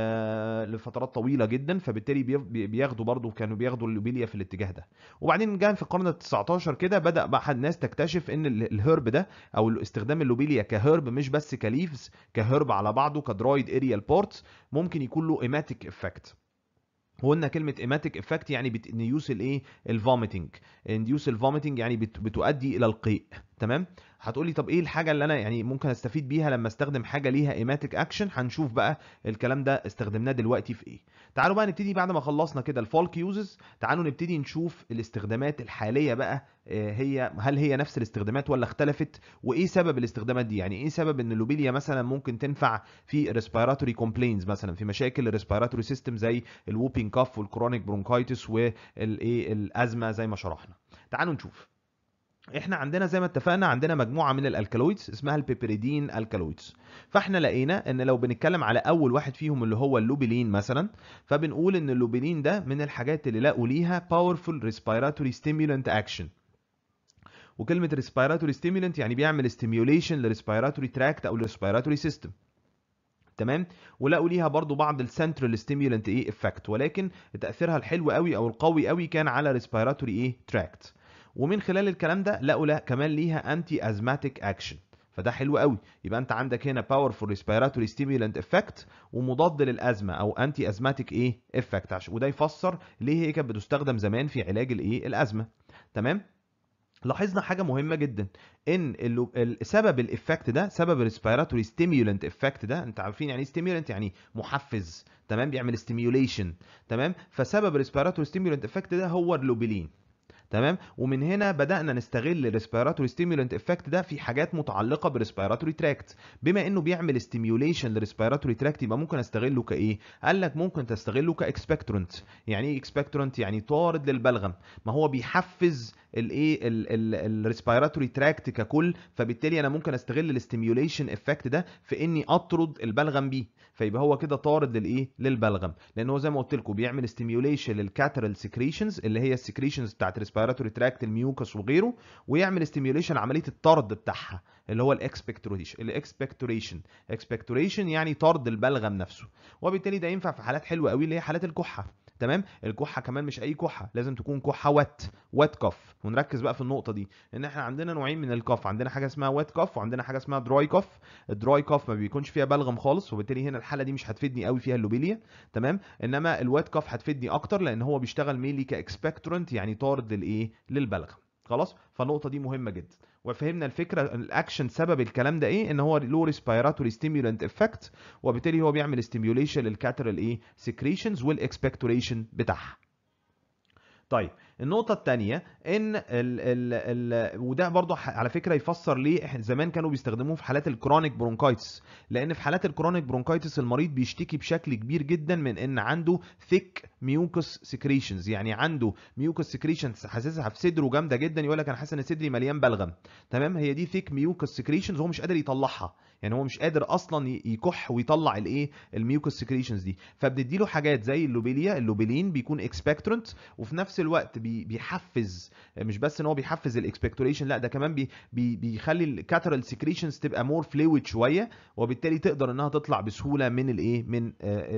Speaker 1: لفترات طويله جدا فبالتالي بياخدوا برضو كانوا بياخدوا اللوبيليا في الاتجاه ده وبعدين جاء في القرن ال 19 كده بدا بقى الناس تكتشف ان الهرب ده او استخدام اللوبيليا كهرب مش بس كليفز كهرب على بعضه كدرايد اريال بورتس ممكن يكون له ايماتيك افكت وقلنا كلمة ايماتيك افكت يعني بتنديوس الايه الفوميتنج انديوس الفوميتنج يعني بتؤدي الى القيء تمام هتقولي طب ايه الحاجه اللي انا يعني ممكن استفيد بيها لما استخدم حاجه ليها ايماتيك اكشن هنشوف بقى الكلام ده استخدمناه دلوقتي في ايه تعالوا بقى نبتدي بعد ما خلصنا كده الفولك يوزز تعالوا نبتدي نشوف الاستخدامات الحاليه بقى هي هل هي نفس الاستخدامات ولا اختلفت وايه سبب الاستخدامات دي يعني ايه سبب ان اللوبيليا مثلا ممكن تنفع في ريسبيراتوري كومبلينز مثلا في مشاكل الريسبيراتوري سيستم زي الووبينج كاف والكرونيك برونكايتس والايه الازمه زي ما شرحنا تعالوا نشوف احنا عندنا زي ما اتفقنا عندنا مجموعه من الالكالويدز اسمها البيبريدين الكالويدز فاحنا لقينا ان لو بنتكلم على اول واحد فيهم اللي هو اللوبيلين مثلا فبنقول ان اللوبيلين ده من الحاجات اللي لقوا ليها powerful respiratory stimulant action وكلمه respiratory stimulant يعني بيعمل stimulation للريسبيراتوري تراكت او الريسبيراتوري سيستم تمام ولقوا ليها برضو بعض السنترال ستيمولنت ايه افكت ولكن تاثيرها الحلو قوي او القوي قوي كان على ريسبيراتوري ايه تراكت ومن خلال الكلام ده لقوا لا كمان ليها انتي ازماتيك اكشن فده حلو قوي يبقى انت عندك هنا باورفول ريسبيراتوري ستيمولانت افكت ومضاد للازمه او انتي ازماتيك ايه افكت وده يفسر ليه هي كانت بتستخدم زمان في علاج الايه الازمه تمام لاحظنا حاجه مهمه جدا ان سبب الافكت ده سبب الريسبيراتوري ستيمولانت افكت ده انت عارفين يعني ايه ستيمولانت يعني محفز تمام بيعمل ستيميوليشن تمام فسبب الريسبيراتوري ستيمولانت افكت ده هو اللوبيلين تمام ومن هنا بدانا نستغل الريسبيراتوري ستيمولانت افكت ده في حاجات متعلقه بالريسبيراتوري تراكت بما انه بيعمل ستيميوليشن للريسبيراتوري تراكت يبقى ممكن استغله كايه قال لك ممكن تستغله كاكسبكتورنت يعني ايه اكسبكتورنت يعني طارد للبلغم ما هو بيحفز الايه الريسبيراتوري تراكت ككل فبالتالي انا ممكن استغل الستيميوليشن افكت ده في اني اطرد البلغم بيه فيبقى هو كده طارد للايه للبلغم لان هو زي ما قلت لكم بيعمل ستيميوليشن للكاترال سكريشنز اللي هي السكريشنز بتاعت الريسبيراتوري تراكت الميوكس وغيره ويعمل ستيميوليشن عمليه الطرد بتاعها اللي هو الاكسبكتوريشن الاكسبكتوريشن اكسبكتوريشن يعني طرد البلغم نفسه وبالتالي ده ينفع في حالات حلوه قوي اللي هي حالات الكحه تمام الكحه كمان مش اي كحه لازم تكون كحه وات وات كف ونركز بقى في النقطه دي ان احنا عندنا نوعين من الكف عندنا حاجه اسمها وات كف وعندنا حاجه اسمها دراي كف الدراي كف ما بيكونش فيها بلغم خالص وبالتالي هنا الحاله دي مش هتفيدني قوي فيها اللوبيليا تمام انما الوات كف هتفيدني اكتر لان هو بيشتغل ميلي كاكسبكتورنت يعني طارد للايه للبلغم خلاص فالنقطه دي مهمه جدا وفهمنا الفكره الاكشن سبب الكلام ده ايه ان هو له ريسبيراتوري ستيمولانت افكت وبالتالي هو بيعمل ستيميوليشن للكاترال ايه سكريشنز والاكسبكتوريشن بتاعها طيب النقطة الثانية ان ال ال ال وده برضه على فكرة يفسر ليه احنا زمان كانوا بيستخدموه في حالات الكرونيك برونكايتس لان في حالات الكرونيك برونكايتس المريض بيشتكي بشكل كبير جدا من ان عنده ثيك ميوكس سكريشنز يعني عنده ميوكس سكريشنز حاسسها في صدره جامدة جدا يقول لك انا حاسس ان صدري مليان بلغم تمام هي دي ثيك ميوكس سكريشنز هو مش قادر يطلعها يعني هو مش قادر اصلا يكح ويطلع الايه الميوكس سكريشنز دي فبندي له حاجات زي اللوبيليا اللوبيلين بيكون اكسبكتورنت وفي نفس الوقت بيحفز مش بس ان هو بيحفز الاكسبكتوريشن لا ده كمان بي بي بيخلي الكاترال سكريشنز تبقى مور فلويد شويه وبالتالي تقدر انها تطلع بسهوله من الايه من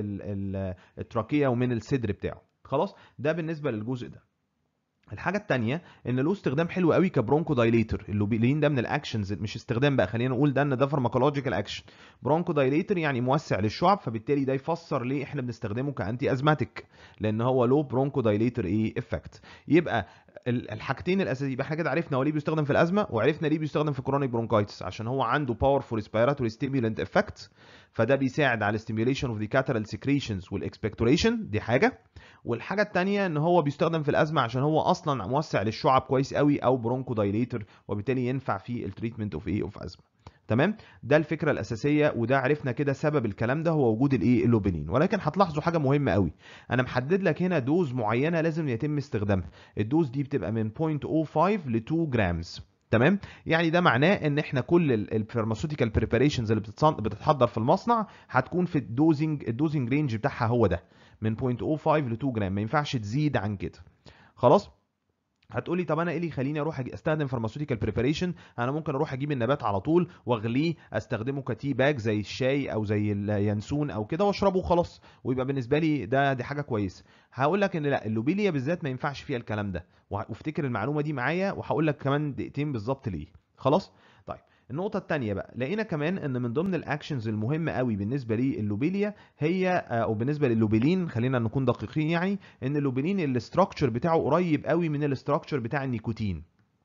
Speaker 1: التراكيه ومن الصدر بتاعه خلاص ده بالنسبه للجزء ده الحاجة التانية ان له استخدام حلو قوي كبرونكو دايليتر اللوبيلين ده من الاكشنز مش استخدام بقى خلينا نقول ده ان ده فارماكولوجيكال اكشن برونكو دايليتر يعني موسع للشعب فبالتالي ده يفسر ليه احنا بنستخدمه كانتي ازماتيك لان هو له برونكو دايليتر ايه افكت يبقى الحاجتين الاساسيه يبقى احنا كده عرفنا هو ليه بيستخدم في الازمه وعرفنا ليه بيستخدم في كرونيك برونكايتس عشان هو عنده باورفول ريسبيراتوري ستيمولانت افكت فده بيساعد على ستيميوليشن اوف ذا كاترال سكريشنز والاكسبكتوريشن دي حاجه والحاجه الثانيه ان هو بيستخدم في الازمه عشان هو اصلا موسع للشعب كويس قوي او برونكو دايليتر وبالتالي ينفع في التريتمنت اوف ايه اوف ازمه تمام ده الفكره الاساسيه وده عرفنا كده سبب الكلام ده هو وجود الايه اللوبينين ولكن هتلاحظوا حاجه مهمه قوي انا محدد لك هنا دوز معينه لازم يتم استخدامها الدوز دي بتبقى من 0.05 ل 2 جرامز تمام يعني ده معناه ان احنا كل الفارماسيوتيكال بريباريشنز اللي بتتحضر في المصنع هتكون في الدوزنج الدوزنج رينج بتاعها هو ده من 0.05 ل 2 جرام ما ينفعش تزيد عن كده خلاص هتقولي طب انا ايه اللي يخليني اروح استخدم فارماسيوتيكال بريباريشن انا ممكن اروح اجيب النبات على طول واغليه استخدمه كتي باج زي الشاي او زي اليانسون او كده واشربه وخلاص ويبقى بالنسبه لي ده دي حاجه كويسه هقول لك ان لا اللوبيليا بالذات ما ينفعش فيها الكلام ده وافتكر المعلومه دي معايا وهقول لك كمان دقيقتين بالظبط ليه خلاص طيب النقطة الثانية بقى لقينا كمان ان من ضمن الاكشنز المهمة قوي بالنسبة للوبيليا هي او بالنسبة للوبيلين خلينا نكون دقيقين يعني ان اللوبيلين الاستراكشر بتاعه قريب قوي من الاستراكشر بتاع النيكوتين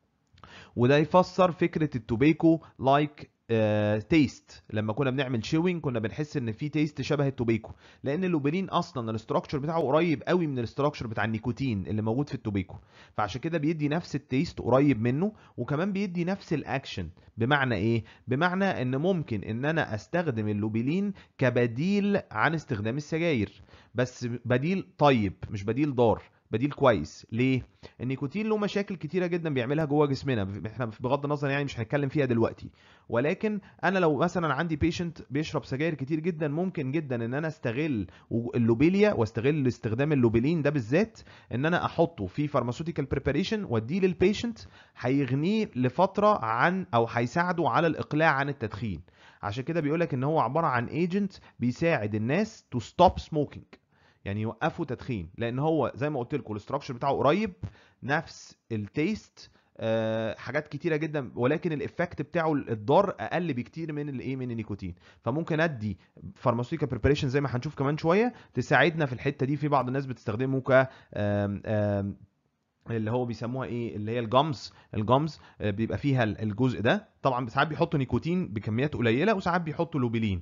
Speaker 1: وده يفسر فكرة التوبيكو لايك تيست لما كنا بنعمل شوينج كنا بنحس ان في تيست شبه التوبيكو لان اللوبيلين اصلا الاستراكشر بتاعه قريب قوي من الاستراكشر بتاع النيكوتين اللي موجود في التوبيكو فعشان كده بيدي نفس التيست قريب منه وكمان بيدي نفس الاكشن بمعنى ايه بمعنى ان ممكن ان انا استخدم اللوبيلين كبديل عن استخدام السجاير بس بديل طيب مش بديل ضار بديل كويس ليه النيكوتين له مشاكل كتيره جدا بيعملها جوه جسمنا احنا بغض النظر يعني مش هنتكلم فيها دلوقتي ولكن انا لو مثلا عندي بيشنت بيشرب سجاير كتير جدا ممكن جدا ان انا استغل اللوبيليا واستغل استخدام اللوبيلين ده بالذات ان انا احطه في فارماسيوتيكال بريباريشن واديه للبيشنت هيغنيه لفتره عن او هيساعده على الاقلاع عن التدخين عشان كده بيقولك ان هو عباره عن ايجنت بيساعد الناس تو ستوب سموكينج يعني يوقفوا تدخين لان هو زي ما قلت لكم الاستراكشر بتاعه قريب نفس التيست أه حاجات كتيره جدا ولكن الايفكت بتاعه الضار اقل بكتير من الايه من النيكوتين فممكن ادي فارماسيوتيكال بريباريشن زي ما هنشوف كمان شويه تساعدنا في الحته دي في بعض الناس بتستخدمه ك آم آم اللي هو بيسموها ايه اللي هي الجامز الجامز بيبقى فيها الجزء ده طبعا ساعات بيحطوا نيكوتين بكميات قليله وساعات بيحطوا لوبيلين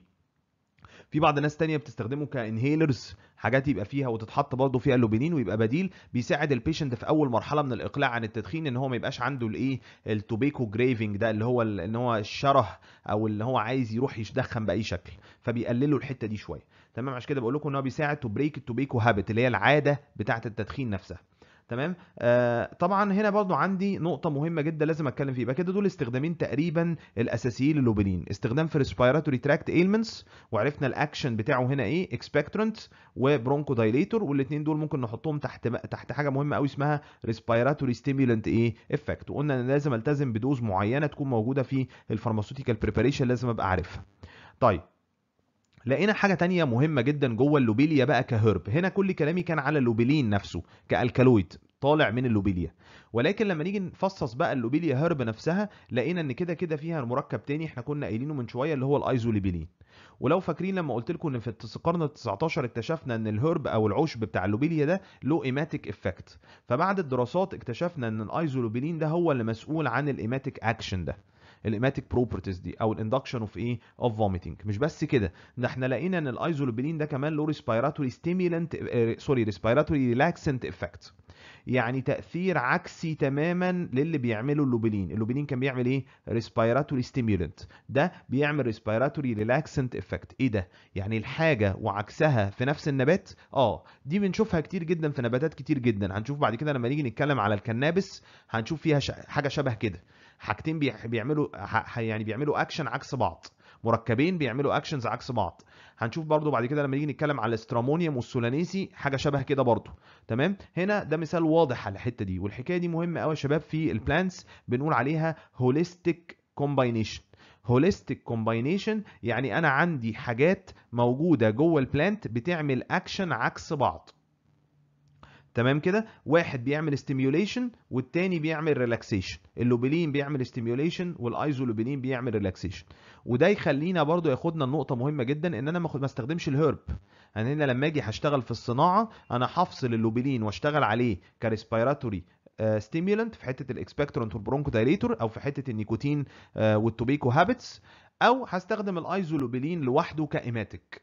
Speaker 1: في بعض الناس تانية بتستخدمه كانهيلرز حاجات يبقى فيها وتتحط برضه فيها اللوبينين ويبقى بديل بيساعد البيشنت في اول مرحله من الاقلاع عن التدخين ان هو ما يبقاش عنده الايه التوبيكو جريفنج ده اللي هو ان هو الشره او اللي هو عايز يروح يدخن باي شكل فبيقللوا الحته دي شويه تمام عشان كده بقول لكم ان هو بيساعد تو بريك التوبيكو هابت اللي هي العاده بتاعه التدخين نفسها تمام آه طبعا هنا برضو عندي نقطه مهمه جدا لازم اتكلم فيها يبقى كده دول استخدامين تقريبا الاساسيين للوبيلين استخدام في ريسبيراتوري تراكت ايلمنتس وعرفنا الاكشن بتاعه هنا ايه اكسبكتورنت وبرونكو دايليتور والاثنين دول ممكن نحطهم تحت تحت حاجه مهمه قوي اسمها ريسبيراتوري ستيمولانت ايه افكت وقلنا ان لازم التزم بدوز معينه تكون موجوده في الفارماسيوتيكال بريباريشن لازم ابقى عارفها طيب لقينا حاجه تانية مهمه جدا جوه اللوبيليا بقى كهرب هنا كل كلامي كان على اللوبيلين نفسه كالكالويد طالع من اللوبيليا ولكن لما نيجي نفصص بقى اللوبيليا هرب نفسها لقينا ان كده كده فيها مركب تاني احنا كنا قايلينه من شويه اللي هو الايزوليبيلين ولو فاكرين لما قلت لكم ان في القرن ال 19 اكتشفنا ان الهرب او العشب بتاع اللوبيليا ده له ايماتيك افكت فبعد الدراسات اكتشفنا ان الايزوليبيلين ده هو اللي مسؤول عن الايماتيك اكشن ده الايماتيك بروبرتيز دي او الاندكشن اوف ايه اوف فوميتنج مش بس كده ده احنا لقينا ان الايزولوبيلين ده كمان له ريسبيراتوري ستيمولانت سوري ريسبيراتوري ريلاكسنت افكت يعني تاثير عكسي تماما للي بيعمله اللوبيلين اللوبيلين كان بيعمل ايه ريسبيراتوري ستيمولانت ده بيعمل ريسبيراتوري ريلاكسنت افكت ايه ده يعني الحاجه وعكسها في نفس النبات اه دي بنشوفها كتير جدا في نباتات كتير جدا هنشوف بعد كده لما نيجي نتكلم على الكنابس هنشوف فيها حاجه شبه كده حاجتين بيعملوا يعني بيعملوا اكشن عكس بعض مركبين بيعملوا اكشنز عكس بعض هنشوف برضو بعد كده لما نيجي نتكلم على الاسترامونيوم والسولانيسي حاجه شبه كده برضو تمام هنا ده مثال واضح على الحته دي والحكايه دي مهمه قوي يا شباب في البلانتس بنقول عليها هوليستيك كومباينيشن هوليستيك كومباينيشن يعني انا عندي حاجات موجوده جوه البلانت بتعمل اكشن عكس بعض تمام كده واحد بيعمل ستيميوليشن والتاني بيعمل ريلاكسيشن اللوبيلين بيعمل ستيميوليشن والايزولوبيلين بيعمل ريلاكسيشن وده يخلينا برضو ياخدنا النقطه مهمه جدا ان انا ما استخدمش الهرب انا هنا لما اجي هشتغل في الصناعه انا هفصل اللوبيلين واشتغل عليه كريسبيراتوري ستيمولانت في حته الاكسبكتورنت والبرونكو دايليتور او في حته النيكوتين والتوبيكو هابتس او هستخدم الايزولوبيلين لوحده كايماتيك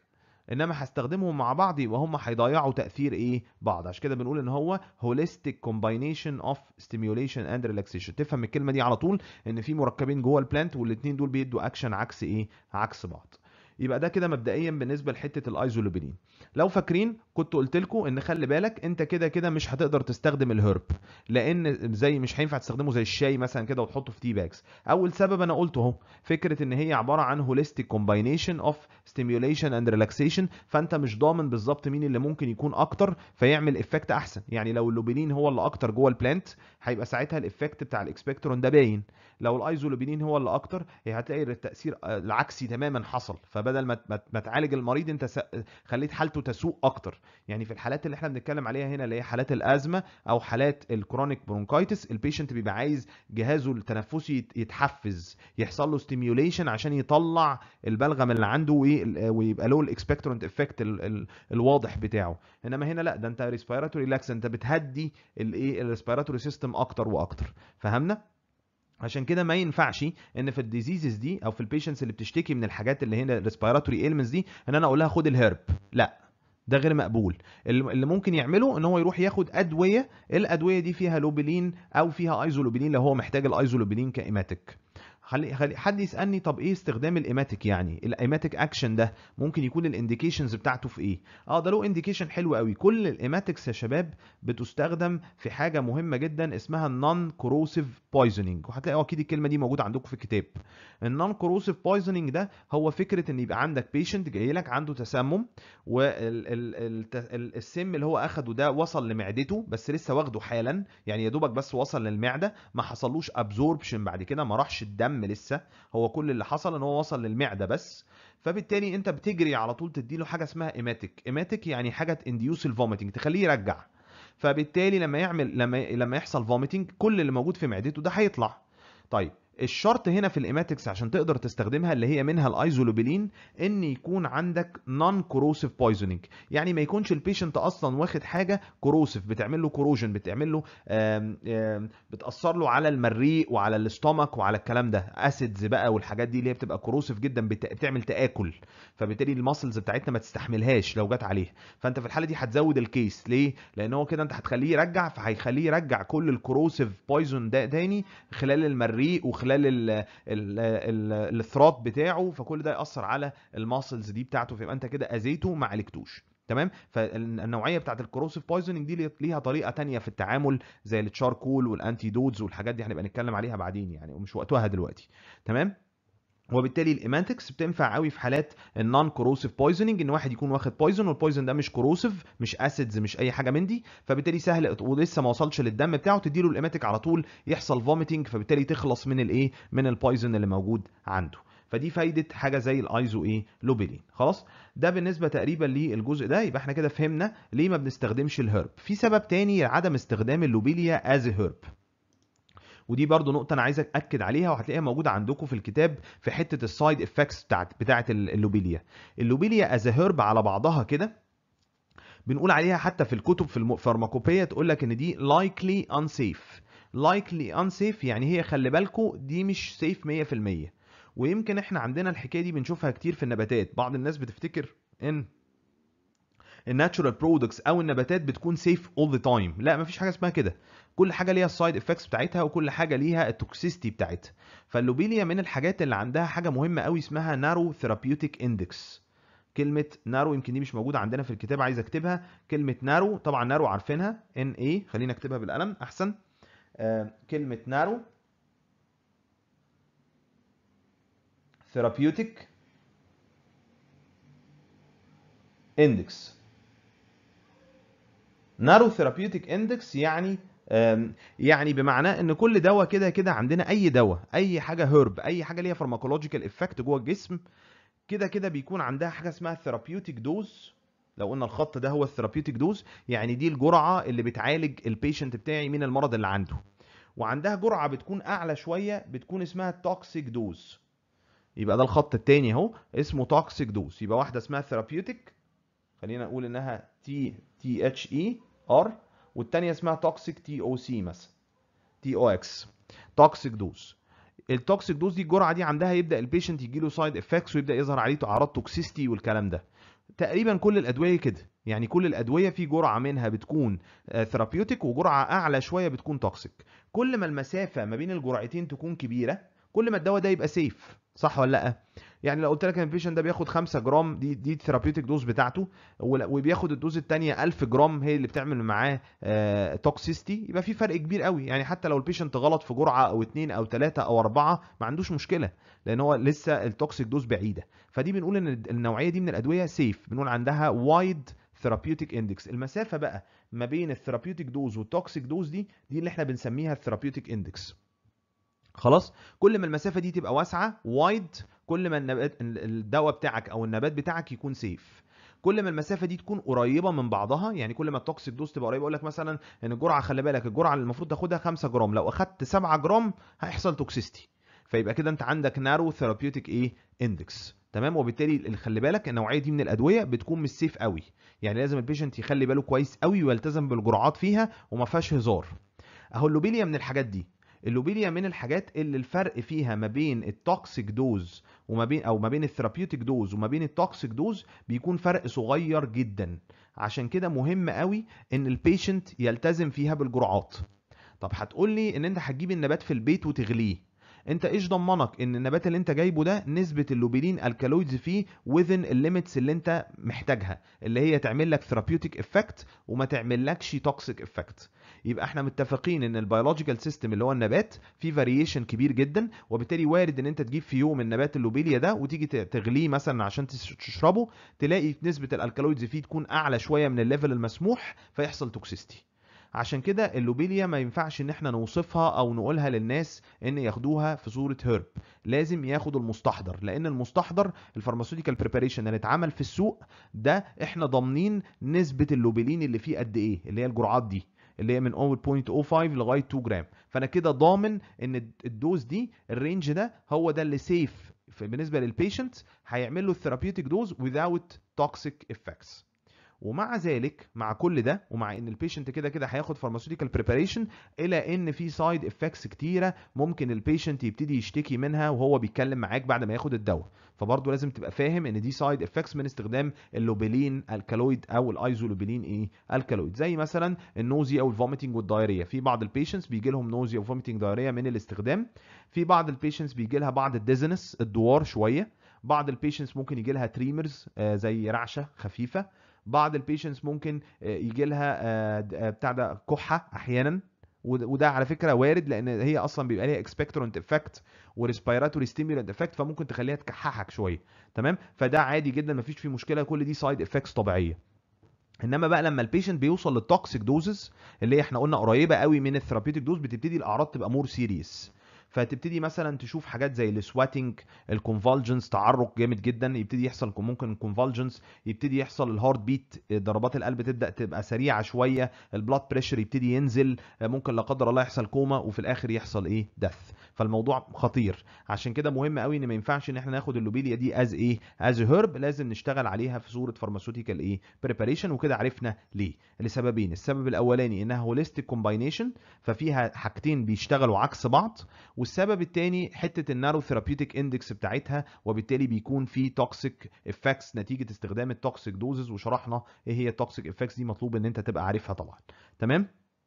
Speaker 1: انما هستخدمهم مع بعض يبقى هم هيضيعوا تاثير ايه بعض عشان كده بنقول ان هو هوليستيك كومباينيشن اوف ستيميوليشن اند ريلاكسيشن تفهم الكلمه دي على طول ان في مركبين جوه البلانت والاثنين دول بيدوا اكشن عكس ايه عكس بعض يبقى ده كده مبدئيا بالنسبه لحته الايزولوبينين لو فاكرين كنت قلت لكم ان خلي بالك انت كده كده مش هتقدر تستخدم الهرب لان زي مش هينفع تستخدمه زي الشاي مثلا كده وتحطه في تي باكس اول سبب انا قلته اهو فكره ان هي عباره عن هوليستيك كومباينيشن اوف ستيميوليشن اند ريلاكسيشن فانت مش ضامن بالظبط مين اللي ممكن يكون اكتر فيعمل افكت احسن يعني لو اللوبينين هو اللي اكتر جوه البلانت هيبقى ساعتها الافكت بتاع الاكسبكتورون ده باين لو الايزولوبينين هو اللي اكتر هتلاقي التاثير العكسي تماما حصل فبدل ما ما تعالج المريض انت خليت حالته تسوء اكتر يعني في الحالات اللي احنا بنتكلم عليها هنا اللي هي حالات الازمه او حالات الكرونيك برونكايتس البيشنت بيبقى عايز جهازه التنفسي يتحفز يحصل له ستيميوليشن عشان يطلع البلغم اللي عنده ويبقى له الاكسبكتورنت افكت الواضح بتاعه انما هنا لا ده انت ريسبيراتوري لاكس انت بتهدي الايه الريسبيراتوري سيستم اكتر واكتر فهمنا عشان كده ما ينفعش ان في الديزيزز دي او في البيشنتس اللي بتشتكي من الحاجات اللي هنا ريسبيراتوري ايلمنتس دي ان انا اقول لها خد الهرب لا ده غير مقبول اللي ممكن يعمله ان هو يروح ياخد ادويه الادويه دي فيها لوبيلين او فيها ايزولوبيلين لو هو محتاج الايزولوبيلين كايماتيك خلي خلي حد يسالني طب ايه استخدام الايماتيك يعني الايماتيك اكشن ده ممكن يكون الانديكيشنز بتاعته في ايه اه ده له انديكيشن حلو قوي كل الايماتكس يا شباب بتستخدم في حاجه مهمه جدا اسمها النون كوروسيف بويزنينج وهتلاقوا اكيد الكلمه دي موجوده عندكم في الكتاب النون كوروسيف بويزنينج ده هو فكره ان يبقى عندك بيشنت جاي لك عنده تسمم والسم اللي هو اخده ده وصل لمعدته بس لسه واخده حالا يعني يا دوبك بس وصل للمعده ما حصلوش ابزوربشن بعد كده ما راحش الدم لسه هو كل اللي حصل ان هو وصل للمعده بس فبالتالي انت بتجري على طول تديله حاجه اسمها ايماتيك ايماتيك يعني حاجه تنديوس الفوميتنج تخليه يرجع فبالتالي لما يعمل لما لما يحصل فوميتنج كل اللي موجود في معدته ده هيطلع طيب الشرط هنا في الايماتكس عشان تقدر تستخدمها اللي هي منها الايزولوبيلين ان يكون عندك نون كوروسيف بويزنينج يعني ما يكونش البيشنت اصلا واخد حاجه كوروسيف بتعمل له كوروجن بتعمل له آم آم بتاثر له على المريء وعلى الاستومك وعلى الكلام ده اسيدز بقى والحاجات دي اللي هي بتبقى كوروسيف جدا بتعمل تاكل فبالتالي الماسلز بتاعتنا ما تستحملهاش لو جت عليها فانت في الحاله دي هتزود الكيس ليه لان هو كده انت هتخليه يرجع فهيخليه يرجع كل الكوروسيف بويزون ده تاني خلال المريء وخلال الثروت بتاعه فكل ده ياثر على الماسلز دي بتاعته فيبقى انت كده اذيته ما عالجتوش تمام فالنوعيه بتاعت الكروسيف بويزنينج دي ليها طريقه تانية في التعامل زي التشاركول والانتي دودز والحاجات دي هنبقى نتكلم عليها بعدين يعني ومش وقتها دلوقتي تمام وبالتالي الايمانتكس بتنفع قوي في حالات النون كوروسيف بويزنينج ان واحد يكون واخد بويزن والبويزن ده مش كوروسيف مش اسيدز مش اي حاجه من دي فبالتالي سهل ولسه ما وصلش للدم بتاعه تديله الايماتيك على طول يحصل فوميتنج فبالتالي تخلص من الايه من البويزن اللي موجود عنده فدي فايده حاجه زي الايزو ايه لوبيلين خلاص ده بالنسبه تقريبا للجزء ده يبقى احنا كده فهمنا ليه ما بنستخدمش الهرب في سبب تاني عدم استخدام اللوبيليا از هرب ودي برضو نقطه انا عايز اكد عليها وهتلاقيها موجوده عندكم في الكتاب في حته السايد افكتس بتاعت بتاعه اللوبيليا اللوبيليا از هيرب على بعضها كده بنقول عليها حتى في الكتب في الفارماكوبيه تقول لك ان دي لايكلي انسيف لايكلي انسيف يعني هي خلي بالكم دي مش سيف 100% ويمكن احنا عندنا الحكايه دي بنشوفها كتير في النباتات بعض الناس بتفتكر ان الناتشورال برودكتس او النباتات بتكون سيف اول ذا تايم لا مفيش حاجه اسمها كده كل حاجه ليها السايد افكتس بتاعتها وكل حاجه ليها التوكسيستي بتاعتها فاللوبيليا من الحاجات اللي عندها حاجه مهمه قوي اسمها نارو ثيرابيوتيك اندكس كلمه نارو يمكن دي مش موجوده عندنا في الكتاب عايز اكتبها كلمه نارو طبعا نارو عارفينها ان اي خلينا اكتبها بالقلم احسن آه كلمه نارو ثيرابيوتيك اندكس نارو ثيرابيوتيك اندكس يعني يعني بمعنى ان كل دواء كده كده عندنا اي دواء اي حاجه هيرب اي حاجه ليها فارماكولوجيكال افكت جوه الجسم كده كده بيكون عندها حاجه اسمها ثيرابيوتيك دوز لو قلنا الخط ده هو الثيرابيوتيك دوز يعني دي الجرعه اللي بتعالج البيشنت بتاعي من المرض اللي عنده وعندها جرعه بتكون اعلى شويه بتكون اسمها توكسيك دوز يبقى ده الخط الثاني اهو اسمه توكسيك دوز يبقى واحده اسمها ثيرابيوتيك خلينا نقول انها تي تي اتش اي ار والثانيه اسمها توكسيك تي او سي مثلا تي او اكس توكسيك دوز التوكسيك دوز دي الجرعه دي عندها يبدا البيشنت يجي له سايد افكتس ويبدا يظهر عليه اعراض توكسيستي والكلام ده تقريبا كل الادويه كده يعني كل الادويه في جرعه منها بتكون ثيرابيوتيك وجرعه اعلى شويه بتكون توكسيك كل ما المسافه ما بين الجرعتين تكون كبيره كل ما الدواء ده يبقى سيف صح ولا لا يعني لو قلت لك ان البيشنت ده بياخد 5 جرام دي دي الثيرابيوتيك دوز بتاعته وبياخد الدوز الثانيه 1000 جرام هي اللي بتعمل معاه توكسيستي يبقى في فرق كبير قوي يعني حتى لو البيشنت غلط في جرعه او اثنين او ثلاثه او اربعه ما عندوش مشكله لان هو لسه التوكسيك دوز بعيده فدي بنقول ان النوعيه دي من الادويه سيف بنقول عندها وايد ثيرابيوتيك اندكس المسافه بقى ما بين الثيرابيوتيك دوز والتوكسيك دوز دي دي اللي احنا بنسميها الثيرابيوتيك اندكس خلاص كل ما المسافه دي تبقى واسعه وايد كل ما النبات الدواء بتاعك او النبات بتاعك يكون سيف كل ما المسافه دي تكون قريبه من بعضها يعني كل ما التوكسيك دوز تبقى قريبه اقول لك مثلا ان الجرعه خلي بالك الجرعه اللي المفروض تاخدها 5 جرام لو اخدت 7 جرام هيحصل توكسيستي فيبقى كده انت عندك نارو ثيرابيوتيك ايه اندكس تمام وبالتالي خلي بالك النوعيه دي من الادويه بتكون مش سيف قوي يعني لازم البيشنت يخلي باله كويس قوي ويلتزم بالجرعات فيها وما فيهاش هزار اهو اللوبيليا من الحاجات دي اللوبيليا من الحاجات اللي الفرق فيها ما بين التوكسيك دوز وما بين او ما بين الثيرابيوتيك دوز وما بين التوكسيك دوز بيكون فرق صغير جدا عشان كده مهم قوي ان البيشنت يلتزم فيها بالجرعات طب هتقول لي ان انت هتجيب النبات في البيت وتغليه انت ايش ضمنك ان النبات اللي انت جايبه ده نسبه اللوبيلين الكالويدز فيه within الليميتس اللي انت محتاجها اللي هي تعمل لك ثيرابيوتيك افكت وما تعملكش توكسيك افكت يبقى احنا متفقين ان البيولوجيكال سيستم اللي هو النبات فيه فاريشن كبير جدا وبالتالي وارد ان انت تجيب في يوم النبات اللوبيليا ده وتيجي تغليه مثلا عشان تشربه تلاقي نسبه الالكالويدز فيه تكون اعلى شويه من الليفل المسموح فيحصل توكسيستي عشان كده اللوبيليا ما ينفعش ان احنا نوصفها او نقولها للناس ان ياخدوها في صوره هيرب لازم ياخدوا المستحضر لان المستحضر الفارماسيوتيكال بريباريشن اللي اتعمل في السوق ده احنا ضامنين نسبه اللوبيلين اللي فيه قد ايه اللي هي الجرعات دي اللي هي من 0.05 لغايه 2 جرام فانا كده ضامن ان الدوز دي الرينج ده هو ده اللي سيف بالنسبه للبيشنت هيعمل له الثيرابيوتيك دوز without toxic effects ومع ذلك مع كل ده ومع ان البيشنت كده كده هياخد فارماسيوتيكال بريباريشن الى ان في سايد افكتس كتيره ممكن البيشنت يبتدي يشتكي منها وهو بيتكلم معاك بعد ما ياخد الدواء فبرضه لازم تبقى فاهم ان دي سايد افكتس من استخدام اللوبيلين الكالويد او الايزولوبيلين ايه الكالويد زي مثلا النوزيا او الفوميتنج والدايريا في بعض البيشنتس بيجي لهم نوزيا وفوميتنج دايريا من الاستخدام في بعض البيشنتس بيجي لها بعض الديزنس الدوار شويه بعض البيشنتس ممكن يجي لها تريمرز زي رعشه خفيفه بعض البيشنتس ممكن يجي لها بتاع ده كحه احيانا وده على فكره وارد لان هي اصلا بيبقى ليها اكسبكتورنت افكت وريسبيراتوري ستيمولانت افكت فممكن تخليها تكححك شويه تمام فده عادي جدا مفيش فيه مشكله كل دي سايد افكتس طبيعيه انما بقى لما البيشنت بيوصل للتوكسيك دوزز اللي هي احنا قلنا قريبه قوي من الثيرابيوتيك دوز بتبتدي الاعراض تبقى مور سيريس فتبتدي مثلا تشوف حاجات زي السواتنج الكونفالجنس تعرق جامد جدا يبتدي يحصل ممكن الكونفالجنس يبتدي يحصل الهارت بيت ضربات القلب تبدا تبقى سريعه شويه البلاد بريشر يبتدي ينزل ممكن لا قدر الله يحصل كوما وفي الاخر يحصل ايه دث فالموضوع خطير عشان كده مهم قوي ان ما ينفعش ان احنا ناخد اللوبيليا دي از ايه از هيرب لازم نشتغل عليها في صوره فارماسيوتيكال ايه بريباريشن وكده عرفنا ليه لسببين السبب الاولاني انها هوليستيك كومباينيشن ففيها حاجتين بيشتغلوا عكس بعض والسبب الثاني حته النارو ثيرابيوتيك اندكس بتاعتها وبالتالي بيكون في توكسيك افكتس نتيجه استخدام التوكسيك دوزز وشرحنا ايه هي التوكسيك افكتس دي مطلوب ان انت تبقى عارفها طبعا تمام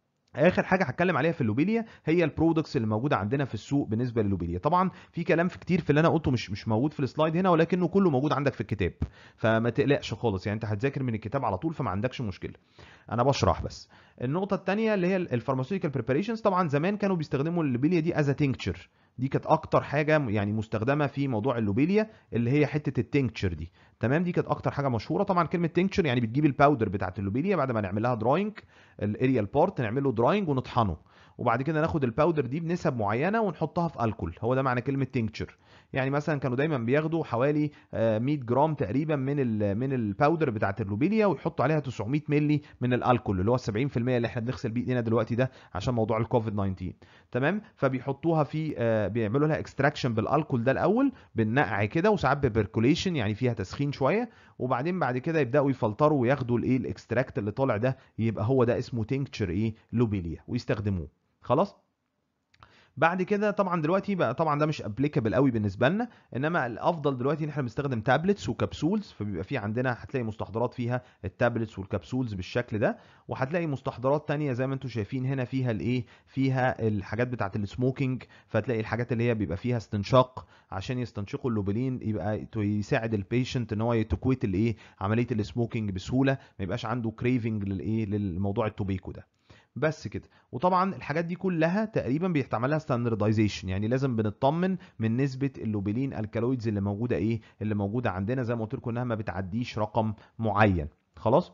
Speaker 1: اخر حاجه هتكلم عليها في اللوبيليا هي البرودكتس اللي موجوده عندنا في السوق بالنسبه للوبيليا طبعا في كلام في كتير في اللي انا قلته مش مش موجود في السلايد هنا ولكنه كله موجود عندك في الكتاب فما تقلقش خالص يعني انت هتذاكر من الكتاب على طول فما عندكش مشكله انا بشرح بس النقطه الثانيه اللي هي الفارماسيوتيكال بريباريشنز طبعا زمان كانوا بيستخدموا اللوبيليا دي از تينكتشر دي كانت اكتر حاجه يعني مستخدمه في موضوع اللوبيليا اللي هي حته التينكتشر دي تمام دي كانت اكتر حاجه مشهوره طبعا كلمه تينكتشر يعني بتجيب الباودر بتاعت اللوبيليا بعد ما نعمل لها دراينج الاريال بارت نعمل له دراينج ونطحنه وبعد كده ناخد الباودر دي بنسب معينه ونحطها في الكول هو ده معنى كلمه تينكتشر يعني مثلا كانوا دايما بياخدوا حوالي 100 جرام تقريبا من ال من الباودر بتاعت اللوبيليا ويحطوا عليها 900 مللي من الالكول اللي هو 70% اللي احنا بنغسل بيه ايدينا دلوقتي ده عشان موضوع الكوفيد 19 تمام فبيحطوها في بيعملوا لها اكستراكشن بالالكول ده الاول بالنقع كده وساعات ببركوليشن يعني فيها تسخين شويه وبعدين بعد كده يبداوا يفلتروا وياخدوا الايه الاكستراكت اللي طالع ده يبقى هو ده اسمه تينكتشر ايه لوبيليا ويستخدموه خلاص بعد كده طبعا دلوقتي بقى طبعا ده مش ابليكابل قوي بالنسبه لنا انما الافضل دلوقتي ان احنا بنستخدم تابلتس وكبسولز فبيبقى في عندنا هتلاقي مستحضرات فيها التابلتس والكبسولز بالشكل ده وهتلاقي مستحضرات تانية زي ما انتم شايفين هنا فيها الايه فيها الحاجات بتاعه السموكينج فتلاقي الحاجات اللي هي بيبقى فيها استنشاق عشان يستنشقوا اللوبلين يبقى يساعد البيشنت ان هو يتكويت الايه عمليه السموكينج بسهوله ما يبقاش عنده كريفنج للايه للموضوع التوبيكو ده بس كده وطبعا الحاجات دي كلها تقريبا بيتعمل لها ستاندردايزيشن يعني لازم بنطمن من نسبه اللوبيلين الكالويدز اللي موجوده ايه اللي موجوده عندنا زي ما قلت لكم انها ما بتعديش رقم معين خلاص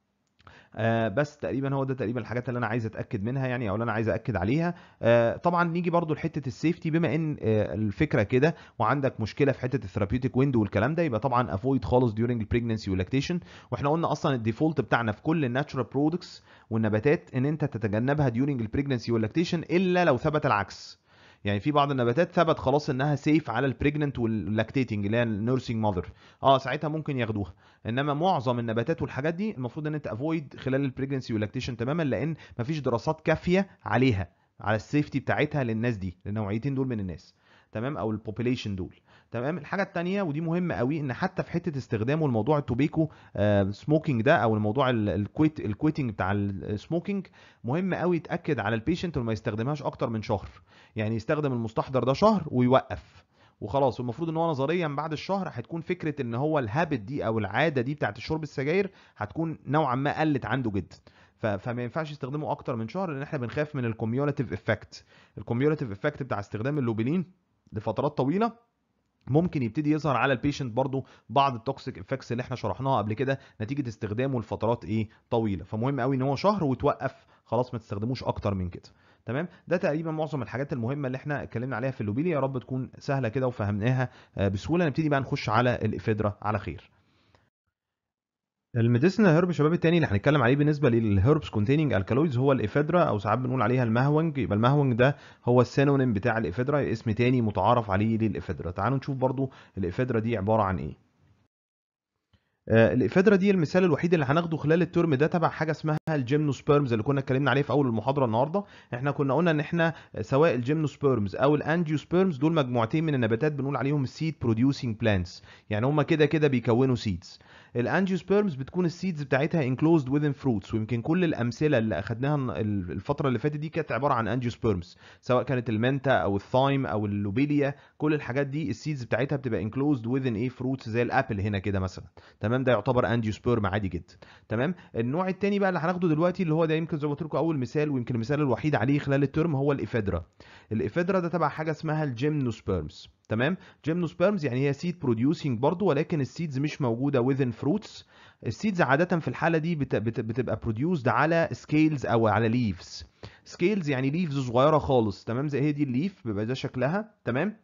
Speaker 1: آه بس تقريبا هو ده تقريبا الحاجات اللي انا عايز اتاكد منها يعني او اللي انا عايز اكد عليها آه طبعا نيجي برضو لحته السيفتي بما ان آه الفكره كده وعندك مشكله في حته الثيرابيوتيك ويندو والكلام ده يبقى طبعا افويد خالص ديورنج البريجنسي واللاكتيشن واحنا قلنا اصلا الديفولت بتاعنا في كل الناتشورال برودكتس والنباتات ان انت تتجنبها ديورنج البريجنسي واللاكتيشن الا لو ثبت العكس يعني في بعض النباتات ثبت خلاص انها سيف على البريجننت واللاكتيتنج اللي هي النيرسينج ماذر اه ساعتها ممكن ياخدوها انما معظم النباتات والحاجات دي المفروض ان انت افويد خلال البريجنسي واللاكتيشن تماما لان مفيش دراسات كافيه عليها على السيفتي بتاعتها للناس دي للنوعيتين دول من الناس تمام او البوبيليشن دول تمام الحاجه الثانيه ودي مهمه قوي ان حتى في حته استخدامه الموضوع التوبيكو آه سموكينج ده او الموضوع الكويت الكويتنج بتاع السموكينج مهم قوي يتاكد على البيشنت انه ما يستخدمهاش اكتر من شهر يعني يستخدم المستحضر ده شهر ويوقف وخلاص والمفروض ان هو نظريا بعد الشهر هتكون فكره ان هو الهابت دي او العاده دي بتاعت الشرب السجاير هتكون نوعا ما قلت عنده جدا فما ينفعش يستخدمه اكتر من شهر لان احنا بنخاف من الكوميولاتيف افكت الكوميولاتيف افكت بتاع استخدام اللوبيلين لفترات طويله ممكن يبتدي يظهر على البيشنت برضو بعض التوكسيك افكتس اللي احنا شرحناها قبل كده نتيجه استخدامه لفترات ايه طويله فمهم قوي ان هو شهر وتوقف خلاص ما تستخدموش اكتر من كده تمام ده تقريبا معظم الحاجات المهمه اللي احنا اتكلمنا عليها في اللوبيلي يا رب تكون سهله كده وفهمناها بسهوله نبتدي بقى نخش على الافيدرا على خير الميديسينال هيرب شباب التاني اللي هنتكلم عليه بالنسبه للهيربس كونتيننج الكالويدز هو الافيدرا او ساعات بنقول عليها المهونج يبقى المهونج ده هو السينونيم بتاع الافيدرا اسم تاني متعارف عليه للافيدرا تعالوا نشوف برضو الافيدرا دي عباره عن ايه الافيدرا دي المثال الوحيد اللي هناخده خلال الترم ده تبع حاجه اسمها الجيمنوسبيرمز اللي كنا اتكلمنا عليه في اول المحاضره النهارده احنا كنا قلنا ان احنا سواء الجيمنوسبيرمز او الانجيوسبيرمز دول مجموعتين من النباتات بنقول عليهم السيد بروديوسينج بلانتس يعني هم كده كده بيكونوا سيدز الانجيوسبيرمز بتكون السيدز بتاعتها انكلوزد within فروتس ويمكن كل الامثله اللي اخدناها الفتره اللي فاتت دي كانت عباره عن انجيوسبيرمز سواء كانت المنتا او الثايم او اللوبيليا كل الحاجات دي السيدز بتاعتها بتبقى انكلوزد within ايه فروتس زي الابل هنا كده مثلا تمام ده يعتبر انجيوسبيرم عادي جدا تمام النوع الثاني بقى اللي هناخده دلوقتي اللي هو ده يمكن زي ما قلت لكم اول مثال ويمكن المثال الوحيد عليه خلال الترم هو الافيدرا الافيدرا ده تبع حاجه اسمها الجيمنوسبيرمز تمام جيمنوسبيرمز يعني هي سيد بروديوسينج برضو ولكن السيدز مش موجوده within فروتس السيدز عاده في الحاله دي بت بت بتبقى بروديوسد على سكيلز او على ليفز سكيلز يعني ليفز صغيره خالص تمام زي هي دي الليف بيبقى ده شكلها تمام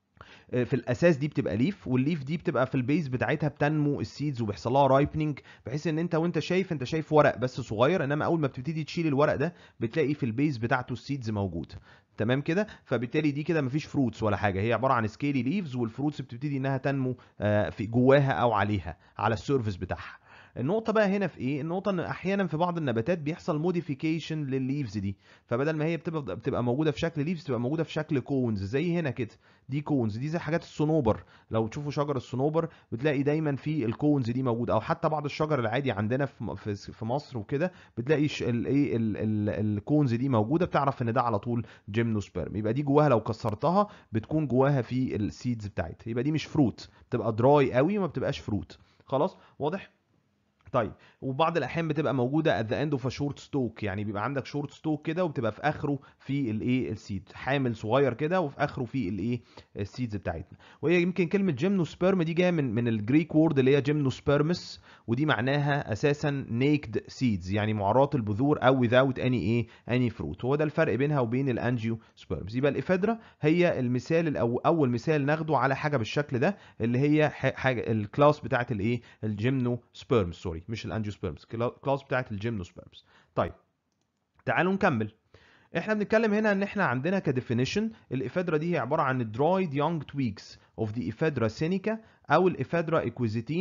Speaker 1: في الاساس دي بتبقى ليف والليف دي بتبقى في البيز بتاعتها بتنمو السيدز وبيحصل لها رايبنينج بحيث ان انت وانت شايف انت شايف ورق بس صغير انما اول ما بتبتدي تشيل الورق ده بتلاقي في البيز بتاعته السيدز موجود تمام كده فبالتالي دي كده مفيش فروتس ولا حاجه هي عباره عن سكيلي ليفز والفروتس بتبتدي انها تنمو في جواها او عليها على السيرفيس بتاعها النقطه بقى هنا في ايه النقطه ان احيانا في بعض النباتات بيحصل موديفيكيشن للليفز دي فبدل ما هي بتبقى بتبقى موجوده في شكل ليفز تبقى موجوده في شكل كونز زي هنا كده دي كونز دي زي حاجات الصنوبر لو تشوفوا شجر الصنوبر بتلاقي دايما في الكونز دي موجوده او حتى بعض الشجر العادي عندنا في في مصر وكده بتلاقي الايه الكونز دي موجوده بتعرف ان ده على طول جيمنوسبيرم يبقى دي جواها لو كسرتها بتكون جواها في السيدز بتاعتها يبقى دي مش فروت بتبقى دراي قوي وما بتبقاش فروت خلاص واضح طيب وبعض الاحيان بتبقى موجوده at the end of a short stalk يعني بيبقى عندك شورت ستوك كده وبتبقى في اخره في الايه السيد حامل صغير كده وفي اخره في الايه السيدز بتاعتنا وهي يمكن كلمه جيمنوسبيرم دي جايه من من الجريك وورد اللي هي جيمنوسبيرمس ودي معناها اساسا نيكد سيدز يعني معرات البذور او without any ايه any fruit هو ده الفرق بينها وبين الانجيو سبيرمز يبقى الافيدرا هي المثال الأو اول مثال ناخده على حاجه بالشكل ده اللي هي حاجه الكلاس بتاعت الايه الجيمنو سبيرمز سوري مش الانجيوسبيرمز كلاس بتاعت الجيمنوسبيرمز طيب تعالوا نكمل احنا بنتكلم هنا ان احنا عندنا كديفينيشن الافيدرا دي هي عباره عن dried young twigs of the ephedra seneca او الافيدرا equisetina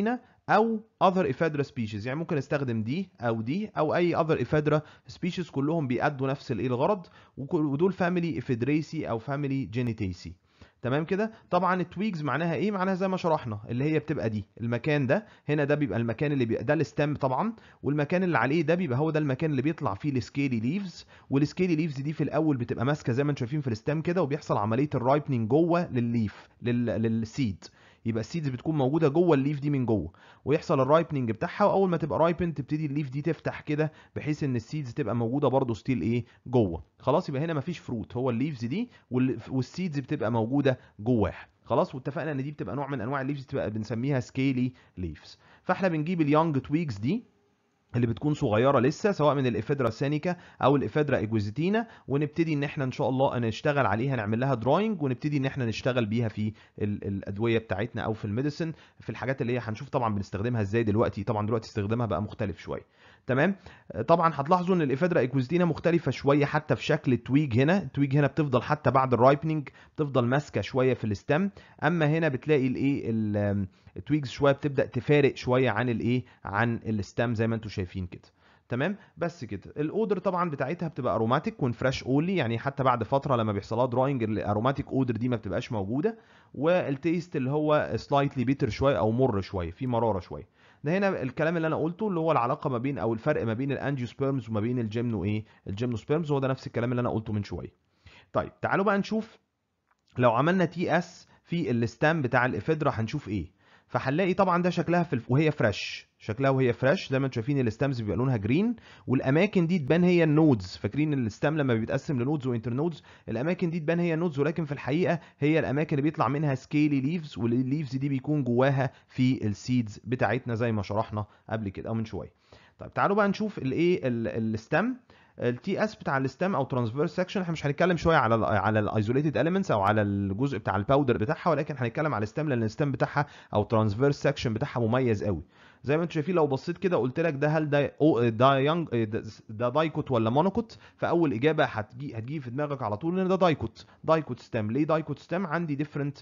Speaker 1: او other ephedra species يعني ممكن استخدم دي او دي او اي other ephedra species كلهم بيأدوا نفس الايه الغرض ودول فاميلي افيدريسي او فاميلي جينيتيسي تمام كده طبعا التويجز معناها ايه معناها زي ما شرحنا اللي هي بتبقى دي المكان ده هنا ده بيبقى المكان اللي بيبقى ده الستام طبعا والمكان اللي عليه ده بيبقى هو ده المكان اللي بيطلع فيه السكيلي ليفز والسكيلي ليفز دي في الاول بتبقى ماسكه زي ما انتم شايفين في الستام كده وبيحصل عمليه الرايبنينج جوه للليف لل... للسيد يبقى السيدز بتكون موجوده جوه الليف دي من جوه ويحصل الرايبنينج بتاعها واول ما تبقى رايبن تبتدي الليف دي تفتح كده بحيث ان السيدز تبقى موجوده برده ستيل ايه جوه خلاص يبقى هنا مفيش فروت هو الليفز دي والسيدز بتبقى موجوده جواها خلاص واتفقنا ان دي بتبقى نوع من انواع الليفز بتبقى بنسميها سكيلي ليفز فاحنا بنجيب اليونج تويجز دي اللي بتكون صغيره لسه سواء من الافيدرا سينيكا او الافيدرا ايجوزيتينا ونبتدي ان احنا ان شاء الله نشتغل عليها نعمل لها دراينج ونبتدي ان احنا نشتغل بيها في الادويه بتاعتنا او في الميديسن في الحاجات اللي هي هنشوف طبعا بنستخدمها ازاي دلوقتي طبعا دلوقتي استخدامها بقى مختلف شويه تمام طبعا هتلاحظوا ان الافيدرا ايكوزيتينا مختلفه شويه حتى في شكل التويج هنا التويج هنا بتفضل حتى بعد الرايبنينج بتفضل ماسكه شويه في الستم اما هنا بتلاقي الايه التويجز شويه بتبدا تفارق شويه عن الايه عن الستم زي ما انتم شايفين كده تمام بس كده الاودر طبعا بتاعتها بتبقى اروماتيك فريش اولي يعني حتى بعد فتره لما بيحصل لها دراينج الاروماتيك اودر دي ما بتبقاش موجوده والتيست اللي هو سلايتلي بيتر شويه او مر شويه في مراره شويه ده هنا الكلام اللي انا قلته اللي هو العلاقه ما بين او الفرق ما بين الانجيوسبيرمز وما بين الجيمنو ايه الجيمنوسبيرمز هو ده نفس الكلام اللي انا قلته من شويه طيب تعالوا بقى نشوف لو عملنا تي اس في الستام بتاع الافيدرا هنشوف ايه فهنلاقي طبعا ده شكلها في الف... وهي فريش شكلها وهي فريش زي ما انتم شايفين الستامز بيبقى لونها جرين والاماكن دي تبان هي النودز فاكرين الستام لما بيتقسم لنودز وانتر نودز الاماكن دي تبان هي النودز ولكن في الحقيقه هي الاماكن اللي بيطلع منها سكيلي ليفز والليفز دي بيكون جواها في السيدز بتاعتنا زي ما شرحنا قبل كده او من شويه طيب تعالوا بقى نشوف الايه الستام التي اس بتاع الستام او ترانسفيرس سكشن احنا مش هنتكلم شويه على ال على الايزوليتد اليمنتس او على الجزء بتاع الباودر بتاعها ولكن هنتكلم على الستام لان الستام بتاعها او ترانسفيرس سكشن بتاعها مميز قوي زي ما انتم شايفين لو بصيت كده قلت لك ده هل ده أو ده يانج ده دايكوت ولا مونوكوت فاول اجابه هتجي هتجي في دماغك على طول ان ده دايكوت دايكوت ستام ليه دايكوت ستام عندي ديفرنت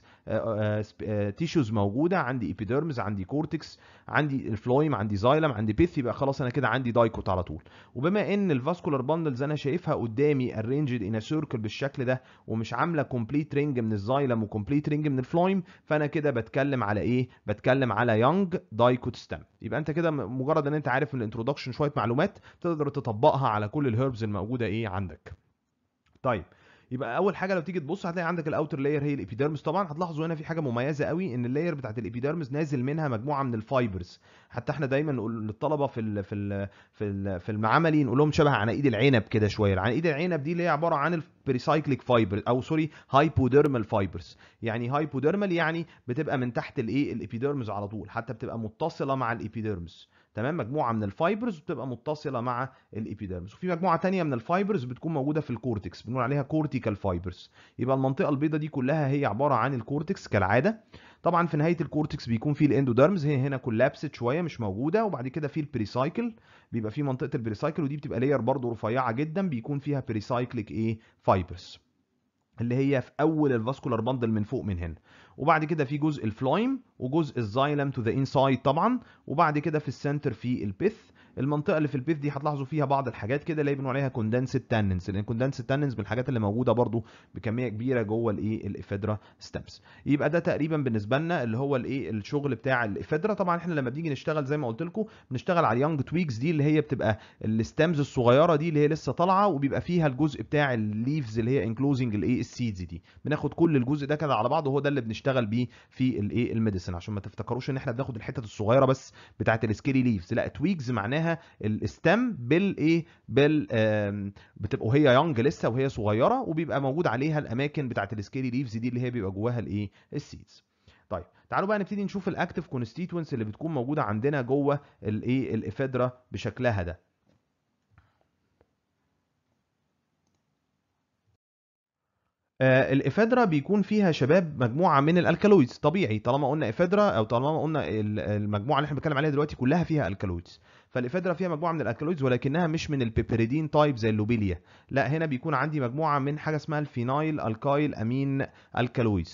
Speaker 1: تيشوز موجوده عندي ايبيديرمز عندي كورتكس عندي الفلويم عندي زايلم عندي بيث يبقى خلاص انا كده عندي دايكوت على طول وبما ان الفاسكولار باندلز انا شايفها قدامي ارينجد ان سيركل بالشكل ده ومش عامله كومبليت رينج من الزايلم وكومبليت رينج من الفلويم فانا كده بتكلم على ايه بتكلم على يانج دايكوت ستام يبقى انت كده مجرد ان انت عارف من الانترودكشن شويه معلومات تقدر تطبقها على كل الهيربز الموجوده ايه عندك طيب يبقى اول حاجه لو تيجي تبص هتلاقي عندك الاوتر لاير هي الابيديرمس طبعا هتلاحظوا هنا في حاجه مميزه قوي ان اللاير بتاعت الابيديرمس نازل منها مجموعه من الفايبرز حتى احنا دايما نقول للطلبه في ال في ال في ال في المعملي نقول لهم شبه عناقيد العنب كده شويه عناقيد العنب دي اللي هي عباره عن البريسايكليك فايبر او سوري هايبوديرمال فايبرز يعني هايبوديرمال يعني بتبقى من تحت الايه الابيديرمس على طول حتى بتبقى متصله مع الابيديرمس تمام مجموعه من الفايبرز بتبقى متصله مع الابيديرمس وفي مجموعه تانية من الفايبرز بتكون موجوده في الكورتكس بنقول عليها كورتيكال فايبرز يبقى المنطقه البيضاء دي كلها هي عباره عن الكورتكس كالعاده طبعا في نهايه الكورتكس بيكون في الاندوديرمز هي هنا كولابست شويه مش موجوده وبعد كده في البريسايكل بيبقى في منطقه البريسايكل ودي بتبقى لاير برضو رفيعه جدا بيكون فيها بريسايكليك ايه فايبرز اللي هي في اول الفاسكولار باندل من فوق من هنا وبعد كده في جزء الفلويم وجزء الزايلم تو ذا انسايد طبعا وبعد كده في السنتر في البيث المنطقه اللي في البيث دي هتلاحظوا فيها بعض الحاجات كده اللي بنقول عليها كوندنسد تاننز لان كوندنسد تاننز من الحاجات اللي موجوده برضو بكميه كبيره جوه الايه الافيدرا ستامس يبقى ده تقريبا بالنسبه لنا اللي هو الايه الشغل بتاع الافيدرا طبعا احنا لما بنيجي نشتغل زي ما قلت لكم بنشتغل على اليونج تويكس دي اللي هي بتبقى الستامز الصغيره دي اللي هي لسه طالعه وبيبقى فيها الجزء بتاع الليفز اللي هي انكلوزنج الايه السيدز دي بناخد كل الجزء ده كده على بعضه وهو ده اللي بنشتغل بيه في الايه الميديسن عشان ما تفتكروش ان احنا بناخد الحتت الصغيره بس بتاعه السكيلي ليفز لا تويكس معناها الستم بالايه بال بتبقى وهي يونج لسه وهي صغيره وبيبقى موجود عليها الاماكن بتاعه السكيلي ليفز دي اللي هي بيبقى جواها الايه السيدز طيب تعالوا بقى نبتدي نشوف الاكتيف كونستيتوينتس اللي بتكون موجوده عندنا جوه الايه الافيدرا بشكلها ده آه الافيدرا بيكون فيها شباب مجموعه من الالكالويدز طبيعي طالما قلنا افيدرا او طالما قلنا المجموعه اللي احنا بنتكلم عليها دلوقتي كلها فيها الكالويدز فالافيدرا فيها مجموعه من الالكالويدز ولكنها مش من البيبريدين تايب زي اللوبيليا لا هنا بيكون عندي مجموعه من حاجه اسمها الفينايل الكايل امين الكالويدز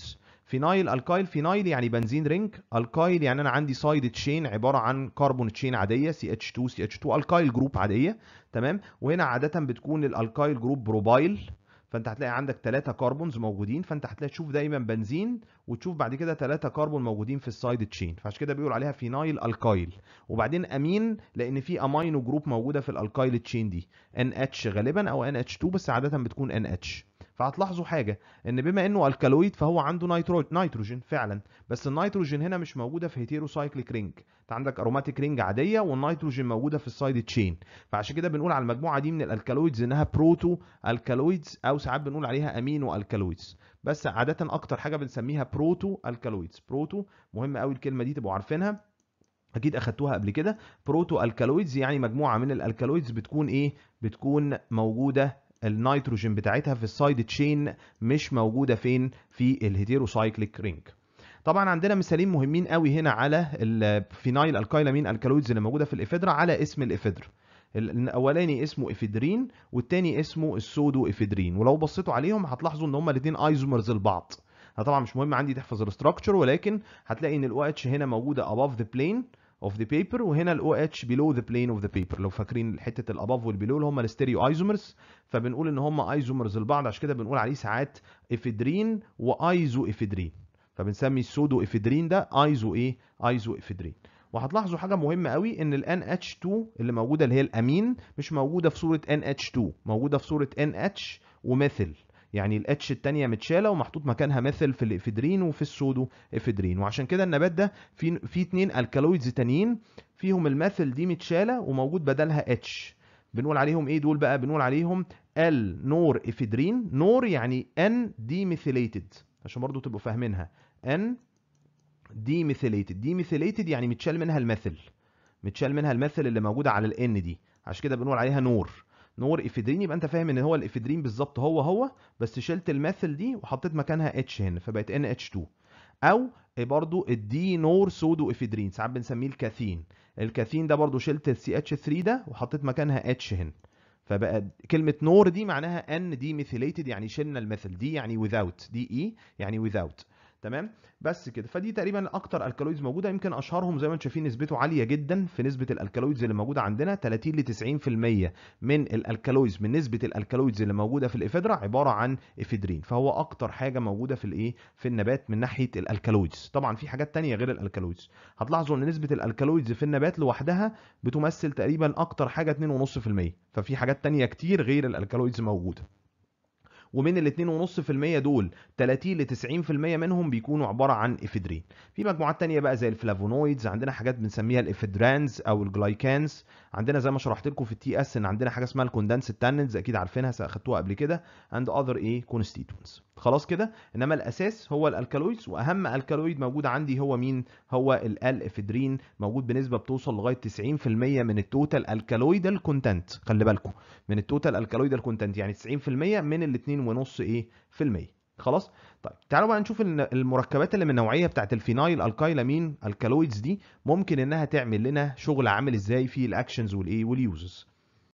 Speaker 1: فينايل الكايل فينايل يعني بنزين رينج الكايل يعني انا عندي سايد تشين عباره عن كربون تشين عاديه سي اتش 2 سي اتش 2 الكايل جروب عاديه تمام وهنا عاده بتكون الالكايل جروب بروبايل فانت هتلاقي عندك ثلاثة كربونز موجودين فانت هتلاقي تشوف دايما بنزين وتشوف بعد كده ثلاثة كربون موجودين في السايد تشين فعشان كده بيقول عليها فينايل الكايل وبعدين امين لان في امينو جروب موجوده في الالكايل تشين دي ان اتش غالبا او ان اتش 2 بس عاده بتكون ان اتش فهتلاحظوا حاجه ان بما انه الكالويد فهو عنده نيترو... نيتروجين فعلا بس النيتروجين هنا مش موجوده في هيتيروسايكليك رينج انت عندك اروماتيك رينج عاديه والنيتروجين موجوده في السايد تشين فعشان كده بنقول على المجموعه دي من الالكالويدز انها بروتو الكالويدز او ساعات بنقول عليها امينو الكالويدز بس عاده اكتر حاجه بنسميها بروتو الكالويدز بروتو مهم قوي الكلمه دي تبقوا عارفينها اكيد اخدتوها قبل كده بروتو الكالويدز يعني مجموعه من الالكالويدز بتكون ايه بتكون موجوده النيتروجين بتاعتها في السايد تشين مش موجوده فين في الهيتيروسايكليك رينج طبعا عندنا مثالين مهمين قوي هنا على الفينايل الكايلامين الكالويدز اللي موجوده في الافيدرا على اسم الافيدرا الاولاني اسمه افيدرين والتاني اسمه السودو افيدرين ولو بصيتوا عليهم هتلاحظوا ان هما الاثنين ايزومرز لبعض طبعا مش مهم عندي تحفظ الاستراكشر ولكن هتلاقي ان الاو اتش هنا موجوده above the plane of the paper وهنا الاو اتش below the plane of the paper لو فاكرين حته الاباف والبيلو اللي هم الستيريو ايزومرز فبنقول ان هم ايزومرز لبعض عشان كده بنقول عليه ساعات افيدرين وايزو افيدرين فبنسمي السودو افيدرين ده ايزو ايه ايزو افيدرين وهتلاحظوا حاجه مهمه قوي ان ال NH2 اللي موجوده اللي هي الامين مش موجوده في صوره NH2 موجوده في صوره NH وميثل يعني الاتش الثانيه متشاله ومحطوط مكانها مثل في الافيدرين وفي السودو افيدرين وعشان كده النبات ده في في اثنين الكالويدز تانيين فيهم المثل دي متشاله وموجود بدلها اتش بنقول عليهم ايه دول بقى بنقول عليهم ال نور افيدرين نور يعني ان دي ميثيليتد عشان برضو تبقوا فاهمينها ان دي ميثيليتد دي ميثيليتد يعني متشال منها المثل متشال منها المثل اللي موجوده على الان دي عشان كده بنقول عليها نور نور افيدرين يبقى انت فاهم ان هو الافيدرين بالظبط هو هو بس شلت المثل دي وحطيت مكانها اتش هنا فبقت ان اتش 2 او برضو الدي نور سودو افيدرين ساعات بنسميه الكاثين الكاثين ده برضو شلت السي اتش 3 ده وحطيت مكانها اتش هنا فبقى كلمة نور دي معناها ان دي ميثيليتد يعني شلنا المثل دي يعني without دي اي يعني without تمام بس كده فدي تقريبا اكتر الكالويدز موجوده يمكن اشهرهم زي ما انتم شايفين نسبته عاليه جدا في نسبه الالكالويدز اللي موجوده عندنا 30 ل 90% من الالكالويدز من نسبه الالكالويدز اللي موجوده في الافيدرا عباره عن افيدرين فهو اكتر حاجه موجوده في الايه في النبات من ناحيه الالكالويدز طبعا في حاجات تانية غير الالكالويدز هتلاحظوا ان نسبه الالكالويدز في النبات لوحدها بتمثل تقريبا اكتر حاجه 2.5% ففي حاجات تانية كتير غير الالكالويدز موجوده ومن ال 2.5% دول 30 ل 90% منهم بيكونوا عباره عن افيدرين في مجموعات تانية بقى زي الفلافونويدز عندنا حاجات بنسميها الافيدرانز او الجلايكانز عندنا زي ما شرحت لكم في التي اس ان عندنا حاجه اسمها الكوندنس تاننز اكيد عارفينها اخدتوها قبل كده اند اذر ايه كونستيتوينتس خلاص كده انما الاساس هو الالكالويدز واهم الكالويد موجود عندي هو مين هو الال افيدرين موجود بنسبه بتوصل لغايه 90% من التوتال الكالويدال كونتنت خلي بالكم من التوتال الكالويدال كونتنت يعني 90% من ال 2.5 ايه في المية خلاص طيب تعالوا بقى نشوف المركبات اللي من النوعيه بتاعت الفينايل الكايلامين الكالويدز دي ممكن انها تعمل لنا شغل عامل ازاي في الاكشنز والايه واليوزز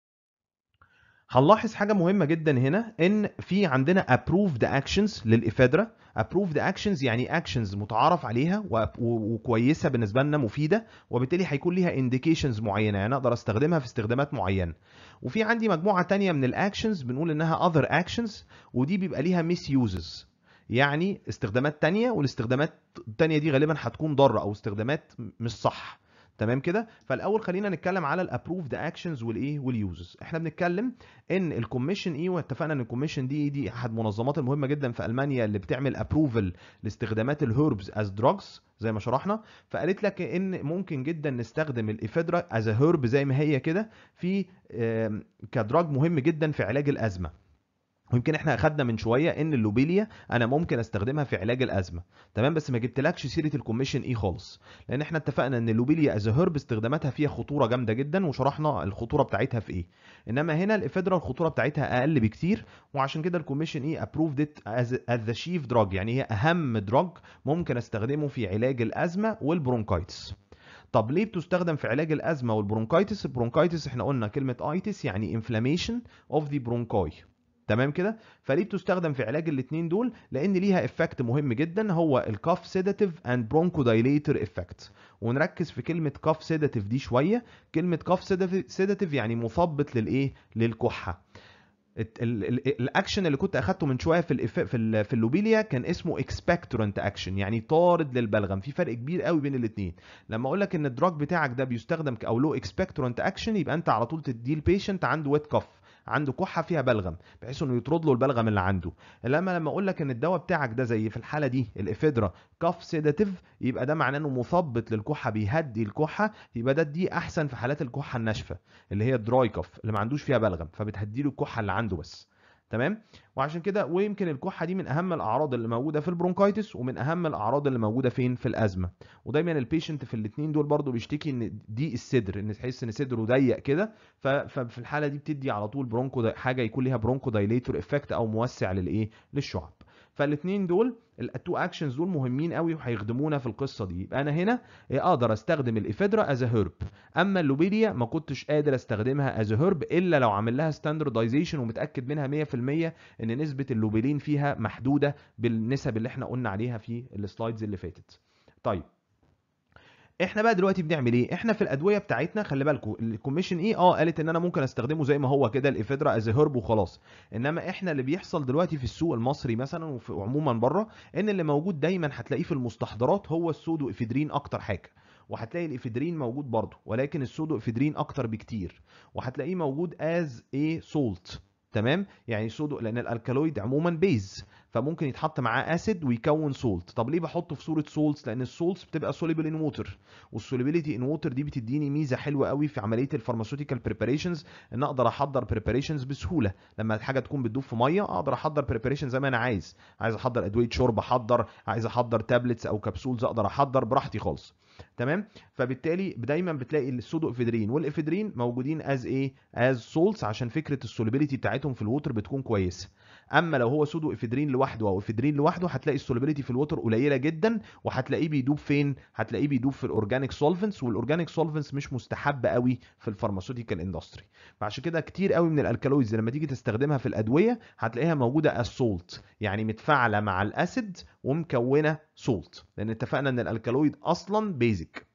Speaker 1: هنلاحظ حاجه مهمه جدا هنا ان في عندنا approved actions للافادرا approved actions يعني actions متعارف عليها وكويسه بالنسبه لنا مفيده وبالتالي هيكون ليها indications معينه يعني اقدر استخدمها في استخدامات معينه وفي عندي مجموعه تانية من الاكشنز بنقول انها other actions ودي بيبقى ليها misuses يعني استخدامات تانية والاستخدامات التانية دي غالبا هتكون ضاره او استخدامات مش صح تمام كده فالاول خلينا نتكلم على الابروفد اكشنز والايه واليوزز احنا بنتكلم ان الكوميشن ايه واتفقنا ان الكوميشن دي دي احد المنظمات المهمه جدا في المانيا اللي بتعمل ابروفل لاستخدامات الهيربز از دراجز زي ما شرحنا فقالت لك ان ممكن جدا نستخدم الافيدرا از هيرب زي ما هي كده في كدراج مهم جدا في علاج الازمه ويمكن احنا اخدنا من شويه ان اللوبيليا انا ممكن استخدمها في علاج الازمه تمام بس ما جبتلكش سيره الكوميشن ايه خالص لان احنا اتفقنا ان اللوبيليا از هيرب استخداماتها فيها خطوره جامده جدا وشرحنا الخطوره بتاعتها في ايه انما هنا الافيدرا الخطوره بتاعتها اقل بكتير وعشان كده الكوميشن ايه ابروفد ات از ذا شيف دراج يعني هي اهم دراج ممكن استخدمه في علاج الازمه والبرونكايتس طب ليه بتستخدم في علاج الازمه والبرونكايتس البرونكايتس احنا قلنا كلمه ايتس يعني inflammation of the bronchi تمام كده فليه بتستخدم في علاج الاثنين دول لان ليها افكت مهم جدا هو الكاف سيداتيف اند برونكو دايليتر افكت ونركز في كلمه كاف سيداتيف دي شويه كلمه كاف سيداتيف يعني مثبط للايه للكحه الت- ال- ال- الاكشن اللي كنت اخدته من شويه في الإف... في ال... في اللوبيليا كان اسمه اكسبكتورنت اكشن يعني طارد للبلغم في فرق كبير قوي بين الاثنين لما اقول لك ان الدراج بتاعك ده بيستخدم ك- او له اكسبكتورنت اكشن يبقى انت على طول تديه البيشنت عنده ويت كف عنده كحه فيها بلغم بحيث انه يطرد له البلغم اللي عنده لما لما اقول لك ان الدواء بتاعك ده زي في الحاله دي الافيدرا كاف سيداتيف يبقى ده معناه انه مثبط للكحه بيهدي الكحه يبقى ده دي احسن في حالات الكحه الناشفه اللي هي الدراي كاف اللي ما عندوش فيها بلغم فبتهدي له الكحه اللي عنده بس تمام وعشان كده ويمكن الكحه دي من اهم الاعراض اللي موجوده في البرونكايتس ومن اهم الاعراض اللي موجوده فين في الازمه ودايما البيشنت في الاثنين دول برضو بيشتكي ان دي الصدر ان تحس ان صدره ضيق كده ف- ففي الحاله دي بتدي على طول برونكو دا- حاجه يكون ليها برونكو دايليتور افكت او موسع للايه للشعب فالاثنين دول التو اكشنز دول مهمين قوي وهيخدمونا في القصه دي يبقى انا هنا اقدر استخدم الافيدرا از هيرب اما اللوبيليا ما كنتش قادر استخدمها از هيرب الا لو عامل لها ستاندردايزيشن ومتاكد منها 100% ان نسبه اللوبيلين فيها محدوده بالنسب اللي احنا قلنا عليها في السلايدز اللي فاتت طيب احنا بقى دلوقتي بنعمل ايه احنا في الادويه بتاعتنا خلي بالكم الكوميشن ايه اه قالت ان انا ممكن استخدمه زي ما هو كده الافيدرا از هيرب وخلاص انما احنا اللي بيحصل دلوقتي في السوق المصري مثلا وفي عموما بره ان اللي موجود دايما هتلاقيه في المستحضرات هو السودو افيدرين اكتر حاجه وهتلاقي الافيدرين موجود برضه ولكن السودو افيدرين اكتر بكتير وهتلاقيه موجود از ايه سولت تمام يعني سودو لان الالكالويد عموما بيز فممكن يتحط معاه اسيد ويكون سولت طب ليه بحطه في صوره سولتس لان السولتس بتبقى سوليبل ان ووتر والسوليبيليتي ان ووتر دي بتديني ميزه حلوه قوي في عمليه الفارماسيوتيكال بريباريشنز ان اقدر احضر بريباريشنز بسهوله لما الحاجه تكون بتدوب في ميه اقدر احضر بريباريشن زي ما انا عايز عايز احضر ادويه شرب احضر عايز احضر تابلتس او كبسولز اقدر احضر براحتي خالص تمام فبالتالي دايما بتلاقي السودو افيدرين والافيدرين موجودين از ايه از سولتس عشان فكره السوليبيليتي بتاعتهم في الووتر بتكون كويسه اما لو هو سودو افيدرين لوحده او افيدرين لوحده هتلاقي السوليبيليتي في الووتر قليله جدا وهتلاقيه بيدوب فين هتلاقيه بيدوب في الاورجانيك سولفنتس والاورجانيك سولفنتس مش مستحبه قوي في الفارماسيوتيكال اندستري فعشان كده كتير قوي من الالكالويدز لما تيجي تستخدمها في الادويه هتلاقيها موجوده از سولت يعني متفاعله مع الاسيد ومكونه سولت لان اتفقنا ان الالكالويد اصلا بيزك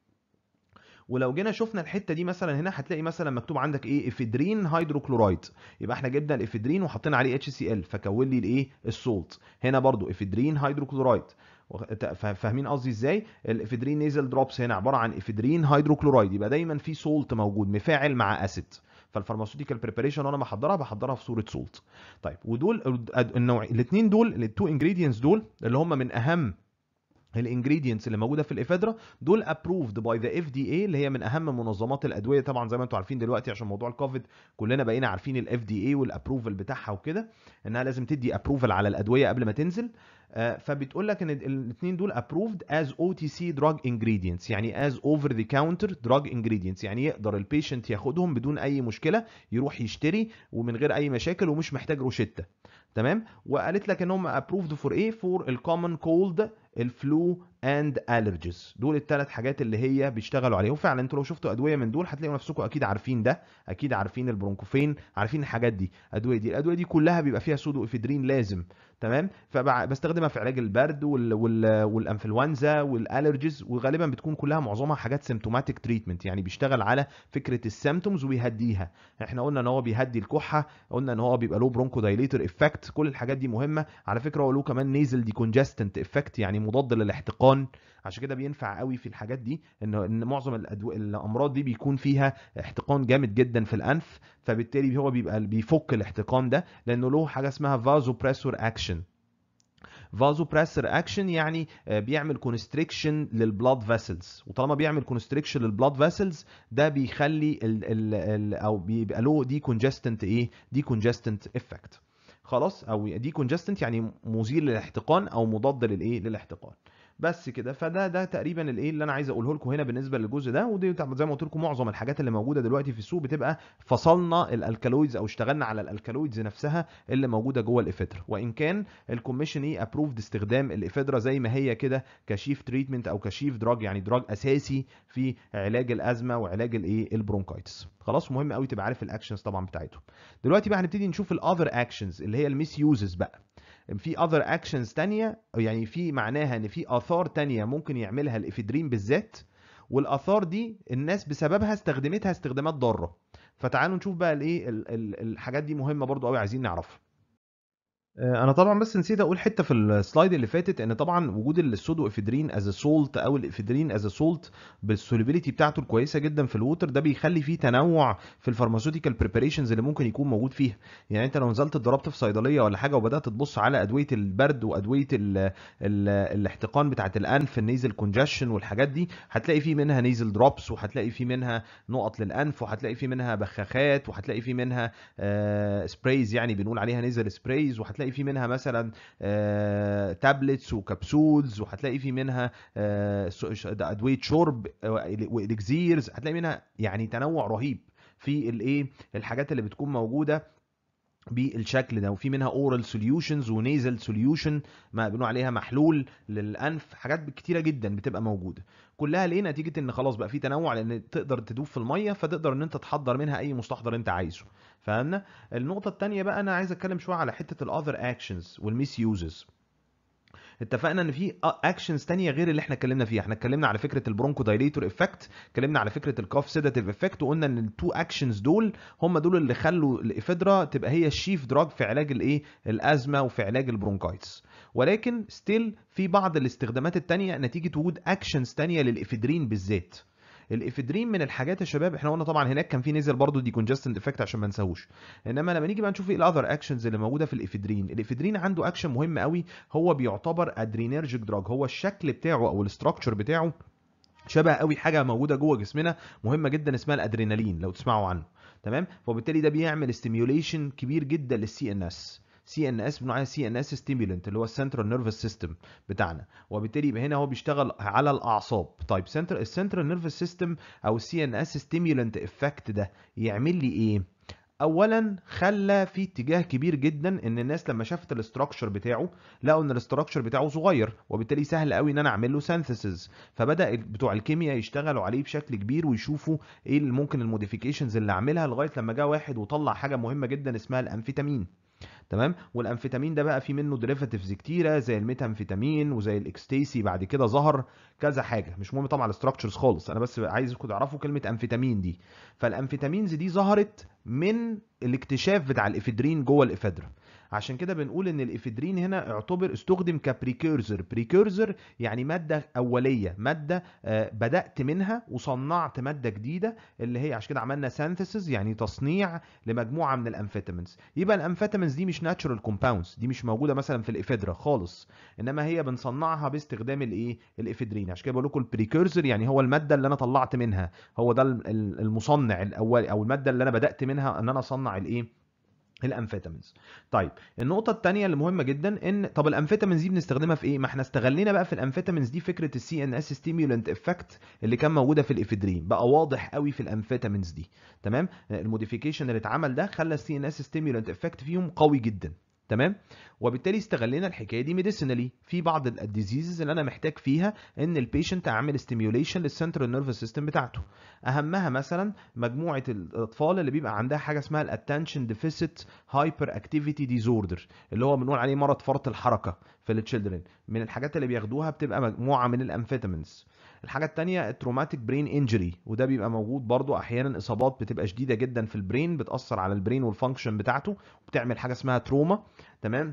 Speaker 1: ولو جينا شفنا الحته دي مثلا هنا هتلاقي مثلا مكتوب عندك ايه افيدرين هيدروكلورايد يبقى احنا جبنا الافيدرين وحطينا عليه اتش سي ال فكون لي الايه السولت هنا برضو افيدرين هيدروكلورايد فاهمين قصدي ازاي الافيدرين نيزل دروبس هنا عباره عن افيدرين هيدروكلورايد يبقى دايما في سولت موجود مفاعل مع اسيد فالفارماسيوتيكال بريباريشن وانا بحضرها بحضرها في صوره سولت طيب ودول النوع الاثنين دول التو انجريدينتس دول اللي هم من اهم الانجريدينتس اللي موجوده في الافيدرا دول ابروفد باي ذا اف دي اي اللي هي من اهم منظمات الادويه طبعا زي ما انتم عارفين دلوقتي عشان موضوع الكوفيد كلنا بقينا عارفين الاف دي اي والابروفل بتاعها وكده انها لازم تدي ابروفل على الادويه قبل ما تنزل فبتقول لك ان الاثنين دول ابروفد از او تي سي دراج انجريدينتس يعني از اوفر ذا كاونتر دراج انجريدينتس يعني يقدر البيشنت ياخدهم بدون اي مشكله يروح يشتري ومن غير اي مشاكل ومش محتاج روشته تمام وقالت لك ان هم ابروفد فور ايه فور الكومن كولد الفلو اند الرجيز دول الثلاث حاجات اللي هي بيشتغلوا عليهم فعلا انتوا لو شفتوا ادويه من دول هتلاقوا نفسكم اكيد عارفين ده اكيد عارفين البرونكوفين عارفين الحاجات دي ادويه دي الادويه دي كلها بيبقى فيها سودو افيدرين لازم تمام فبستخدمها في علاج البرد وال... وال... والانفلونزا والالرجيز وغالبا بتكون كلها معظمها حاجات سيمتوماتيك تريتمنت يعني بيشتغل على فكره السيمتومز وبيهديها احنا قلنا ان هو بيهدي الكحه قلنا ان هو بيبقى له برونكو دايليتور افكت كل الحاجات دي مهمه على فكره هو له كمان نيزل ديكونجستنت افكت يعني مضاد للاحتقان عشان كده بينفع قوي في الحاجات دي ان ان معظم الأدو... الامراض دي بيكون فيها احتقان جامد جدا في الانف فبالتالي هو بيبقى بيفك الاحتقان ده لانه له حاجه اسمها فازو بريسور اكشن فازو بريسر اكشن يعني بيعمل كونستريكشن للبلاد فيسلز وطالما بيعمل كونستريكشن للبلاد فيسلز ده بيخلي ال ال ال او بيبقى له دي كونجستنت ايه دي كونجستنت افكت خلاص او دي كونجستنت يعني مزيل للاحتقان او مضاد للايه للاحتقان بس كده فده ده تقريبا الايه اللي انا عايز اقوله لكم هنا بالنسبه للجزء ده ودي زي ما قلت لكم معظم الحاجات اللي موجوده دلوقتي في السوق بتبقى فصلنا الالكالويدز او اشتغلنا على الالكالويدز نفسها اللي موجوده جوه الافيدرا وان كان الكوميشن ايه ابروفد استخدام الافيدرا زي ما هي كده كشيف تريتمنت او كشيف دراج يعني دراج اساسي في علاج الازمه وعلاج الايه البرونكايتس خلاص مهم قوي تبقى عارف الاكشنز طبعا بتاعتهم دلوقتي بقى هنبتدي نشوف الاذر اكشنز اللي هي الميس يوزز بقى في اذر اكشنز تانية يعني في معناها ان في اثار تانية ممكن يعملها الافيدرين بالذات والاثار دي الناس بسببها استخدمتها استخدامات ضاره فتعالوا نشوف بقى الايه الحاجات دي مهمه برضو قوي عايزين نعرفها انا طبعا بس نسيت اقول حته في السلايد اللي فاتت ان طبعا وجود السودو افيدرين از سولت او الافيدرين از سولت بالسوليبيليتي بتاعته الكويسه جدا في الووتر ده بيخلي فيه تنوع في الفارماسيوتيكال بريباريشنز اللي ممكن يكون موجود فيها يعني انت لو نزلت اتضربت في صيدليه ولا حاجه وبدات تبص على ادويه البرد وادويه ال ال الاحتقان بتاعه الانف النيزل كونجشن والحاجات دي هتلاقي فيه منها نيزل دروبس وهتلاقي فيه منها نقط للانف وهتلاقي فيه منها بخاخات وهتلاقي فيه منها آه سبرايز يعني بنقول عليها نيزل سبرايز وهتلاقي في منها مثلا آه تابلتس وكبسولز وهتلاقي في منها آه ادويه شرب والكزيرز هتلاقي منها يعني تنوع رهيب في الايه الحاجات اللي بتكون موجوده بالشكل ده وفي منها اورال سوليوشنز ونيزل سوليوشن ما بنقول عليها محلول للانف حاجات كتيره جدا بتبقى موجوده كلها ليه نتيجه ان خلاص بقى في تنوع لان تقدر تدوب في الميه فتقدر ان انت تحضر منها اي مستحضر انت عايزه فهمنا النقطه الثانيه بقى انا عايز اتكلم شويه على حته الاذر اكشنز والميس يوزز اتفقنا ان في اكشنز تانية غير اللي احنا اتكلمنا فيها احنا اتكلمنا على فكره البرونكو دايليتور افكت اتكلمنا على فكره الكاف سيداتيف افكت وقلنا ان التو اكشنز دول هم دول اللي خلوا الافيدرا تبقى هي الشيف دراج في علاج الايه الازمه وفي علاج البرونكايتس ولكن ستيل في بعض الاستخدامات التانية نتيجه وجود اكشنز تانية للافيدرين بالذات الافيدرين من الحاجات يا شباب احنا قلنا طبعا هناك كان في نزل برضه دي كونجستنت افكت عشان ما نساهوش انما لما نيجي بقى نشوف ايه الاذر اكشنز اللي موجوده في الافيدرين الافيدرين عنده اكشن مهم قوي هو بيعتبر ادرينرجيك دراج هو الشكل بتاعه او الاستراكشر بتاعه شبه قوي حاجه موجوده جوه جسمنا مهمه جدا اسمها الادرينالين لو تسمعوا عنه تمام فبالتالي ده بيعمل ستيميوليشن كبير جدا للسي ان اس سي ان اس بنقول عليها سي ان اس ستيمولنت اللي هو السنترال نيرفس سيستم بتاعنا وبالتالي يبقى هنا هو بيشتغل على الاعصاب طيب سنتر السنترال نيرفس سيستم او السي ان اس ستيمولنت افكت ده يعمل لي ايه اولا خلى في اتجاه كبير جدا ان الناس لما شافت الاستراكشر بتاعه لقوا ان الاستراكشر بتاعه صغير وبالتالي سهل قوي ان انا اعمل له سينثيسز فبدا بتوع الكيمياء يشتغلوا عليه بشكل كبير ويشوفوا ايه اللي ممكن الموديفيكيشنز اللي اعملها لغايه لما جه واحد وطلع حاجه مهمه جدا اسمها الامفيتامين تمام والامفيتامين ده بقى في منه ديريفاتيفز كتيره زي الميتامفيتامين وزي الاكستيسي بعد كده ظهر كذا حاجه مش مهم طبعا الاستراكشرز خالص انا بس عايزكم تعرفوا كلمه امفيتامين دي فالامفيتامينز دي ظهرت من الاكتشاف بتاع الافيدرين جوه الافيدرا عشان كده بنقول ان الافيدرين هنا اعتبر استخدم كبريكورزر بريكورزر يعني ماده اوليه ماده آه بدات منها وصنعت ماده جديده اللي هي عشان كده عملنا سينثيسيس يعني تصنيع لمجموعه من الامفيتامينز يبقى الامفيتامينز دي مش ناتشورال كومباوندز دي مش موجوده مثلا في الافيدرا خالص انما هي بنصنعها باستخدام الايه الافيدرين عشان كده بقول لكم البريكورزر يعني هو الماده اللي انا طلعت منها هو ده المصنع الاولي او الماده اللي انا بدات منها ان انا اصنع الايه الامفيتامينز طيب النقطه الثانيه اللي مهمه جدا ان طب الامفيتامينز دي بنستخدمها في ايه ما احنا استغلينا بقى في الامفيتامينز دي فكره السي ان اس ستيمولنت افكت اللي كان موجوده في الافيدرين بقى واضح قوي في الامفيتامينز دي تمام الموديفيكيشن اللي اتعمل ده خلى السي ان اس ستيمولنت افكت فيهم قوي جدا تمام وبالتالي استغلينا الحكايه دي ميديسينالي في بعض الديزيزز اللي انا محتاج فيها ان البيشنت اعمل ستيميوليشن للسنترال نيرفس سيستم بتاعته اهمها مثلا مجموعه الاطفال اللي بيبقى عندها حاجه اسمها الاتنشن ديفيسيت هايبر اكتيفيتي ديزوردر اللي هو بنقول عليه مرض فرط الحركه في التشيلدرن من الحاجات اللي بياخدوها بتبقى مجموعه من الامفيتامينز الحاجه الثانيه التروماتيك برين انجري وده بيبقى موجود برضو احيانا اصابات بتبقى شديده جدا في البرين بتاثر على البرين والفانكشن بتاعته وبتعمل حاجه اسمها تروما تمام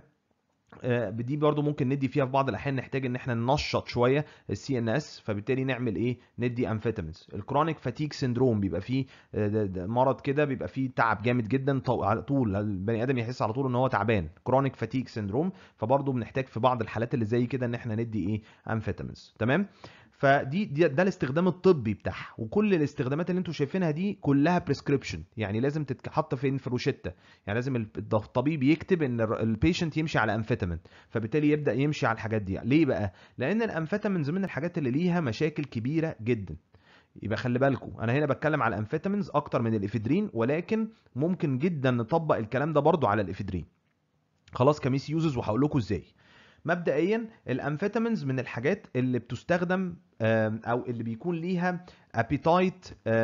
Speaker 1: دي برضو ممكن ندي فيها في بعض الاحيان نحتاج ان احنا ننشط شويه السي ان اس فبالتالي نعمل ايه ندي امفيتامينز الكرونيك فاتيك سيندروم بيبقى فيه مرض كده بيبقى فيه تعب جامد جدا على طول البني ادم يحس على طول ان هو تعبان كرونيك فاتيك سيندروم فبرضو بنحتاج في بعض الحالات اللي زي كده ان احنا ندي ايه امفيتامينز تمام فدي دي ده الاستخدام الطبي بتاعها وكل الاستخدامات اللي انتوا شايفينها دي كلها بريسكريبشن يعني لازم تتحط فين في روشته يعني لازم الطبيب يكتب ان البيشنت يمشي على انفيتامين فبالتالي يبدا يمشي على الحاجات دي ليه بقى لان الانفيتامينز من الحاجات اللي ليها مشاكل كبيره جدا يبقى خلي بالكم انا هنا بتكلم على الانفيتامينز اكتر من الافيدرين ولكن ممكن جدا نطبق الكلام ده برضو على الافيدرين خلاص كميس يوزز وهقول لكم ازاي مبدئيا الامفيتامينز من الحاجات اللي بتستخدم او اللي بيكون ليها ابيتايت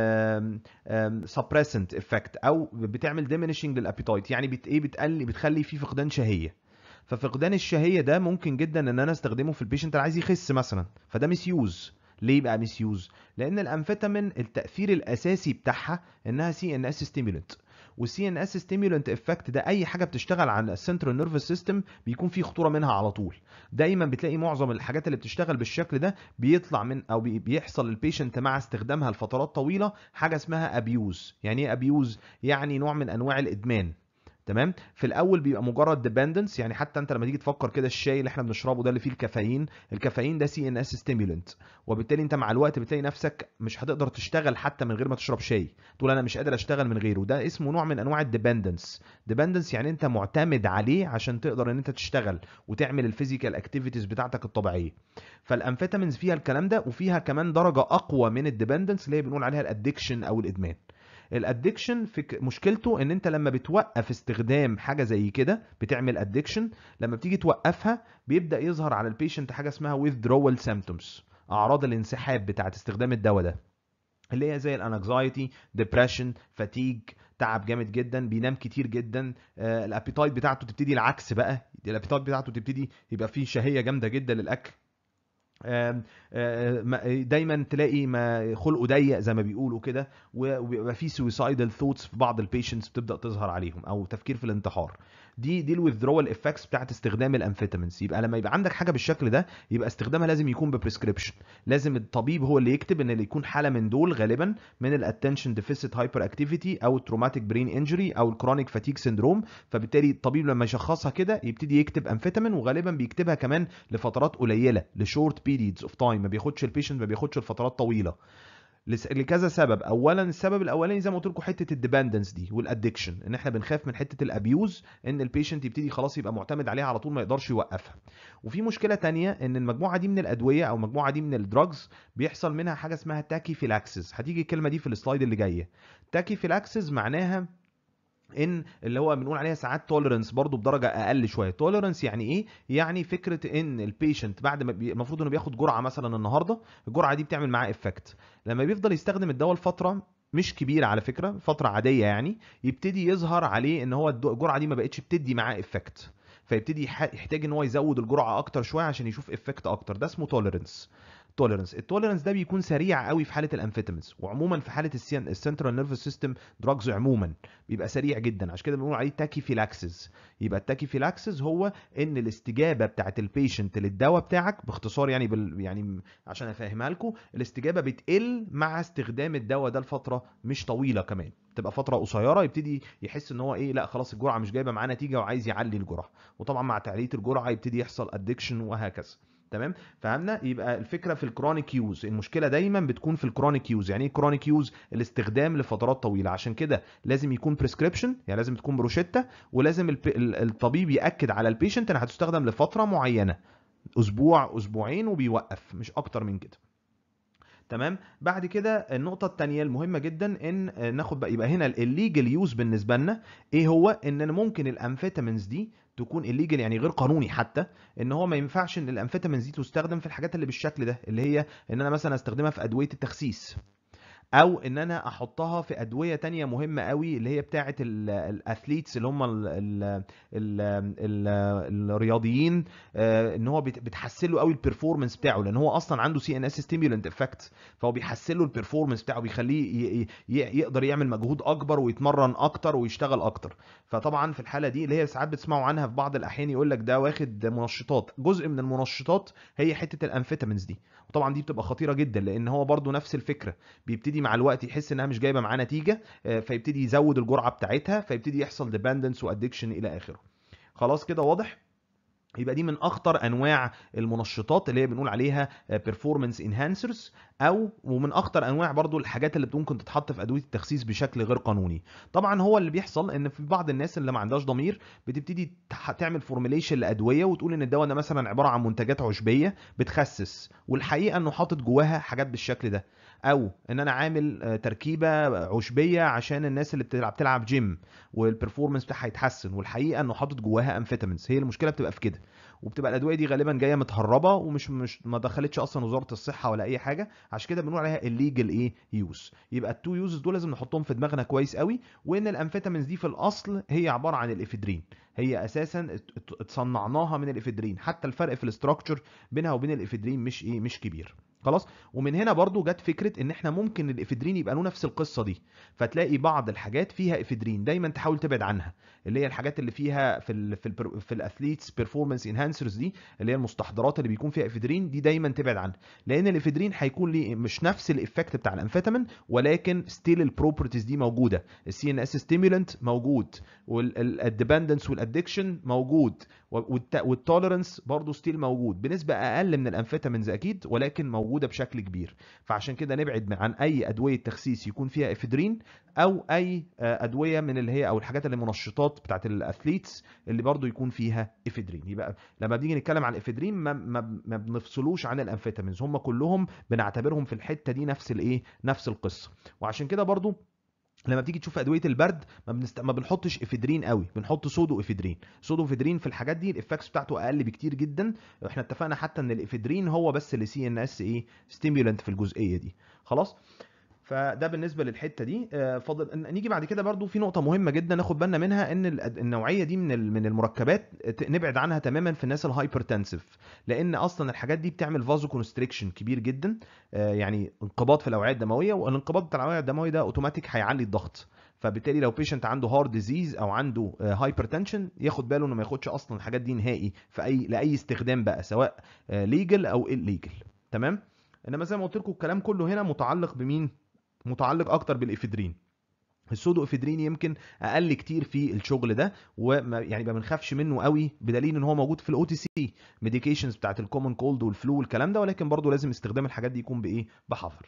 Speaker 1: سبريسنت افكت او بتعمل ديمينيشنج للابيتايت يعني بت ايه بتقلي بتخلي فيه فقدان شهيه ففقدان الشهيه ده ممكن جدا ان انا استخدمه في البيشنت اللي عايز يخس مثلا فده ميس يوز ليه بقى ميس يوز لان الامفيتامين التاثير الاساسي بتاعها انها سي ان اس ستيمولنت والسي ان اس ستيمولنت افكت ده اي حاجه بتشتغل على السنترال نيرفس سيستم بيكون فيه خطوره منها على طول دايما بتلاقي معظم الحاجات اللي بتشتغل بالشكل ده بيطلع من او بيحصل للبيشنت مع استخدامها لفترات طويله حاجه اسمها ابيوز يعني ايه ابيوز يعني نوع من انواع الادمان تمام في الاول بيبقى مجرد ديبندنس يعني حتى انت لما تيجي تفكر كده الشاي اللي احنا بنشربه ده اللي فيه الكافيين الكافيين ده سي ان اس ستيمولنت وبالتالي انت مع الوقت بتلاقي نفسك مش هتقدر تشتغل حتى من غير ما تشرب شاي تقول انا مش قادر اشتغل من غيره ده اسمه نوع من انواع الديبندنس ديبندنس يعني انت معتمد عليه عشان تقدر ان انت تشتغل وتعمل الفيزيكال اكتيفيتيز بتاعتك الطبيعيه فالامفيتامينز فيها الكلام ده وفيها كمان درجه اقوى من الديبندنس اللي هي بنقول عليها الادكشن او الادمان الادكشن في مشكلته ان انت لما بتوقف استخدام حاجه زي كده بتعمل ادكشن لما بتيجي توقفها بيبدا يظهر على البيشنت حاجه اسمها withdrawal symptoms اعراض الانسحاب بتاعه استخدام الدواء ده اللي هي زي الانكزايتي ديبريشن فاتيج تعب جامد جدا بينام كتير جدا آه الابيتايت بتاعته تبتدي العكس بقى الابيتايت بتاعته تبتدي يبقى فيه شهيه جامده جدا للاكل دايما تلاقي ما خلقه ضيق زي ما بيقولوا كده وبيبقى في سويسايدال ثوتس في بعض البيشنتس بتبدا تظهر عليهم او تفكير في الانتحار دي دي الويذرول افكتس بتاعت استخدام الامفيتامينز يبقى لما يبقى عندك حاجه بالشكل ده يبقى استخدامها لازم يكون ببريسكريبشن لازم الطبيب هو اللي يكتب ان اللي يكون حاله من دول غالبا من الاتنشن ديفيسيت هايبر اكتيفيتي او التروماتيك برين انجري او الكرونيك فاتيك سيندروم فبالتالي الطبيب لما يشخصها كده يبتدي يكتب امفيتامين وغالبا بيكتبها كمان لفترات قليله لشورت بيريدز اوف تايم ما بياخدش البيشنت ما بياخدش لفترات طويله لكذا سبب اولا السبب الاولاني زي ما قلت لكم حته الديبندنس دي والادكشن ان احنا بنخاف من حته الابيوز ان البيشنت يبتدي خلاص يبقى معتمد عليها على طول ما يقدرش يوقفها وفي مشكله تانية ان المجموعه دي من الادويه او المجموعه دي من الدراجز بيحصل منها حاجه اسمها تاكي فيلاكسز هتيجي الكلمه دي في السلايد اللي جايه تاكي فيلاكسز معناها ان اللي هو بنقول عليها ساعات توليرنس برضو بدرجه اقل شويه توليرنس يعني ايه يعني فكره ان البيشنت بعد ما بي... المفروض انه بياخد جرعه مثلا النهارده الجرعه دي بتعمل معاه افكت لما بيفضل يستخدم الدواء لفتره مش كبيره على فكره فتره عاديه يعني يبتدي يظهر عليه ان هو الجرعه دي ما بقتش بتدي معاه افكت فيبتدي يحتاج ان هو يزود الجرعه اكتر شويه عشان يشوف افكت اكتر ده اسمه توليرنس توليرنس التوليرنس ده بيكون سريع قوي في حاله الامفيتامينز وعموما في حاله السنترال نيرفس سيستم دراجز عموما بيبقى سريع جدا عشان كده بنقول عليه تاكيفيلاكسز يبقى التاكيفيلاكسز هو ان الاستجابه بتاعه البيشنت للدواء بتاعك باختصار يعني بال يعني عشان افهمها لكم الاستجابه بتقل مع استخدام الدواء ده لفتره مش طويله كمان تبقى فتره قصيره يبتدي يحس ان هو ايه لا خلاص الجرعه مش جايبه معاه نتيجه وعايز يعلي الجرعه وطبعا مع تعليه الجرعه يبتدي يحصل ادكشن وهكذا تمام فهمنا يبقى الفكره في الكرونيك يوز المشكله دايما بتكون في الكرونيك يوز يعني ايه كرونيك يوز الاستخدام لفترات طويله عشان كده لازم يكون بريسكريبشن يعني لازم تكون بروشته ولازم الطبيب ياكد على البيشنت انها هتستخدم لفتره معينه اسبوع اسبوعين وبيوقف مش اكتر من كده تمام بعد كده النقطه الثانيه المهمه جدا ان ناخد بقى يبقى هنا الليجل يوز بالنسبه لنا ايه هو ان ممكن الامفيتامينز دي تكون الليجل يعني غير قانوني حتى ان هو ما ينفعش ان الامفيتامينز دي تستخدم في الحاجات اللي بالشكل ده اللي هي ان انا مثلا استخدمها في ادويه التخسيس او ان انا احطها في ادويه تانية مهمه قوي اللي هي بتاعه الاثليتس اللي هم ال ال ال ال الرياضيين ان هو بتحسن له قوي البرفورمانس بتاعه لان هو اصلا عنده سي ان اس ستيمولنت افكت فهو بيحسن له البرفورمانس بتاعه بيخليه يقدر يعمل مجهود اكبر ويتمرن اكتر ويشتغل اكتر فطبعا في الحاله دي اللي هي ساعات بتسمعوا عنها في بعض الاحيان يقول لك ده واخد منشطات جزء من المنشطات هي حته الامفيتامينز دي وطبعا دي بتبقى خطيره جدا لان هو برده نفس الفكره بيبتدي مع الوقت يحس انها مش جايبه معاه نتيجه فيبتدي يزود الجرعه بتاعتها فيبتدي يحصل ديبندنس وادكشن الى اخره خلاص كده واضح يبقى دي من اخطر انواع المنشطات اللي هي بنقول عليها بيرفورمانس انهانسرز او ومن اخطر انواع برضو الحاجات اللي ممكن تتحط في ادويه التخسيس بشكل غير قانوني طبعا هو اللي بيحصل ان في بعض الناس اللي ما عندهاش ضمير بتبتدي تح- تعمل فورميليشن لادويه وتقول ان الدواء ده مثلا عباره عن منتجات عشبيه بتخسس والحقيقه انه حاطط جواها حاجات بالشكل ده او ان انا عامل آه، تركيبه عشبيه عشان الناس اللي بتلعب تلعب جيم والبرفورمانس بتاعها يتحسن والحقيقه انه حاطط جواها امفيتامينز هي المشكله بتبقى في كده وبتبقى الادويه دي غالبا جايه متهربه ومش مش ما دخلتش اصلا وزاره الصحه ولا اي حاجه عشان كده بنقول عليها الليجل ايه يوز يبقى التو يوزز دول لازم نحطهم في دماغنا كويس قوي وان الامفيتامينز دي في الاصل هي عباره عن الافيدرين هي اساسا ات- ات- اتصنعناها من الافيدرين حتى الفرق في الاستراكشر بينها وبين الافيدرين مش ايه مش كبير خلاص ومن هنا برضو جت فكره ان احنا ممكن الافيدرين يبقى له نفس القصه دي فتلاقي بعض الحاجات فيها افيدرين دايما تحاول تبعد عنها اللي هي الحاجات اللي فيها في ال في ال في الاثليتس بيرفورمانس انهانسرز دي اللي هي المستحضرات اللي بيكون فيها افيدرين دي دايما تبعد عنها لان الافيدرين هيكون ليه مش نفس الايفكت بتاع الانفيتامين ولكن ستيل البروبرتيز دي موجوده السي ان اس ستيمولنت موجود والديبندنس والادكشن موجود والتوليرنس برضه ستيل موجود بنسبه اقل من الانفيتامينز اكيد ولكن موجوده بشكل كبير فعشان كده نبعد عن اي ادويه تخسيس يكون فيها افيدرين او اي آه، ادويه من اللي هي او الحاجات اللي منشطات بتاعت الاثليتس اللي برضو يكون فيها افيدرين يبقى لما بنيجي نتكلم عن الافيدرين ما, ما, ما بنفصلوش عن الانفيتامينز هم كلهم بنعتبرهم في الحته دي نفس الايه نفس القصه وعشان كده برضو لما بتيجي تشوف ادويه البرد ما, بنست... ما بنحطش افيدرين قوي بنحط سودو افيدرين سودو افيدرين في الحاجات دي الافكتس بتاعته اقل بكتير جدا احنا اتفقنا حتى ان الافيدرين هو بس اللي سي ان اس ايه ستيمولنت في الجزئيه دي خلاص فده بالنسبه للحته دي آه، فاضل إن- نيجي بعد كده برضو في نقطه مهمه جدا ناخد بالنا منها ان ال- النوعيه دي من ال- من المركبات ت- نبعد عنها تماما في الناس الهايبرتنسيف لان اصلا الحاجات دي بتعمل فازو كونستريكشن كبير جدا آه، يعني انقباض في الاوعيه الدمويه والانقباض بتاع الاوعيه الدمويه ده اوتوماتيك هيعلي الضغط فبالتالي لو بيشنت عنده هارد ديزيز او عنده هايبرتنشن ياخد باله انه ما ياخدش اصلا الحاجات دي نهائي في اي لاي استخدام بقى سواء ليجل او الليجل تمام انما زي ما قلت لكم الكلام كله هنا متعلق بمين متعلق اكتر بالافيدرين السودو افيدرين يمكن اقل كتير في الشغل ده وما يعني ما بنخافش منه قوي بدليل ان هو موجود في الاو تي سي ميديكيشنز بتاعت الكومن كولد والفلو والكلام ده ولكن برضه لازم استخدام الحاجات دي يكون بايه بحذر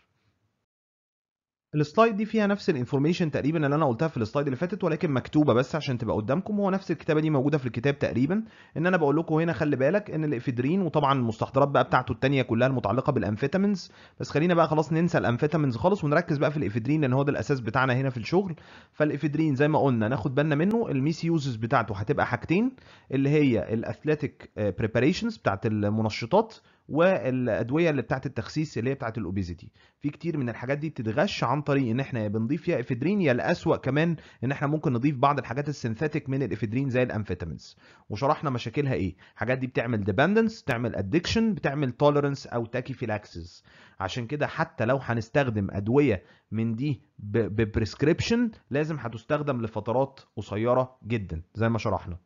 Speaker 1: السلايد دي فيها نفس الانفورميشن تقريبا اللي انا قلتها في السلايد اللي فاتت ولكن مكتوبه بس عشان تبقى قدامكم هو نفس الكتابه دي موجوده في الكتاب تقريبا ان انا بقول لكم هنا خلي بالك ان الافيدرين وطبعا المستحضرات بقى بتاعته التانية كلها المتعلقه بالامفيتامينز بس خلينا بقى خلاص ننسى الامفيتامينز خالص ونركز بقى في الافيدرين لان هو ده الاساس بتاعنا هنا في الشغل فالافيدرين زي ما قلنا ناخد بالنا منه الميس يوزز بتاعته هتبقى حاجتين اللي هي الاثليتيك بريباريشنز بتاعت المنشطات والادويه اللي بتاعت التخسيس اللي هي بتاعت الاوبيزيتي في كتير من الحاجات دي بتتغش عن طريق ان احنا يا بنضيف فيها افيدرين يا الاسوأ كمان ان احنا ممكن نضيف بعض الحاجات السينثيتك من الافيدرين زي الامفيتامينز وشرحنا مشاكلها ايه الحاجات دي بتعمل ديبندنس بتعمل ادكشن بتعمل توليرنس او تاكيفيلاكسس عشان كده حتى لو هنستخدم ادويه من دي ببريسكريبشن لازم هتستخدم لفترات قصيره جدا زي ما شرحنا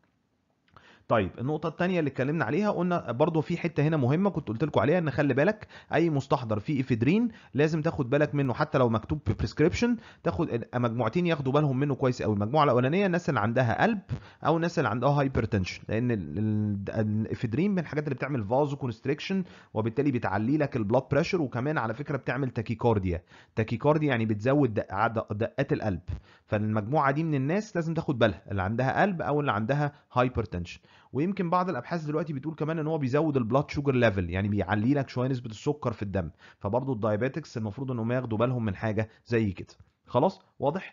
Speaker 1: طيب النقطة التانية اللي اتكلمنا عليها قلنا برضو في حتة هنا مهمة كنت قلت لكم عليها ان خلي بالك اي مستحضر فيه افيدرين لازم تاخد بالك منه حتى لو مكتوب في بريسكريبشن تاخد مجموعتين ياخدوا بالهم منه كويس قوي المجموعة الاولانية الناس اللي عندها قلب او الناس اللي عندها هايبرتنشن لان ال- ال- الافيدرين من الحاجات اللي بتعمل فازو كونستريكشن وبالتالي بتعلي لك البلاد بريشر وكمان على فكرة بتعمل تاكيكارديا تاكيكارديا يعني بتزود دق- عد- دقات القلب فالمجموعة دي من الناس لازم تاخد بالها اللي عندها قلب او اللي عندها هايبرتنشن ويمكن بعض الابحاث دلوقتي بتقول كمان ان هو بيزود البلاد شوجر ليفل يعني بيعلي لك شويه نسبه السكر في الدم فبرضه الدايابيتكس المفروض انهم ياخدوا بالهم من حاجه زي كده خلاص واضح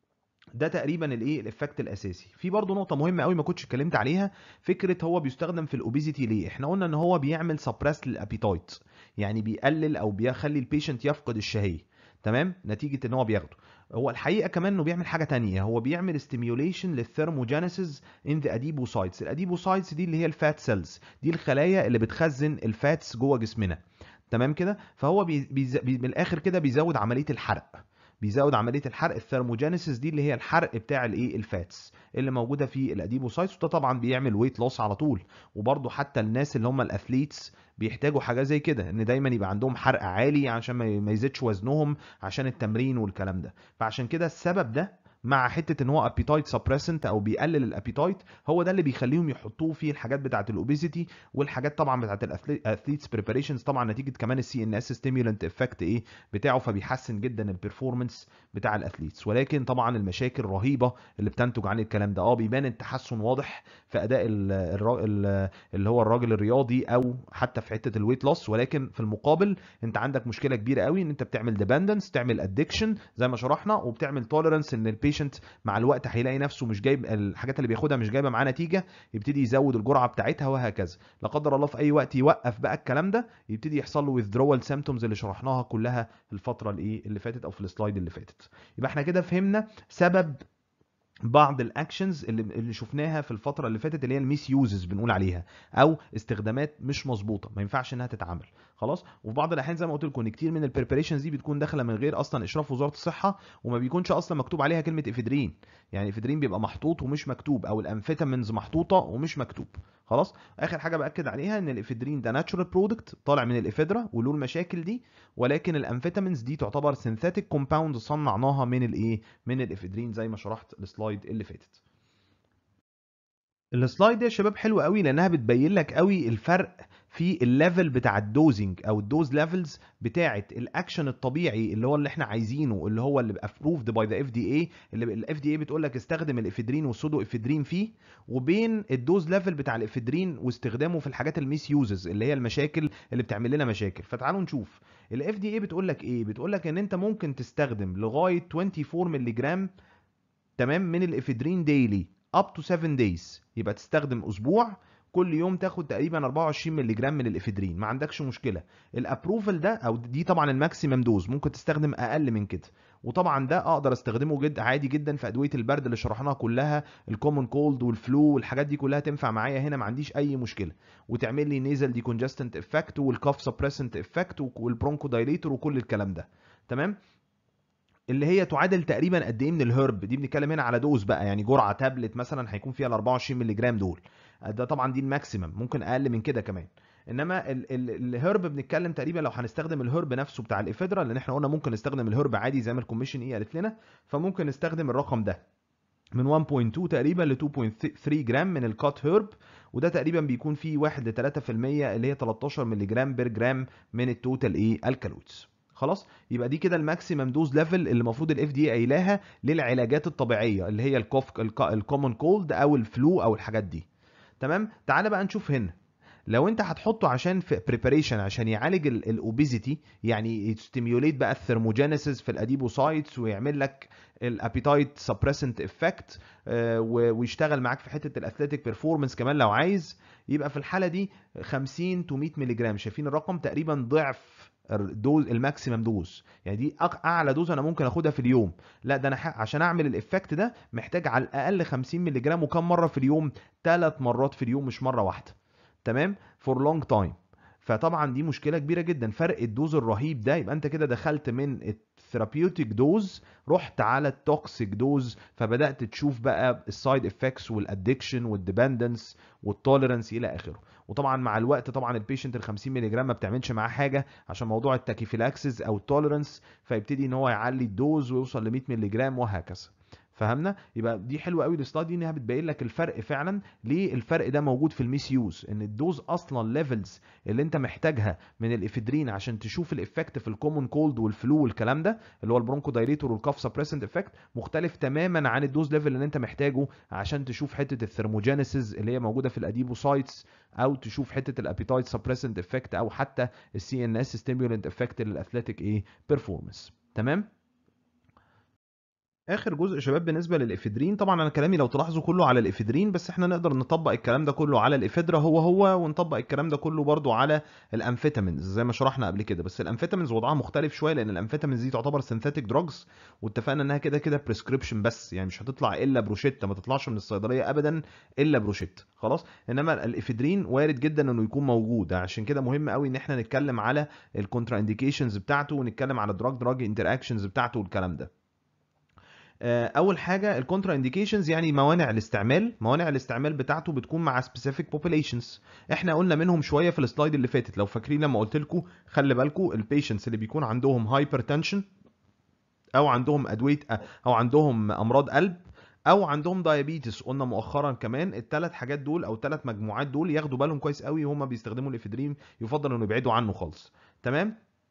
Speaker 1: ده تقريبا الايه الايفكت الاساسي في برضه نقطه مهمه قوي ما كنتش اتكلمت عليها فكره هو بيستخدم في الاوبيزيتي ليه احنا قلنا ان هو بيعمل سبريس للابيتايت يعني بيقلل او بيخلي البيشنت يفقد الشهيه تمام نتيجه ان هو بياخده هو الحقيقه كمان انه بيعمل حاجه تانية هو بيعمل ستيميوليشن للثيرموجينيسيس ان ذا اديبوسايتس الاديبوسايتس دي اللي هي الفات سيلز دي الخلايا اللي بتخزن الفاتس جوه جسمنا تمام كده فهو بي بي بي من الاخر كده بيزود عمليه الحرق بيزود عمليه الحرق الثيرموجينيسيس دي اللي هي الحرق بتاع الايه الفاتس اللي موجوده في الاديبوسايتس وده طبعا بيعمل ويت لوس على طول وبرده حتى الناس اللي هم الاثليتس بيحتاجوا حاجه زي كده ان دايما يبقى عندهم حرق عالي عشان ما ما يزيدش وزنهم عشان التمرين والكلام ده فعشان كده السبب ده مع حته ان هو ابيتايت سبريسنت او بيقلل الابيتايت هو ده اللي بيخليهم يحطوه في الحاجات بتاعه الاوبيزيتي والحاجات طبعا بتاعه الاثليتس بريباريشنز طبعا نتيجه كمان السي ان اس ستيمولنت افكت ايه بتاعه فبيحسن جدا البرفورمانس بتاع الاثليتس ولكن طبعا المشاكل رهيبه اللي بتنتج عن الكلام ده اه بيبان التحسن واضح في اداء ال ال اللي هو الراجل الرياضي او حتى في حته الويت لوس ولكن في المقابل انت عندك مشكله كبيره قوي ان انت بتعمل ديبندنس تعمل ادكشن زي ما شرحنا وبتعمل توليرنس ان البيشنت مع الوقت هيلاقي نفسه مش جايب الحاجات اللي بياخدها مش جايبه معاه نتيجه يبتدي يزود الجرعه بتاعتها وهكذا لا قدر الله في اي وقت يوقف بقى الكلام ده يبتدي يحصل له withdrawal symptoms اللي شرحناها كلها الفتره الايه اللي فاتت او في السلايد اللي فاتت يبقى احنا كده فهمنا سبب بعض الاكشنز اللي اللي شفناها في الفتره اللي فاتت اللي هي الميس يوزز بنقول عليها او استخدامات مش مظبوطه ما ينفعش انها تتعمل خلاص وفي بعض الاحيان زي ما قلت لكم ان كتير من البريباريشنز دي بتكون داخله من غير اصلا اشراف وزاره الصحه وما بيكونش اصلا مكتوب عليها كلمه افيدرين يعني افيدرين بيبقى محطوط ومش مكتوب او الامفيتامينز محطوطه ومش مكتوب خلاص اخر حاجه باكد عليها ان الافيدرين ده ناتشورال برودكت طالع من الافيدرا وله المشاكل دي ولكن الامفيتامينز دي تعتبر سينثيتك كومباوند صنعناها من الايه من الافيدرين زي ما شرحت السلايد اللي فاتت السلايد دي يا شباب حلوه قوي لانها بتبين لك قوي الفرق في الليفل بتاع الدوزنج او الدوز ليفلز بتاعه الاكشن الطبيعي اللي هو اللي احنا عايزينه اللي هو اللي ابروفد باي ذا اف دي اي اللي الاف دي اي بتقول لك استخدم الافيدرين والسودو افيدرين فيه وبين الدوز ليفل بتاع الافيدرين واستخدامه في الحاجات الميس يوزز اللي هي المشاكل اللي بتعمل لنا مشاكل فتعالوا نشوف الاف دي اي بتقول لك ايه بتقول لك ان انت ممكن تستخدم لغايه 24 مللي جرام تمام من الافيدرين ديلي up to 7 days يبقى تستخدم اسبوع كل يوم تاخد تقريبا 24 مللي جرام من الافيدرين ما عندكش مشكله الابروفل ده او دي طبعا الماكسيمم دوز ممكن تستخدم اقل من كده وطبعا ده اقدر استخدمه جد عادي جدا في ادويه البرد اللي شرحناها كلها الكومن كولد والفلو والحاجات دي كلها تنفع معايا هنا ما عنديش اي مشكله وتعمل لي نيزل ديكونجستنت افكت والكاف سبريسنت افكت والبرونكو دايليتور وكل الكلام ده تمام اللي هي تعادل تقريبا قد ايه من الهرب دي بنتكلم هنا على دوز بقى يعني جرعه تابلت مثلا هيكون فيها ال 24 مللي جرام دول ده طبعا دي الماكسيمم ممكن اقل من كده كمان انما ال ال الهرب بنتكلم تقريبا لو هنستخدم الهرب نفسه بتاع الافيدرا لان احنا قلنا ممكن نستخدم الهرب عادي زي ما الكوميشن ايه قالت لنا فممكن نستخدم الرقم ده من 1.2 تقريبا ل 2.3 جرام من الكات هيرب وده تقريبا بيكون فيه 1 ل 3% اللي هي 13 مللي جرام بير جرام من التوتال ايه الكالوتس خلاص يبقى دي كده الماكسيمم دوز ليفل اللي المفروض الاف دي قايلاها للعلاجات الطبيعيه اللي هي الكوف الكومن كولد او الفلو او الحاجات دي تمام تعالى بقى نشوف هنا لو انت هتحطه عشان في بريباريشن عشان يعالج الاوبيزيتي يعني يستيميوليت بقى الثرموجينيسيس في الاديبوسايتس ويعمل لك الابيتايت سبريسنت افكت ويشتغل معاك في حته الاثليتيك بيرفورمانس كمان لو عايز يبقى في الحاله دي 50 تو 100 مللي جرام شايفين الرقم تقريبا ضعف الدوز الماكسيمم دوز يعني دي اعلى دوز انا ممكن اخدها في اليوم لا ده انا عشان اعمل الايفكت ده محتاج على الاقل 50 مللي جرام وكم مره في اليوم ثلاث مرات في اليوم مش مره واحده تمام فور لونج تايم فطبعا دي مشكله كبيره جدا فرق الدوز الرهيب ده يبقى انت كده دخلت من الثيرابيوتيك دوز رحت على التوكسيك دوز فبدات تشوف بقى السايد افكتس والادكشن والديبندنس والتوليرنس الى اخره وطبعا مع الوقت طبعا البيشنت ال 50 مللي جرام ما بتعملش معاه حاجه عشان موضوع التاكيفيلاكسز او التوليرنس فيبتدي ان هو يعلي الدوز ويوصل ل 100 مللي جرام وهكذا فهمنا يبقى دي حلوه قوي السلايد دي انها بتبين لك الفرق فعلا ليه الفرق ده موجود في الميس يوز ان الدوز اصلا ليفلز اللي انت محتاجها من الافيدرين عشان تشوف الافكت في الكومون كولد والفلو والكلام ده اللي هو البرونكو دايليتور والكاف سبريسنت افكت مختلف تماما عن الدوز ليفل اللي انت محتاجه عشان تشوف حته الثرموجينيسيس اللي هي موجوده في الاديبوسايتس او تشوف حته الابيتايت سبريسنت افكت او حتى السي ان اس ستيمولنت افكت للاثليتيك ايه بيرفورمانس تمام اخر جزء يا شباب بالنسبه للافيدرين طبعا انا كلامي لو تلاحظوا كله على الافيدرين بس احنا نقدر نطبق الكلام ده كله على الافيدرا هو هو ونطبق الكلام ده كله برضو على الامفيتامينز زي ما شرحنا قبل كده بس الامفيتامينز وضعها مختلف شويه لان الامفيتامينز دي تعتبر سينثيتك دراجز واتفقنا انها كده كده بريسكريبشن بس يعني مش هتطلع الا بروشيتا ما تطلعش من الصيدليه ابدا الا بروشيتا خلاص انما الافيدرين وارد جدا انه يكون موجود عشان كده مهم قوي ان احنا نتكلم على الكونترا انديكيشنز بتاعته ونتكلم على دراج دراج انتر اكشنز بتاعته والكلام ده اول حاجه الكونترا انديكيشنز يعني موانع الاستعمال موانع الاستعمال بتاعته بتكون مع سبيسيفيك بوبوليشنز احنا قلنا منهم شويه في السلايد اللي فاتت لو فاكرين لما قلت لكم خلي بالكم البيشنتس اللي بيكون عندهم هايبرتنشن او عندهم ادويه او عندهم امراض قلب او عندهم دايابيتس قلنا مؤخرا كمان الثلاث حاجات دول او الثلاث مجموعات دول ياخدوا بالهم كويس قوي وهم بيستخدموا الافيدرين يفضل انه يبعدوا عنه خالص تمام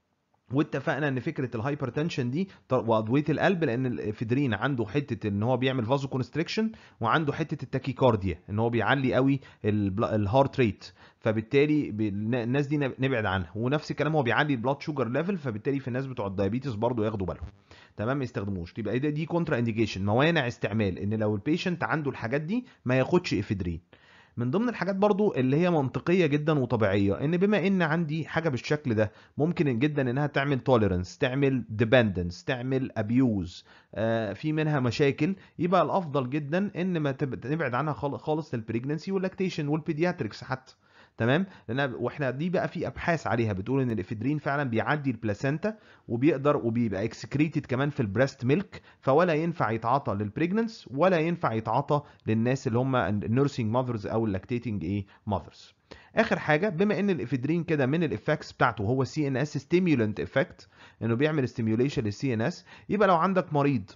Speaker 1: واتفقنا ان فكره الهايبرتنشن دي وادويه القلب لان الافيدرين عنده حته ان هو بيعمل فازو كونستريكشن وعنده حته التاكيكارديا ان هو بيعلي قوي الهارت ريت فبالتالي الناس دي نبعد عنها ونفس الكلام هو بيعلي البلاد شوجر ليفل فبالتالي في الناس بتوع الدايابيتس برضه ياخدوا بالهم تمام ما يستخدموش يبقى دي كونترا انديكيشن موانع استعمال ان لو البيشنت عنده الحاجات دي ما ياخدش افيدرين من ضمن الحاجات برضو اللي هي منطقية جدا وطبيعية ان بما ان عندي حاجة بالشكل ده ممكن جدا انها تعمل tolerance تعمل dependence تعمل abuse آه في منها مشاكل يبقى الافضل جدا ان ما نبعد عنها خالص البريجنسي واللاكتيشن والبيدياتريكس حتى تمام لان واحنا دي بقى في ابحاث عليها بتقول ان الافيدرين فعلا بيعدي البلاسينتا وبيقدر وبيبقى اكسكريتد كمان في البريست ميلك فولا ينفع يتعاطى للبريجننس ولا ينفع يتعاطى للناس اللي هم النيرسينج ماذرز او اللاكتيتنج ايه ماذرز اخر حاجه بما ان الافيدرين كده من الافكتس بتاعته هو سي ان اس ستيمولنت افكت انه بيعمل ستيميوليشن للسي ان اس يبقى لو عندك مريض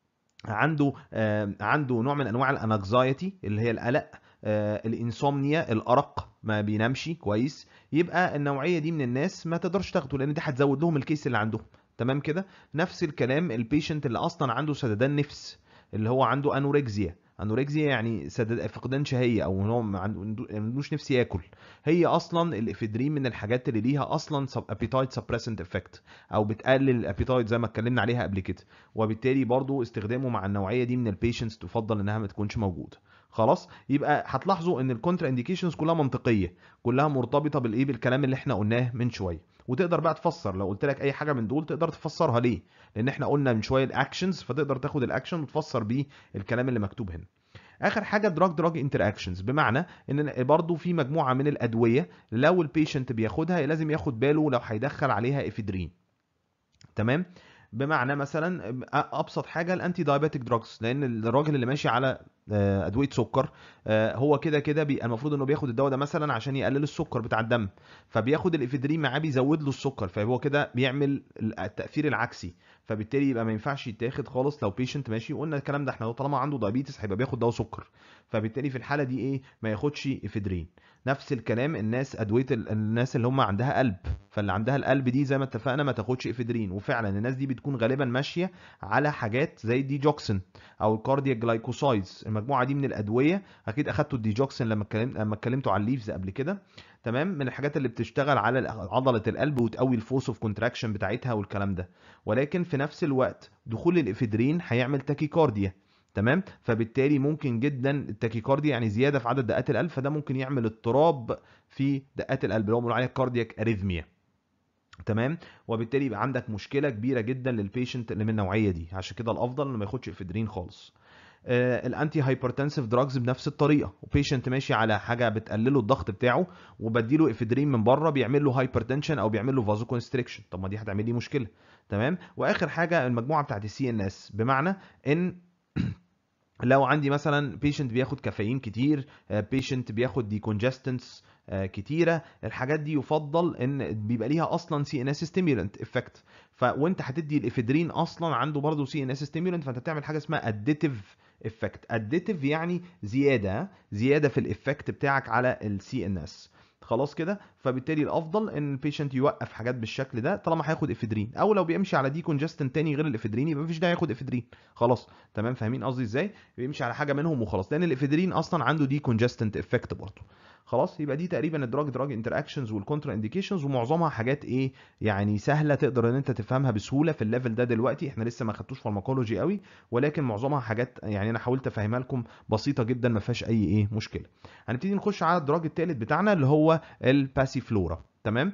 Speaker 1: عنده آه عنده نوع من انواع الانكزايتي اللي هي القلق آه الانسومنيا الارق ما بينامش كويس يبقى النوعيه دي من الناس ما تقدرش تاخده لان دي هتزود لهم الكيس اللي عندهم تمام كده نفس الكلام البيشنت اللي اصلا عنده سددان نفس اللي هو عنده انوركسيا انوركسيا يعني سدد فقدان شهيه او هو ما عندوش نفس ياكل هي اصلا الافيدرين من الحاجات اللي ليها اصلا ابيتايت سبريسنت افكت او بتقلل الابيتايت زي ما اتكلمنا عليها قبل كده وبالتالي برضو استخدامه مع النوعيه دي من البيشنتس تفضل انها ما تكونش موجوده خلاص يبقى هتلاحظوا ان الكونترا انديكيشنز كلها منطقيه كلها مرتبطه بالايه بالكلام اللي احنا قلناه من شويه وتقدر بقى تفسر لو قلت لك اي حاجه من دول تقدر تفسرها ليه لان احنا قلنا من شويه الاكشنز فتقدر تاخد الاكشن وتفسر بيه الكلام اللي مكتوب هنا اخر حاجه دراج دراج انتر اكشنز بمعنى ان برضو في مجموعه من الادويه لو البيشنت بياخدها لازم ياخد باله لو هيدخل عليها افيدرين تمام بمعنى مثلا ابسط حاجه الانتي دايابيتيك دراجز لان الراجل اللي ماشي على ادويه سكر هو كده كده المفروض انه بياخد الدواء ده مثلا عشان يقلل السكر بتاع الدم فبياخد الافيدرين معاه بيزود له السكر فهو كده بيعمل التاثير العكسي فبالتالي يبقى ما ينفعش يتاخد خالص لو بيشنت ماشي قلنا الكلام ده احنا طالما عنده دايابيتس هيبقى بياخد دواء سكر فبالتالي في الحاله دي ايه ما ياخدش افيدرين نفس الكلام الناس ادويه الناس اللي هم عندها قلب فاللي عندها القلب دي زي ما اتفقنا ما تاخدش افيدرين وفعلا الناس دي بتكون غالبا ماشيه على حاجات زي الديجوكسين او الكاردياك جلايكوسايدز المجموعه دي من الادويه اكيد اخدتوا الديجوكسين لما اتكلمت لما اتكلمتوا على الليفز قبل كده تمام من الحاجات اللي بتشتغل على عضله القلب وتقوي الفورس اوف كونتراكشن بتاعتها والكلام ده ولكن في نفس الوقت دخول الافيدرين هيعمل تاكيكارديا تمام فبالتالي ممكن جدا التاكيكارديا يعني زياده في عدد دقات القلب فده ممكن يعمل اضطراب في دقات القلب اللي هو بنقول عليها كاردياك اريثميا تمام وبالتالي يبقى عندك مشكله كبيره جدا للبيشنت اللي من النوعيه دي عشان كده الافضل انه ما ياخدش افيدرين خالص آه الانتي هايبرتنسيف دراجز بنفس الطريقه وبيشنت ماشي على حاجه بتقلله الضغط بتاعه وبديله افيدرين من بره بيعمل له هايبرتنشن او بيعمل له فازو كونستريكشن طب ما دي هتعمل لي مشكله تمام واخر حاجه المجموعه بتاعت السي ان اس بمعنى ان لو عندي مثلا بيشنت بياخد كافيين كتير بيشنت بياخد ديكونجستنس كتيره الحاجات دي يفضل ان بيبقى ليها اصلا سي ان اس ستيمولنت افكت فوانت هتدي الافيدرين اصلا عنده برضه سي ان اس ستيمولنت فانت بتعمل حاجه اسمها اديتيف افكت اديتيف يعني زياده زياده في الافكت بتاعك على السي ان اس خلاص كده فبالتالي الافضل ان البيشنت يوقف حاجات بالشكل ده طالما هياخد افيدرين او لو بيمشي على دي كونجستن تاني غير الافيدرين يبقى مفيش داعي ياخد افيدرين خلاص تمام فاهمين قصدي ازاي بيمشي على حاجه منهم وخلاص لان الافيدرين اصلا عنده دي كونجستنت افكت برضه خلاص يبقى دي تقريبا الدراج دراج انتر اكشنز والكونترا انديكيشنز ومعظمها حاجات ايه يعني سهله تقدر ان انت تفهمها بسهوله في الليفل ده دلوقتي احنا لسه ما خدتوش فارماكولوجي قوي ولكن معظمها حاجات يعني انا حاولت افهمها لكم بسيطه جدا ما فيهاش اي ايه مشكله هنبتدي نخش على الدراج الثالث بتاعنا اللي هو الباسيفلورا تمام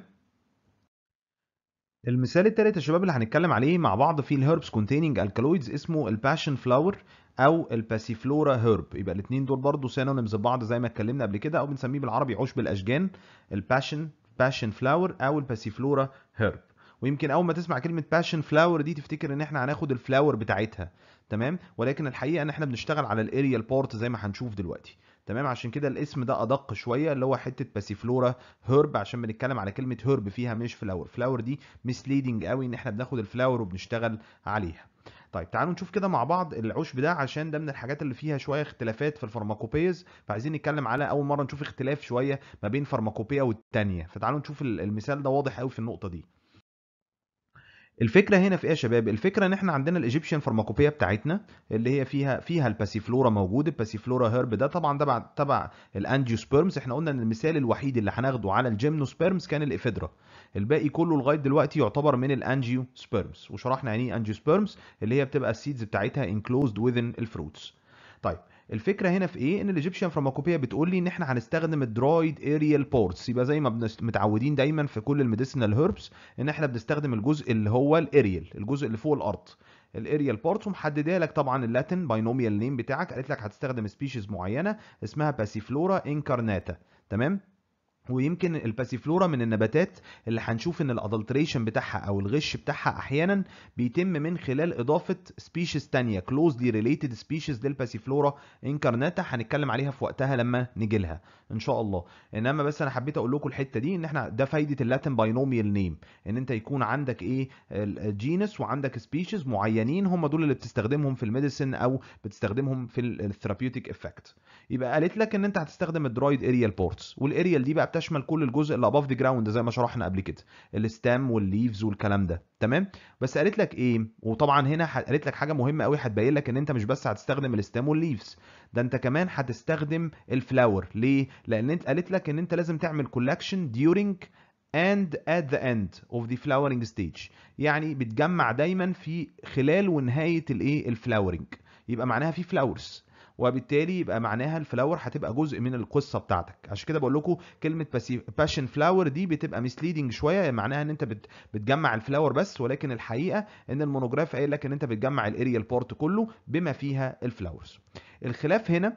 Speaker 1: المثال الثالث يا شباب اللي هنتكلم عليه مع بعض في الهيربس كونتيننج الكالويدز اسمه الباشن فلاور او الباسيفلورا هيرب يبقى الاثنين دول برضو سينونيمز ببعض زي ما اتكلمنا قبل كده او بنسميه بالعربي عشب الاشجان الباشن باشن فلاور او الباسيفلورا هيرب ويمكن اول ما تسمع كلمه باشن فلاور دي تفتكر ان احنا هناخد الفلاور بتاعتها تمام ولكن الحقيقه ان احنا بنشتغل على الاريال بورت زي ما هنشوف دلوقتي تمام عشان كده الاسم ده ادق شويه اللي هو حته باسيفلورا هيرب عشان بنتكلم على كلمه هيرب فيها مش فلاور فلاور دي مسليدنج قوي ان احنا بناخد الفلاور وبنشتغل عليها طيب تعالوا نشوف كده مع بعض العشب ده عشان ده من الحاجات اللي فيها شويه اختلافات في الفارماكوبيز فعايزين نتكلم على اول مره نشوف اختلاف شويه ما بين فارماكوبيا والتانيه فتعالوا نشوف المثال ده واضح قوي في النقطه دي الفكره هنا في ايه يا شباب الفكره ان احنا عندنا الايجيبشن فارماكوبيا بتاعتنا اللي هي فيها فيها الباسيفلورا موجود الباسيفلورا هيرب ده طبعا تبع تبع الانجيوسبيرمز احنا قلنا ان المثال الوحيد اللي هناخده على الجيمنوسبيرمز كان الافيدرا الباقي كله لغايه دلوقتي يعتبر من الانجيوسبيرمز وشرحنا يعني ايه انجيوسبيرمز اللي هي بتبقى السيدز بتاعتها انكلوزد within الفروتس طيب الفكره هنا في ايه ان الايجيبشن فارماكوبيا بتقول لي ان احنا هنستخدم الدرايد اريال بورتس يبقى زي ما متعودين دايما في كل الميديسينال هيربس ان احنا بنستخدم الجزء اللي هو الاريال الجزء اللي فوق الارض الاريال بورتس ومحدده لك طبعا اللاتين باينوميال نيم بتاعك قالت لك هتستخدم سبيشيز معينه اسمها باسيفلورا انكارناتا تمام ويمكن الباسيفلورا من النباتات اللي هنشوف ان الادلتريشن بتاعها او الغش بتاعها احيانا بيتم من خلال اضافه سبيشيز تانية كلوزلي ريليتد سبيشيز للباسيفلورا انكارناتا هنتكلم عليها في وقتها لما نيجي لها ان شاء الله انما بس انا حبيت اقول لكم الحته دي ان احنا ده فايده اللاتين باينوميال نيم ان انت يكون عندك ايه الجينس وعندك سبيشيز معينين هم دول اللي بتستخدمهم في الميديسن او بتستخدمهم في الثيرابيوتيك افكت يبقى قالت لك ان انت هتستخدم الدرايد اريال بورتس والاريال دي بقى بتشمل كل الجزء اللي اباف ذا جراوند زي ما شرحنا قبل كده الستام والليفز والكلام ده تمام بس قالت لك ايه وطبعا هنا قالت لك حاجه مهمه قوي هتبين لك ان انت مش بس هتستخدم الستام والليفز ده انت كمان هتستخدم الفلاور ليه لان انت قالت لك ان انت لازم تعمل كولكشن during and at the end of the flowering stage يعني بتجمع دايما في خلال ونهايه الايه الفلاورنج يبقى معناها في فلاورز وبالتالي يبقى معناها الفلاور هتبقى جزء من القصه بتاعتك عشان كده بقول لكم كلمه باشن فلاور دي بتبقى مسليدنج شويه معناها ان انت بتجمع الفلاور بس ولكن الحقيقه ان المونوجراف قايل لك ان انت بتجمع الاريال بورت كله بما فيها الفلاورز الخلاف هنا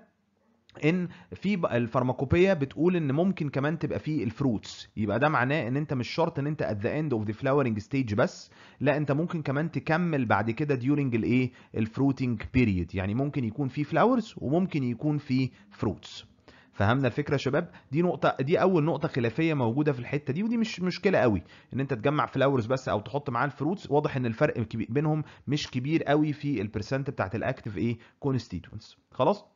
Speaker 1: ان في الفارماكوبيا بتقول ان ممكن كمان تبقى فيه الفروتس يبقى ده معناه ان انت مش شرط ان انت at the end of the flowering stage بس لا انت ممكن كمان تكمل بعد كده during الايه الفروتنج بيريد يعني ممكن يكون في فلاورز وممكن يكون في فروتس فهمنا الفكره يا شباب دي نقطه دي اول نقطه خلافيه موجوده في الحته دي ودي مش مشكله قوي ان انت تجمع فلاورز بس او تحط معاه الفروتس واضح ان الفرق بينهم مش كبير قوي في البرسنت بتاعت الاكتف ايه كونستيتوينتس خلاص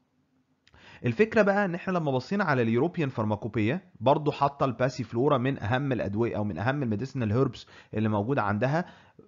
Speaker 1: الفكره بقى ان احنا لما بصينا على اليوروبيان فارماكوبيا برضو حاطه الباسيفلورا من اهم الادويه او من اهم الميديسينال هيربس اللي موجوده عندها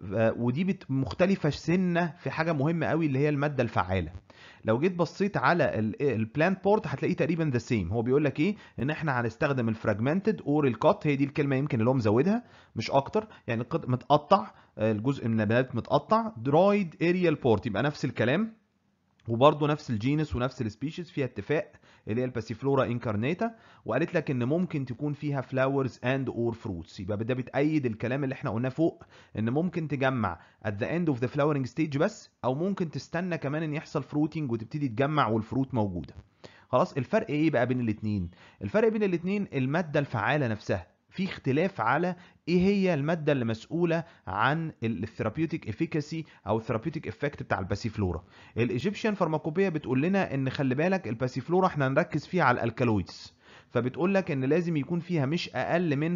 Speaker 1: ودي مختلفه سنه في حاجه مهمه قوي اللي هي الماده الفعاله لو جيت بصيت على البلانت بورت هتلاقيه تقريبا ذا سيم هو بيقول لك ايه ان احنا هنستخدم الفراجمنتد اور الكات هي دي الكلمه يمكن اللي هو مزودها مش اكتر يعني متقطع الجزء من النبات متقطع درايد اريال بورت يبقى نفس الكلام وبرضه نفس الجينس ونفس السبيشيز فيها اتفاق اللي هي الباسيفلورا انكارنيتا وقالت لك ان ممكن تكون فيها فلاورز اند اور فروتس يبقى ده بتأيد الكلام اللي احنا قلناه فوق ان ممكن تجمع at the end of the flowering stage بس او ممكن تستنى كمان ان يحصل فروتنج وتبتدي تجمع والفروت موجوده خلاص الفرق ايه بقى بين الاثنين الفرق بين الاثنين الماده الفعاله نفسها في اختلاف على ايه هي الماده اللي مسؤوله عن الثيرابيوتيك افيكاسي او الثيرابيوتيك افكت بتاع الباسيفلورا الايجيبشيان فارماكوبيا بتقول لنا ان خلي بالك الباسيفلورا احنا نركز فيها على الالكالويدز فبتقول لك ان لازم يكون فيها مش اقل من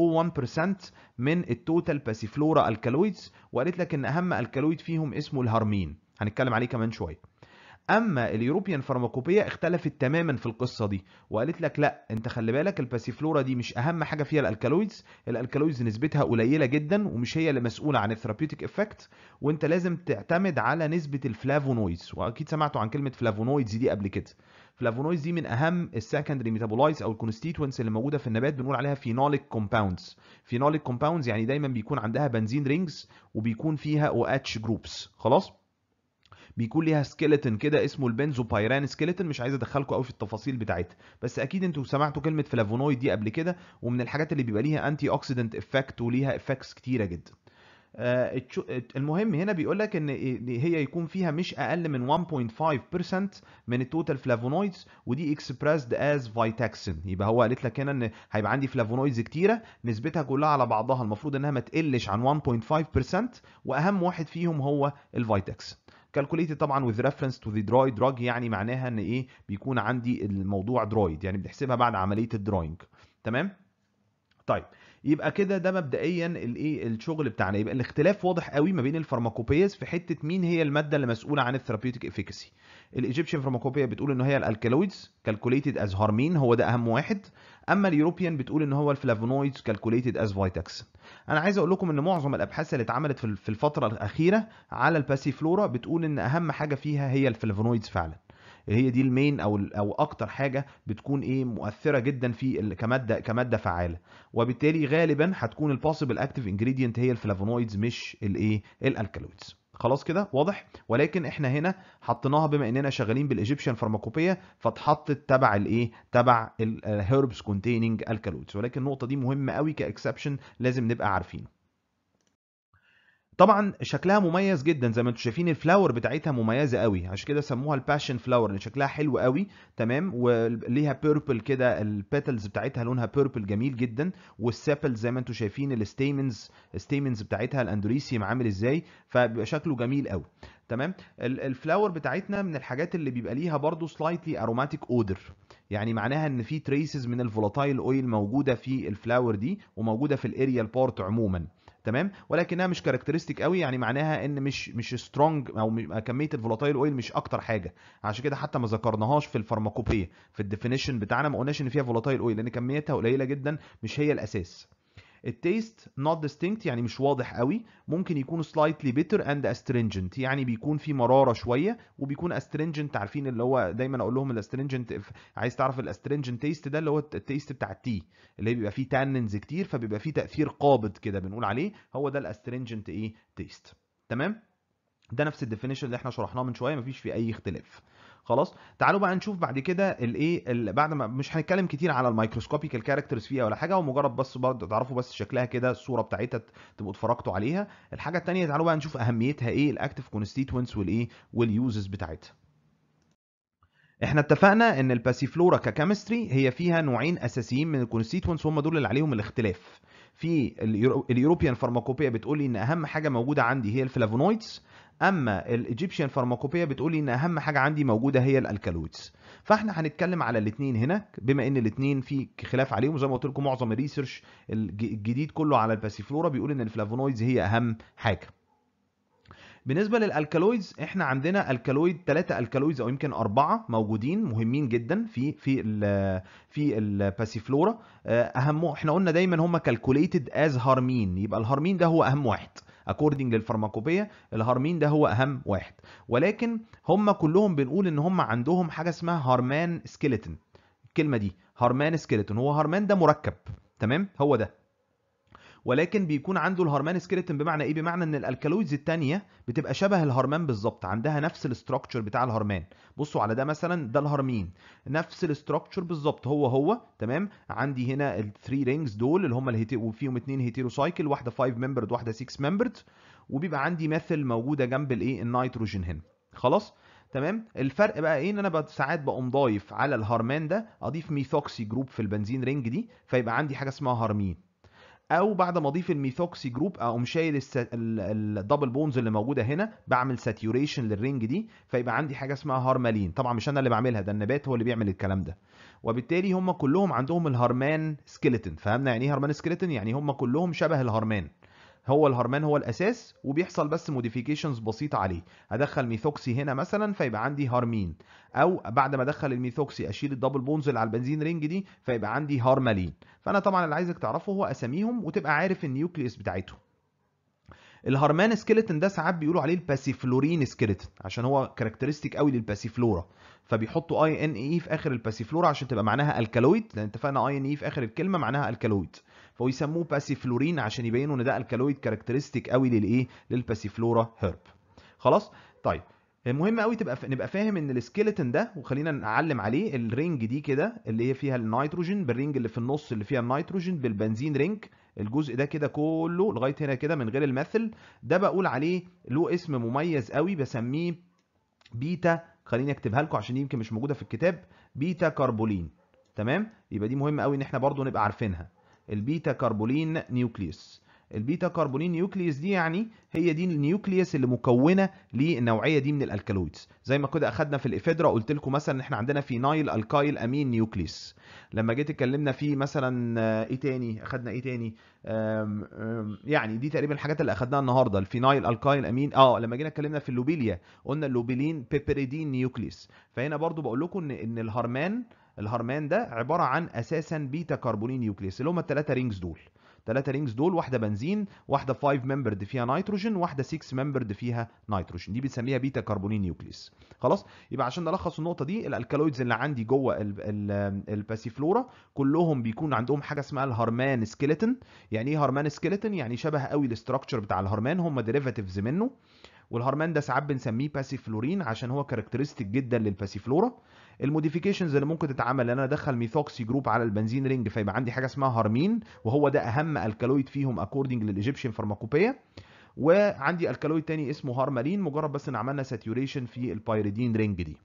Speaker 1: 0.01% من التوتال باسيفلورا الكالويدز وقالت لك ان اهم الكالويد فيهم اسمه الهارمين هنتكلم عليه كمان شويه اما اليوروبيان فارماكوبيا اختلفت تماما في القصه دي وقالت لك لا انت خلي بالك الباسيفلورا دي مش اهم حاجه فيها الالكالويدز الالكالويدز نسبتها قليله جدا ومش هي اللي مسؤوله عن الثيرابيوتيك افكت وانت لازم تعتمد على نسبه الفلافونويدز واكيد سمعتوا عن كلمه فلافونويدز دي قبل كده فلافونويدز دي من اهم السكندري ميتابولايتس او الكونستيتوينتس اللي موجوده في النبات بنقول عليها فينوليك كومباوندز فينوليك كومباوندز يعني دايما بيكون عندها بنزين رينجز وبيكون فيها او اتش جروبس خلاص بيكون ليها سكيلتون كده اسمه البنزو بايران سكيلتون مش عايز ادخلكم قوي في التفاصيل بتاعتها بس اكيد انتوا سمعتوا كلمه فلافونويد دي قبل كده ومن الحاجات اللي بيبقى ليها انتي اوكسيدنت افكت وليها افكتس كتيره جدا آه المهم هنا بيقول لك ان هي يكون فيها مش اقل من 1.5% من التوتال فلافونويدز ودي اكسبريسد از فايتاكسين يبقى هو قالت لك هنا ان هيبقى عندي فلافونويدز كتيره نسبتها كلها على بعضها المفروض انها ما تقلش عن 1.5% واهم واحد فيهم هو الفايتاكسين كالكوليتد طبعا with reference to the dry drug يعني معناها ان ايه بيكون عندي الموضوع درويد يعني بنحسبها بعد عمليه الدروينج تمام طيب يبقى كده ده مبدئيا الايه الشغل بتاعنا يبقى الاختلاف واضح قوي ما بين الفارماكوبيز في حته مين هي الماده اللي مسؤوله عن الثيرابيوتيك افيكاسي الايجيبشن فارماكوبيا بتقول ان هي الالكالويدز كالكوليتد از هارمين هو ده اهم واحد اما اليوروبيان بتقول ان هو الفلافونويدز كالكوليتد از فايتاكسين انا عايز اقول لكم ان معظم الابحاث اللي اتعملت في الفتره الاخيره على الباسيفلورا بتقول ان اهم حاجه فيها هي الفلافونويدز فعلا هي دي المين او او اكتر حاجه بتكون ايه مؤثره جدا في كماده كماده فعاله وبالتالي غالبا هتكون البوسيبل اكتيف انجريدينت هي الفلافونويدز مش الايه الالكالويدز خلاص كده واضح ولكن احنا هنا حطيناها بما اننا شغالين بالايجيبشن فارماكوبيا فاتحطت تبع الايه تبع الهيربس كونتيننج الكالويدز ولكن النقطه دي مهمه قوي كاكسبشن لازم نبقى عارفينه طبعا شكلها مميز جدا زي ما انتم شايفين الفلاور بتاعتها مميزه قوي عشان كده سموها الباشن فلاور لان شكلها حلو قوي تمام وليها بيربل كده البيتلز بتاعتها لونها بيربل جميل جدا والسيبلز زي ما انتم شايفين الستيمنز الستيمنز بتاعتها الاندوريسيوم عامل ازاي فبيبقى شكله جميل قوي تمام الفلاور بتاعتنا من الحاجات اللي بيبقى ليها برضو سلايتلي اروماتيك اودر يعني معناها ان في تريسز من الفولاتايل اويل موجوده في الفلاور دي وموجوده في الاريال بارت عموما تمام ولكنها مش كاركترستيك قوي يعني معناها ان مش مش سترونج او كميه الفولاتايل اويل مش اكتر حاجه عشان كده حتى ما ذكرناهاش في الفارماكوبيه في الديفينيشن بتاعنا ما قلناش ان فيها فولاتايل اويل لان كميتها قليله جدا مش هي الاساس التيست نوت ديستنكت يعني مش واضح قوي ممكن يكون سلايتلي بيتر اند استرينجنت يعني بيكون في مراره شويه وبيكون استرينجنت عارفين اللي هو دايما اقول لهم الاسترينجنت عايز تعرف الاسترينجنت تيست ده اللي هو التيست بتاع التي اللي بيبقى فيه تاننز كتير فبيبقى فيه تاثير قابض كده بنقول عليه هو ده الاسترينجنت ايه تيست تمام ده نفس الديفينيشن اللي احنا شرحناه من شويه مفيش فيه اي اختلاف خلاص تعالوا بقى نشوف بعد كده الايه بعد ما مش هنتكلم كتير على الميكروسكوبيكال كاركترز فيها ولا حاجه ومجرد بس برضه تعرفوا بس شكلها كده الصوره بتاعتها تبقوا اتفرجتوا عليها الحاجه الثانيه تعالوا بقى نشوف اهميتها ايه الاكتيف كونستيتوينتس والايه واليوزز بتاعتها احنا اتفقنا ان الباسيفلورا ككيمستري هي فيها نوعين اساسيين من الكونستيتوينتس هم دول اللي عليهم الاختلاف في اليوروبيان فارماكوبيا بتقول لي ان اهم حاجه موجوده عندي هي الفلافونويدز اما الايجيبشيان فارماكوبيا بتقول لي ان اهم حاجه عندي موجوده هي الالكالويدز فاحنا هنتكلم على الاثنين هنا بما ان الاثنين في خلاف عليهم وزي ما قلت لكم معظم الريسيرش الجديد كله على الباسيفلورا بيقول ان الفلافونويدز هي اهم حاجه بالنسبه للالكالويدز احنا عندنا الكالويد ثلاثه الكالويدز او يمكن اربعه موجودين مهمين جدا في في ال في الباسيفلورا اهم احنا قلنا دايما هم كالكوليتد از هارمين يبقى الهارمين ده هو اهم واحد اكوردنج للفارماكوبيه الهارمين ده هو اهم واحد ولكن هم كلهم بنقول ان هم عندهم حاجه اسمها هارمان سكيلتون الكلمه دي هارمان سكيلتون هو هارمان ده مركب تمام هو ده ولكن بيكون عنده الهرمان سكيلتون بمعنى ايه بمعنى ان الالكالويدز الثانيه بتبقى شبه الهرمان بالظبط عندها نفس الاستراكشر بتاع الهرمان بصوا على ده مثلا ده الهرمين نفس الاستراكشر بالظبط هو هو تمام عندي هنا الثري رينجز دول اللي هم الهيتي وفيهم اثنين هيتيرو سايكل واحده 5 ممبرد واحده 6 ممبرد وبيبقى عندي مثل موجوده جنب الايه النيتروجين هنا خلاص تمام الفرق بقى ايه ان انا ساعات بقوم ضايف على الهرمان ده اضيف ميثوكسي جروب في البنزين رينج دي فيبقى عندي حاجه اسمها هرمين او بعد ما اضيف الميثوكسي جروب اقوم شايل الدبل بونز اللي موجوده هنا بعمل ساتيوريشن للرينج دي فيبقى عندي حاجه اسمها هارمالين طبعا مش انا اللي بعملها ده النبات هو اللي بيعمل الكلام ده وبالتالي هم كلهم عندهم الهرمان سكيلتون فهمنا يعني ايه هرمان سكيلتون يعني هم كلهم شبه الهرمان هو الهرمان هو الاساس وبيحصل بس موديفيكيشنز بسيطه عليه ادخل ميثوكسي هنا مثلا فيبقى عندي هارمين او بعد ما ادخل الميثوكسي اشيل الدبل بونز اللي على البنزين رينج دي فيبقى عندي هارمالين فانا طبعا اللي عايزك تعرفه هو اساميهم وتبقى عارف النيوكليوس بتاعتهم الهرمان سكيلتون ده ساعات بيقولوا عليه الباسيفلورين سكيلتون عشان هو كاركترستيك قوي للباسيفلورا فبيحطوا اي ان اي في اخر الباسيفلورا عشان تبقى معناها الكالويد لان اتفقنا اي ان اي في اخر الكلمه معناها الكالويد فيسموه باسيفلورين عشان يبينوا ان ده الكالويد كاركترستيك قوي للايه للباسيفلورا هيرب خلاص طيب مهم قوي تبقى نبقى فاهم ان السكيلتون ده وخلينا نعلم عليه الرينج دي كده اللي هي فيها النيتروجين بالرينج اللي في النص اللي فيها النيتروجين بالبنزين رينج الجزء ده كده كله لغايه هنا كده من غير المثل ده بقول عليه له اسم مميز قوي بسميه بيتا خليني اكتبها لكم عشان يمكن مش موجوده في الكتاب بيتا كربولين تمام يبقى دي مهم قوي ان احنا برضو نبقى عارفينها البيتا كربولين نيوكليوس البيتا كربونين نيوكليوس دي يعني هي دي النيوكليوس اللي مكونه للنوعيه دي من الالكالويدز زي ما كده اخدنا في الافيدرا قلت لكم مثلا ان احنا عندنا فينايل الكايل امين نيوكليوس لما جيت اتكلمنا في مثلا آه، ايه تاني اخدنا ايه تاني آم، آم، يعني دي تقريبا الحاجات اللي اخدناها النهارده الفينايل الكايل امين اه لما جينا اتكلمنا في اللوبيليا قلنا اللوبيلين بيبريدين نيوكليوس فهنا برضو بقول لكم ان ان الهرمان الهرمان ده عباره عن اساسا بيتا كربونين نيوكليوس اللي هم الثلاثه رينجز دول ثلاثه رينجز دول واحده بنزين واحده 5 ممبرد فيها نيتروجين واحده 6 ممبرد فيها نيتروجين دي بنسميها بيتا كربونين نيوكليوس خلاص يبقى عشان نلخص النقطه دي الالكالويدز اللي عندي جوه ال- ال- الباسيفلورا كلهم بيكون عندهم حاجه اسمها الهرمان سكيلتون يعني ايه هرمان سكيلتون يعني شبه قوي الاستراكشر بتاع الهرمان هم ديريفاتيفز منه والهرمان ده ساعات بنسميه باسيفلورين عشان هو كاركترستيك جدا للباسيفلورا الموديفيكيشنز اللي ممكن تتعمل ان انا ادخل ميثوكسي جروب على البنزين رينج فيبقى عندي حاجه اسمها هرمين وهو ده اهم الكالويد فيهم اكوردنج للايجيبشن فارماكوبيا وعندي الكالويد تاني اسمه هارمالين مجرد بس ان عملنا ساتيوريشن في البايريدين رينج دي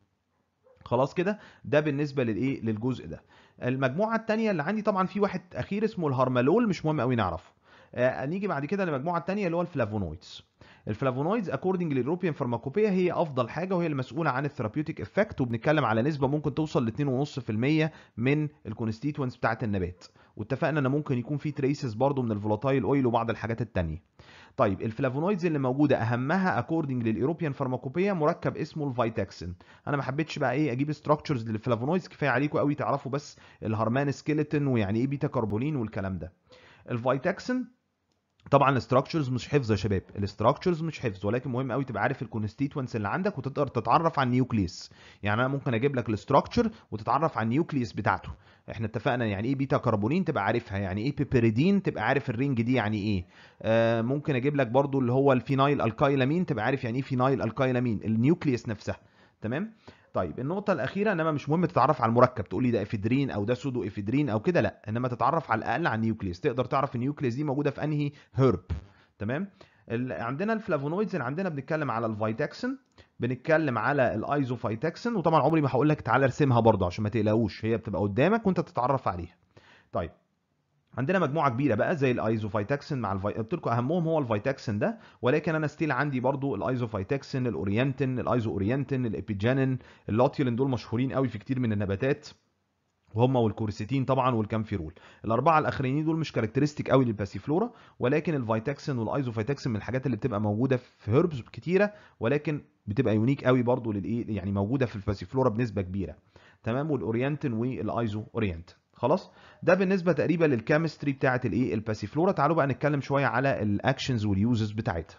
Speaker 1: خلاص كده ده بالنسبه للايه للجزء ده المجموعه الثانيه اللي عندي طبعا في واحد اخير اسمه الهرمالول مش مهم قوي نعرفه آه نيجي بعد كده للمجموعه الثانيه اللي هو الفلافونويدز الفلافونويدز اكوردنج للاوروبيان فارماكوبيا هي افضل حاجه وهي المسؤوله عن الثيرابيوتيك افكت وبنتكلم على نسبه ممكن توصل ل 2.5% من الكونستيتوينتس بتاعه النبات واتفقنا ان ممكن يكون في تريسز برضو من الفولاتايل اويل وبعض الحاجات التانية طيب الفلافونويدز اللي موجوده اهمها اكوردنج للاوروبيان فارماكوبيا مركب اسمه الفيتاكسين انا ما حبيتش بقى ايه اجيب ستراكشرز للفلافونويدز كفايه عليكم قوي تعرفوا بس الهرمان سكيلتون ويعني ايه بيتا كربونين والكلام ده الفيتاكسين طبعا الاستراكشرز مش حفظ يا شباب الاستراكشرز مش حفظ ولكن مهم قوي تبقى عارف الكونستيتوينتس اللي عندك وتقدر تتعرف على النيوكليس يعني انا ممكن اجيب لك الاستراكشر وتتعرف على النيوكليس بتاعته احنا اتفقنا يعني ايه بيتا كربونين تبقى عارفها يعني ايه بيبريدين تبقى عارف الرينج دي يعني ايه آه ممكن اجيب لك برضو اللي هو الفينايل الكايلامين تبقى عارف يعني ايه فينايل الكايلامين النيوكليس نفسها تمام طيب النقطة الأخيرة إنما مش مهم تتعرف على المركب تقول لي ده إفيدرين أو ده سودو إفيدرين أو كده لأ إنما تتعرف على الأقل على النيوكليس تقدر تعرف النيوكليس دي موجودة في أنهي هيرب تمام ال- عندنا الفلافونويدز اللي عندنا بنتكلم على الفيتاكسين بنتكلم على الايزوفيتاكسين وطبعا عمري ما هقول لك تعالى ارسمها برضه عشان ما تقلقوش هي بتبقى قدامك وانت تتعرف عليها طيب عندنا مجموعه كبيره بقى زي الايزوفيتاكسين مع الفي... قلت لكم اهمهم هو الفيتاكسين ده ولكن انا ستيل عندي برضو الايزوفيتاكسين الاورينتين الايزو اورينتين الابيجانين اللاتيولين دول مشهورين قوي في كتير من النباتات وهم والكورسيتين طبعا والكامفيرول الاربعه الاخرين دول مش كاركترستيك قوي للباسيفلورا ولكن الفيتاكسين والايزوفيتاكسين من الحاجات اللي بتبقى موجوده في هيربز كتيره ولكن بتبقى يونيك قوي برضو للايه يعني موجوده في الباسيفلورا بنسبه كبيره تمام والاورينتين والايزو اورينتين خلاص ده بالنسبه تقريبا للكيمستري بتاعه الايه الباسيفلورا تعالوا بقى نتكلم شويه على الاكشنز واليوزز بتاعتها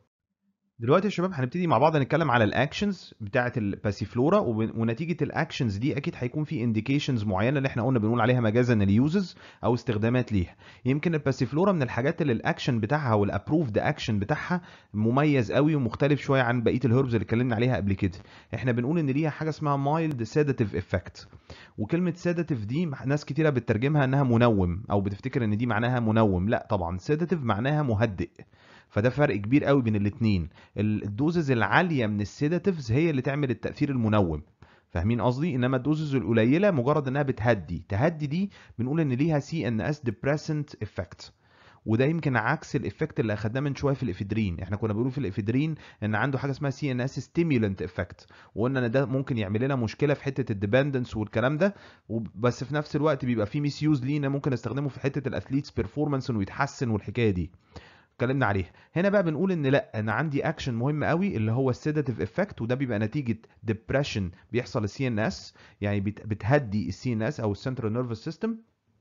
Speaker 1: دلوقتي يا شباب هنبتدي مع بعض نتكلم على الاكشنز بتاعه الباسيفلورا وب- ونتيجه الاكشنز دي اكيد هيكون في انديكيشنز معينه اللي احنا قلنا بنقول عليها مجازا اليوزز او استخدامات ليها يمكن الباسيفلورا من الحاجات اللي الاكشن بتاعها والابروفد اكشن بتاعها مميز قوي ومختلف شويه عن بقيه الهربز اللي اتكلمنا عليها قبل كده احنا بنقول ان ليها حاجه اسمها مايلد سيداتيف افكت وكلمه سيداتيف دي ناس كتيره بتترجمها انها منوم او بتفتكر ان دي معناها منوم لا طبعا سيداتيف معناها مهدئ فده فرق كبير قوي بين الاثنين الدوزز العاليه من السيداتيفز هي اللي تعمل التاثير المنوم فاهمين قصدي انما الدوزز القليله مجرد انها بتهدي تهدي دي بنقول ان ليها سي ان اس ديبريسنت افكت وده يمكن عكس الافكت اللي اخدناه من شويه في الافيدرين احنا كنا بنقول في الافيدرين ان عنده حاجه اسمها سي ان اس ستيمولنت افكت وقلنا ان ده ممكن يعمل لنا مشكله في حته الديبندنس والكلام ده بس في نفس الوقت بيبقى في ميس يوز لينا ممكن نستخدمه في حته الاثليتس بيرفورمانس انه يتحسن والحكايه دي اتكلمنا عليها هنا بقى بنقول ان لا انا عندي اكشن مهم قوي اللي هو السيداتيف افكت وده بيبقى نتيجه ديبريشن بيحصل السي ان اس يعني بت- بتهدي السي ان اس او السنترال نيرفس سيستم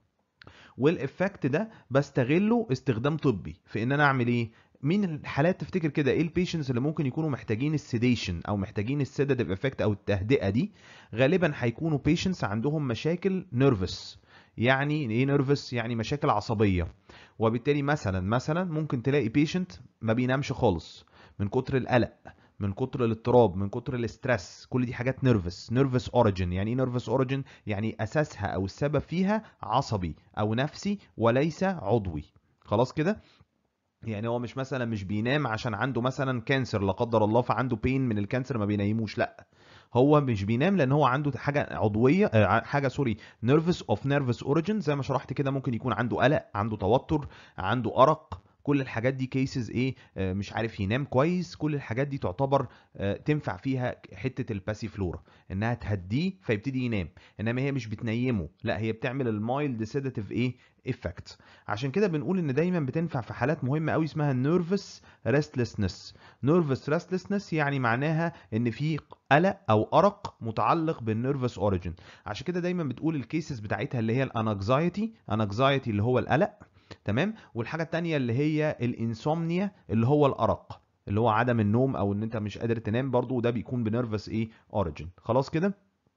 Speaker 1: والافكت ده بستغله استخدام طبي في ان انا اعمل ايه مين الحالات تفتكر كده ايه البيشنتس اللي ممكن يكونوا محتاجين السيديشن او محتاجين السيداتيف افكت او التهدئه دي غالبا هيكونوا بيشنتس عندهم مشاكل نيرفس يعني ايه نيرفس يعني مشاكل عصبيه وبالتالي مثلا مثلا ممكن تلاقي بيشنت ما بينامش خالص من كتر القلق من كتر الاضطراب من كتر الاسترس كل دي حاجات نيرفس نيرفس اوريجين يعني ايه نيرفس اوريجين يعني اساسها او السبب فيها عصبي او نفسي وليس عضوي خلاص كده يعني هو مش مثلا مش بينام عشان عنده مثلا كانسر لا قدر الله فعنده بين من الكانسر ما بينيموش لا هو مش بينام لان هو عنده حاجه عضويه آه، حاجه سوري نيرفس اوف نيرفس اوريجين زي ما شرحت كده ممكن يكون عنده قلق عنده توتر عنده ارق كل الحاجات دي كيسز ايه آه، مش عارف ينام كويس كل الحاجات دي تعتبر آه، تنفع فيها حته الباسيفلورا انها تهديه فيبتدي ينام انما هي مش بتنيمه لا هي بتعمل المايلد سيداتيف ايه افكت عشان كده بنقول ان دايما بتنفع في حالات مهمه قوي اسمها نيرفس ريستلسنس نيرفس ريستلسنس يعني معناها ان في قلق او ارق متعلق بالنيرفس اوريجين عشان كده دايما بتقول الكيسز بتاعتها اللي هي الانكزايتي انكزايتي اللي هو القلق تمام والحاجه الثانيه اللي هي الانسومنيا اللي هو الارق اللي هو عدم النوم او ان انت مش قادر تنام برضو وده بيكون بنيرفس ايه اوريجين خلاص كده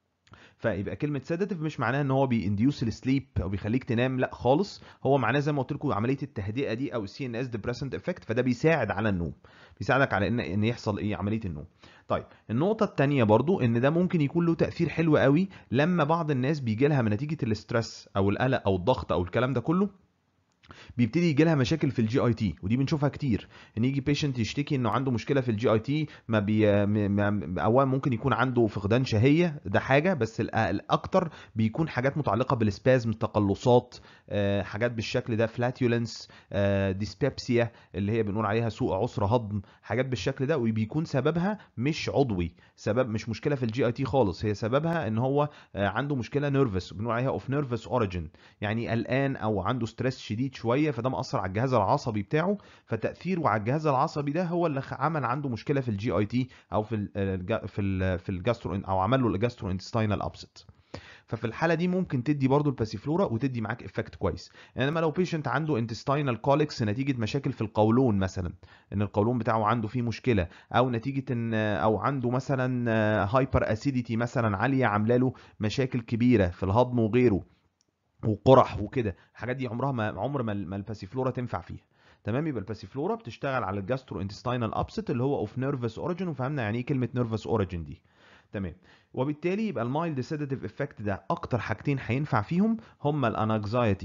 Speaker 1: فيبقى كلمه سيداتيف مش معناها ان هو بينديوس السليب او بيخليك تنام لا خالص هو معناه زي ما قلت لكم عمليه التهدئه دي او السي ان اس ديبريسنت افكت فده بيساعد على النوم بيساعدك على ان ان يحصل ايه عمليه النوم طيب النقطه الثانيه برضو ان ده ممكن يكون له تاثير حلو قوي لما بعض الناس بيجي لها من نتيجه الاسترس او القلق او الضغط او الكلام ده كله بيبتدي يجي لها مشاكل في الجي اي تي ودي بنشوفها كتير ان يجي بيشنت يشتكي انه عنده مشكله في الجي اي تي ما بي ما اولا ممكن يكون عنده فقدان شهيه ده حاجه بس الأ- الاكتر بيكون حاجات متعلقه بالسبازم تقلصات آه، حاجات بالشكل ده فلاتيولنس ديسبيبسيا اللي هي بنقول عليها سوء عسر هضم حاجات بالشكل ده وبيكون سببها مش عضوي سبب مش مشكله في الجي اي تي خالص هي سببها ان هو آه، عنده مشكله نيرفس بنقول عليها اوف نيرفس اوريجين يعني قلقان او عنده ستريس شديد شويه فده مأثر على الجهاز العصبي بتاعه فتأثيره على الجهاز العصبي ده هو اللي خ- عمل عنده مشكله في الجي اي تي او في ال الج- في ال في الجاسترو او عمل له الجاسترو انتستينال ابسط ففي الحاله دي ممكن تدي برضو الباسيفلورا وتدي معاك افكت كويس انما لو بيشنت عنده انتستينال كوليكس نتيجه مشاكل في القولون مثلا ان القولون بتاعه عنده فيه مشكله او نتيجه ان او عنده مثلا هايبر اسيديتي مثلا عاليه عامله له مشاكل كبيره في الهضم وغيره وقرح وكده الحاجات دي عمرها ما عمر ما ما الباسيفلورا تنفع فيها تمام يبقى الباسيفلورا بتشتغل على الجاسترو انتستينال ابسط اللي هو اوف نيرفس اوريجين وفهمنا يعني ايه كلمه نيرفس اوريجين دي تمام وبالتالي يبقى المايلد سيداتيف افكت ده اكتر حاجتين هينفع فيهم هما الانكزايتي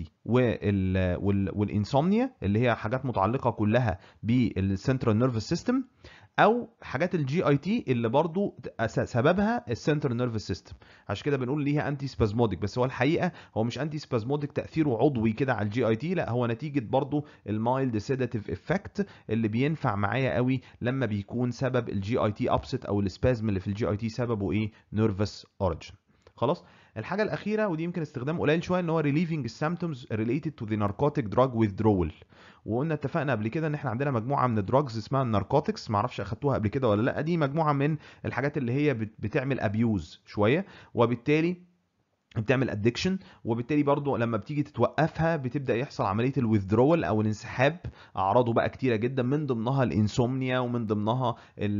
Speaker 1: وال وال والانسومنيا اللي هي حاجات متعلقه كلها بالسنترال نيرفس سيستم او حاجات الجي اي تي اللي برضو أس- سببها السنترال نيرفس سيستم عشان كده بنقول ليها انتي سبازموديك بس هو الحقيقه هو مش انتي سبازموديك تاثيره عضوي كده على الجي اي تي لا هو نتيجه برضو المايلد سيداتيف افكت اللي بينفع معايا قوي لما بيكون سبب الجي اي تي ابسط او السبازم اللي في الجي اي تي سببه ايه نيرفس اوريجين خلاص الحاجه الاخيره ودي يمكن استخدام قليل شويه ان هو relieving symptoms related to the narcotic drug withdrawal وقلنا اتفقنا قبل كده ان احنا عندنا مجموعه من الدراجز اسمها الناركوتكس معرفش اخدتوها قبل كده ولا لا دي مجموعه من الحاجات اللي هي بت- بتعمل ابيوز شويه وبالتالي بتعمل ادكشن وبالتالي برضو لما بتيجي تتوقفها بتبدا يحصل عمليه الويذرول او الانسحاب اعراضه بقى كتيره جدا من ضمنها الانسومنيا ومن ضمنها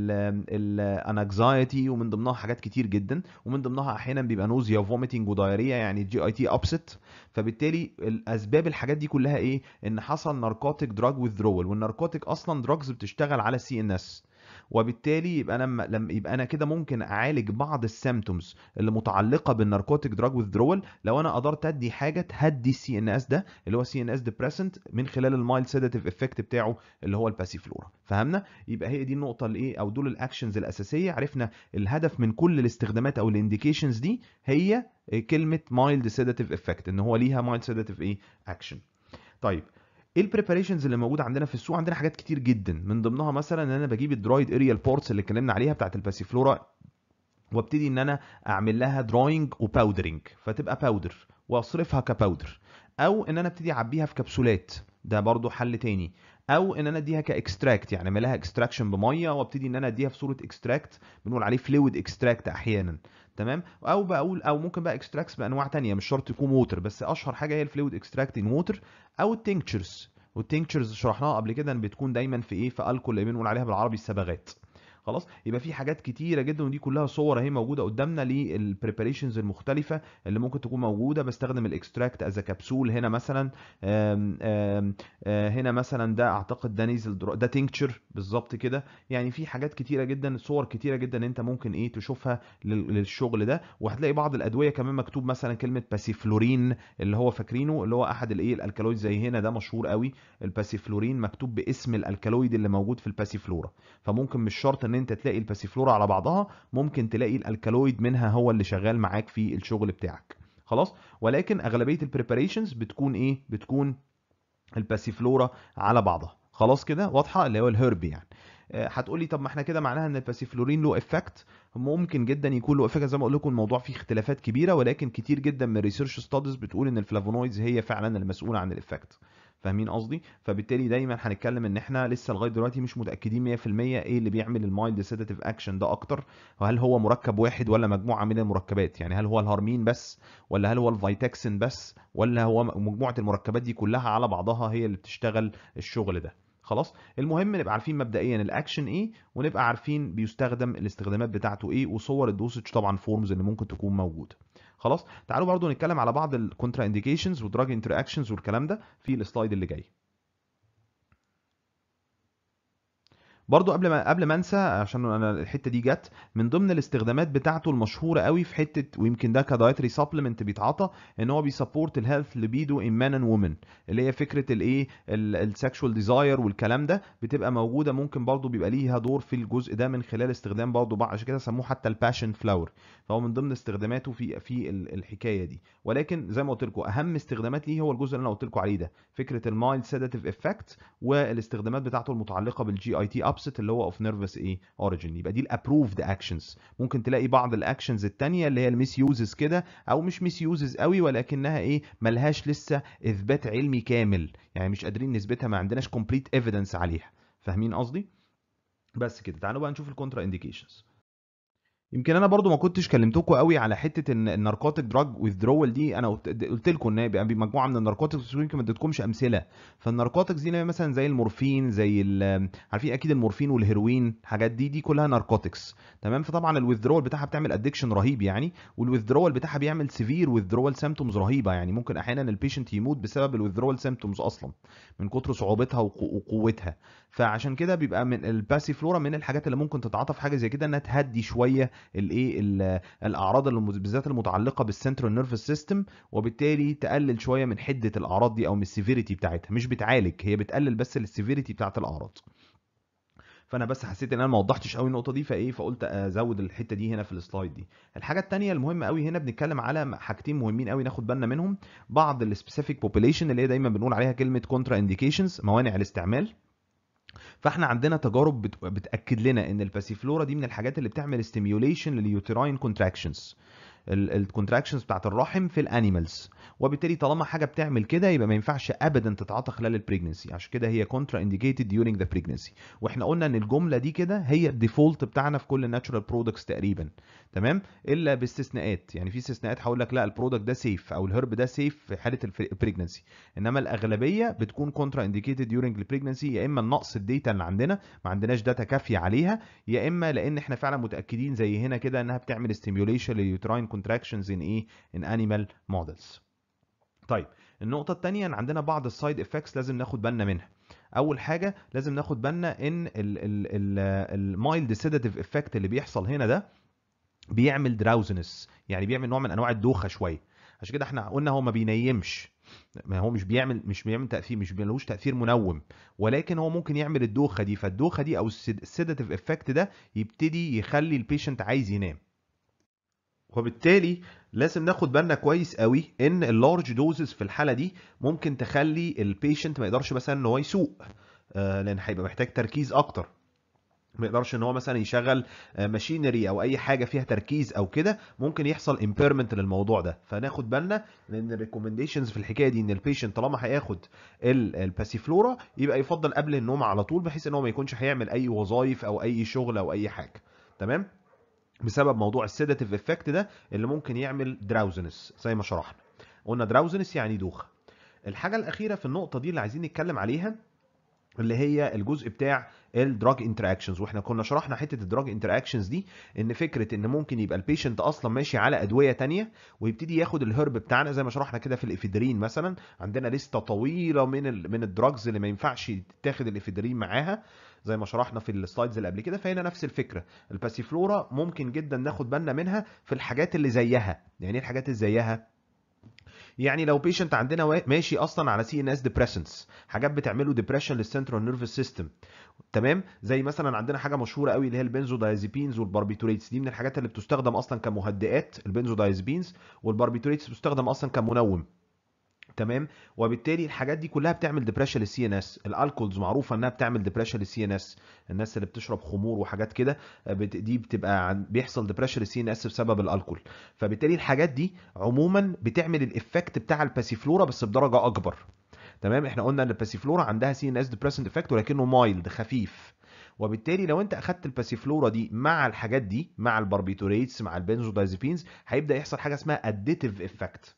Speaker 1: الانكزايتي ومن ضمنها حاجات كتير جدا ومن ضمنها احيانا بيبقى نوزيا وفوميتنج ودايريا يعني جي اي تي ابست فبالتالي الاسباب الحاجات دي كلها ايه ان حصل ناركوتيك دراج ويذرول والناركوتيك اصلا دراجز بتشتغل على السي ان اس وبالتالي يبقى انا لما لما- يبقى انا كده ممكن اعالج بعض السيمتومز اللي متعلقه بالناركوتيك دراج ويذرول لو انا قدرت ادي حاجه تهدي السي ان اس ده اللي هو سي ان اس ديبريسنت من خلال المايلد سيداتيف افكت بتاعه اللي هو الباسيفلورا فهمنا يبقى هي دي النقطه اللي ايه او دول الاكشنز الاساسيه عرفنا الهدف من كل الاستخدامات او الانديكيشنز دي هي كلمه مايلد سيداتيف افكت ان هو ليها مايلد سيداتيف ايه اكشن طيب ايه البريباريشنز اللي موجوده عندنا في السوق عندنا حاجات كتير جدا من ضمنها مثلا ان انا بجيب الدرايد اريال بورتس اللي اتكلمنا عليها بتاعت الباسيفلورا وابتدي ان انا اعمل لها دراينج وباودرنج فتبقى باودر واصرفها كباودر او ان انا ابتدي اعبيها في كبسولات ده برضو حل تاني او ان انا اديها كاكستراكت يعني اعمل لها اكستراكشن بميه وابتدي ان انا اديها في صوره اكستراكت بنقول عليه فلويد اكستراكت احيانا تمام او بقول او ممكن بقى اكستراكتس بانواع تانية مش شرط يكون ووتر بس اشهر حاجه هي الفلويد اكستراكت ان ووتر او التنكتشرز والتنكتشرز شرحناها قبل كده ان بتكون دايما في ايه في الكول اللي بنقول عليها بالعربي الصبغات خلاص يبقى في حاجات كتيره جدا ودي كلها صور اهي موجوده قدامنا للبريباريشنز المختلفه اللي ممكن تكون موجوده بستخدم الاكستراكت از كبسول هنا مثلا آم آم آه هنا مثلا ده اعتقد ده نيزل درو- ده تنكتشر بالظبط كده يعني في حاجات كتيره جدا صور كتيره جدا انت ممكن ايه تشوفها لل- للشغل ده وهتلاقي بعض الادويه كمان مكتوب مثلا كلمه باسيفلورين اللي هو فاكرينه اللي هو احد الايه الالكالويد زي هنا ده مشهور قوي الباسيفلورين مكتوب باسم الالكالويد اللي موجود في الباسيفلورا فممكن مش شرط ان انت تلاقي الباسيفلورا على بعضها ممكن تلاقي الالكالويد منها هو اللي شغال معاك في الشغل بتاعك خلاص ولكن اغلبيه البريباريشنز بتكون ايه بتكون الباسيفلورا على بعضها خلاص كده واضحه اللي هو الهرب يعني آه، هتقول لي طب ما احنا كده معناها ان الباسيفلورين له افكت ممكن جدا يكون له افكت زي ما اقول لكم الموضوع فيه اختلافات كبيره ولكن كتير جدا من الريسيرش ستاديز بتقول ان الفلافونويدز هي فعلا المسؤوله عن الافكت فاهمين قصدي فبالتالي دايما هنتكلم ان احنا لسه لغايه دلوقتي مش متاكدين 100% ايه اللي بيعمل المايلد سيداتيف اكشن ده اكتر وهل هو مركب واحد ولا مجموعه من المركبات يعني هل هو الهارمين بس ولا هل هو الفيتاكسين بس ولا هو مجموعه المركبات دي كلها على بعضها هي اللي بتشتغل الشغل ده خلاص المهم نبقى عارفين مبدئيا الاكشن ايه ونبقى عارفين بيستخدم الاستخدامات بتاعته ايه وصور الدوسج طبعا فورمز اللي ممكن تكون موجوده خلاص تعالوا برضو نتكلم على بعض الكونترا انديكيشنز ودراج انتراكشنز والكلام ده في السلايد اللي جاي برضو قبل ما قبل ما انسى عشان انا الحته دي جت من ضمن الاستخدامات بتاعته المشهوره قوي في حته ويمكن ده كدايتري سبلمنت بيتعاطى ان هو بيسبورت الهيلث ليبيدو ان مان اند وومن اللي هي فكره الايه السكشوال ديزاير والكلام ده بتبقى موجوده ممكن برضو بيبقى ليها دور في الجزء ده من خلال استخدام برضو بعض عشان كده سموه حتى الباشن فلاور فهو من ضمن استخداماته في في الحكايه دي ولكن زي ما قلت لكم اهم استخدامات ليه هو الجزء اللي انا قلت لكم عليه ده فكره المايلد سيداتيف افكت والاستخدامات بتاعته المتعلقه بالجي اي تي ابسط اللي هو اوف نيرفس ايه اوريجين يبقى دي الابروفد اكشنز ممكن تلاقي بعض الاكشنز الثانيه اللي هي الميس يوزز كده او مش ميس يوزز قوي ولكنها ايه ملهاش لسه اثبات علمي كامل يعني مش قادرين نثبتها ما عندناش كومبليت ايفيدنس عليها فاهمين قصدي بس كده تعالوا بقى نشوف الكونترا انديكيشنز يمكن انا برضو ما كنتش كلمتكم قوي على حته ان الناركوتيك دراج ويذرول دي انا قلت لكم ان هي مجموعه من الناركوتكس يمكن ما اديتكمش امثله فالناركوتكس دي مثلا زي المورفين زي عارفين اكيد المورفين والهيروين الحاجات دي دي كلها ناركوتكس تمام فطبعا الويذرول بتاعها بتعمل ادكشن رهيب يعني والويذرول بتاعها بيعمل سيفير ويذرول سيمتومز رهيبه يعني ممكن احيانا البيشنت يموت بسبب الويذرول سيمتومز اصلا من كتر صعوبتها وقوتها فعشان كده بيبقى من الباسيفلورا من الحاجات اللي ممكن تتعاطى في حاجه زي كده انها تهدي شويه الايه الاعراض اللي بالذات المتعلقه بالسنترال نيرفس سيستم وبالتالي تقلل شويه من حده الاعراض دي او من السيفيريتي بتاعتها مش بتعالج هي بتقلل بس السيفيريتي بتاعت الاعراض فانا بس حسيت ان انا ما وضحتش قوي النقطه دي فايه فقلت ازود الحته دي هنا في السلايد دي الحاجه الثانيه المهمه قوي هنا بنتكلم على حاجتين مهمين قوي ناخد بالنا منهم بعض السبيسيفيك بوبوليشن اللي هي دايما بنقول عليها كلمه كونترا انديكيشنز موانع الاستعمال فاحنا عندنا تجارب بتاكد لنا ان الباسيفلورا دي من الحاجات اللي بتعمل ستيميوليشن لليوتراين كونتراكشنز الكونتراكشنز بتاعت الرحم في الانيمالز وبالتالي طالما حاجه بتعمل كده يبقى ما ينفعش ابدا تتعاطى خلال البريجنسي عشان كده هي كونترا انديكيتد ديورنج ذا بريجنسي واحنا قلنا ان الجمله دي كده هي الديفولت بتاعنا في كل الناتشورال برودكتس تقريبا تمام الا باستثناءات يعني في استثناءات هقول لك لا البرودكت ده سيف او الهرب ده سيف في حاله البريجنسي انما الاغلبيه بتكون كونترا انديكيتد ديورنج البريجنسي يا اما نقص الداتا اللي عندنا ما عندناش داتا كافيه عليها يا اما لان احنا فعلا متاكدين زي هنا كده انها بتعمل ستيميوليشن لليوتراين كونتراكشنز ان ايه ان انيمال مودلز طيب النقطة الثانية ان عندنا بعض السايد افكتس لازم ناخد بالنا منها. أول حاجة لازم ناخد بالنا ان المايلد سيداتيف افكت اللي بيحصل هنا ده بيعمل دراوزنس يعني بيعمل نوع من انواع الدوخة شوية. عشان كده احنا قلنا هو ما بينيمش ما هو مش بيعمل مش بيعمل تاثير مش بيلوش تاثير منوم ولكن هو ممكن يعمل الدوخه دي فالدوخه دي او السيداتيف افكت ده يبتدي يخلي البيشنت عايز ينام وبالتالي لازم ناخد بالنا كويس قوي ان اللارج دوزز في الحاله دي ممكن تخلي البيشنت ما يقدرش مثلا ان هو يسوق آه لان هيبقى محتاج تركيز اكتر ما يقدرش ان هو مثلا يشغل ماشينري او اي حاجه فيها تركيز او كده ممكن يحصل امبيرمنت للموضوع ده فناخد بالنا لان الريكومنديشنز في الحكايه دي ان البيشنت طالما هياخد الباسيفلورا يبقى يفضل قبل النوم على طول بحيث ان هو ما يكونش هيعمل اي وظائف او اي شغل او اي حاجه تمام بسبب موضوع السيداتيف افكت ده اللي ممكن يعمل دراوزنس زي ما شرحنا قلنا دراوزنس يعني دوخه الحاجه الاخيره في النقطه دي اللي عايزين نتكلم عليها اللي هي الجزء بتاع الدراج انتراكشنز واحنا كنا شرحنا حته الدراج انتراكشنز دي ان فكره ان ممكن يبقى البيشنت اصلا ماشي على ادويه تانية ويبتدي ياخد الهرب بتاعنا زي ما شرحنا كده في الافيدرين مثلا عندنا لسته طويله من ال من الدراجز اللي ما ينفعش تاخد الافيدرين معاها زي ما شرحنا في السلايدز اللي قبل كده فهنا نفس الفكره الباسيفلورا ممكن جدا ناخد بالنا منها في الحاجات اللي زيها يعني ايه الحاجات اللي زيها يعني لو بيشنت عندنا ماشي اصلا على سي ان اس ديبريسنس حاجات بتعمله ديبريشن للسنترال نيرفس سيستم تمام زي مثلا عندنا حاجه مشهوره قوي اللي هي البنزودايزيبينز والباربيتوريتس دي من الحاجات اللي بتستخدم اصلا كمهدئات البنزودايزيبينز والباربيتوريتس بتستخدم اصلا كمنوم تمام وبالتالي الحاجات دي كلها بتعمل ديبريشن للسي ان اس الالكولز معروفه انها بتعمل ديبريشن للسي ان اس الناس اللي بتشرب خمور وحاجات كده بت- دي بتبقى عن- بيحصل ديبريشن للسي ان اس بسبب الالكول فبالتالي الحاجات دي عموما بتعمل الايفكت بتاع الباسيفلورا بس بدرجه اكبر تمام احنا قلنا ان الباسيفلورا عندها سي ان اس ديبريسنت افكت ولكنه مايلد خفيف وبالتالي لو انت اخدت الباسيفلورا دي مع الحاجات دي مع الباربيتوريتس مع البنزودايزيبينز هيبدا يحصل حاجه اسمها اديتيف افكت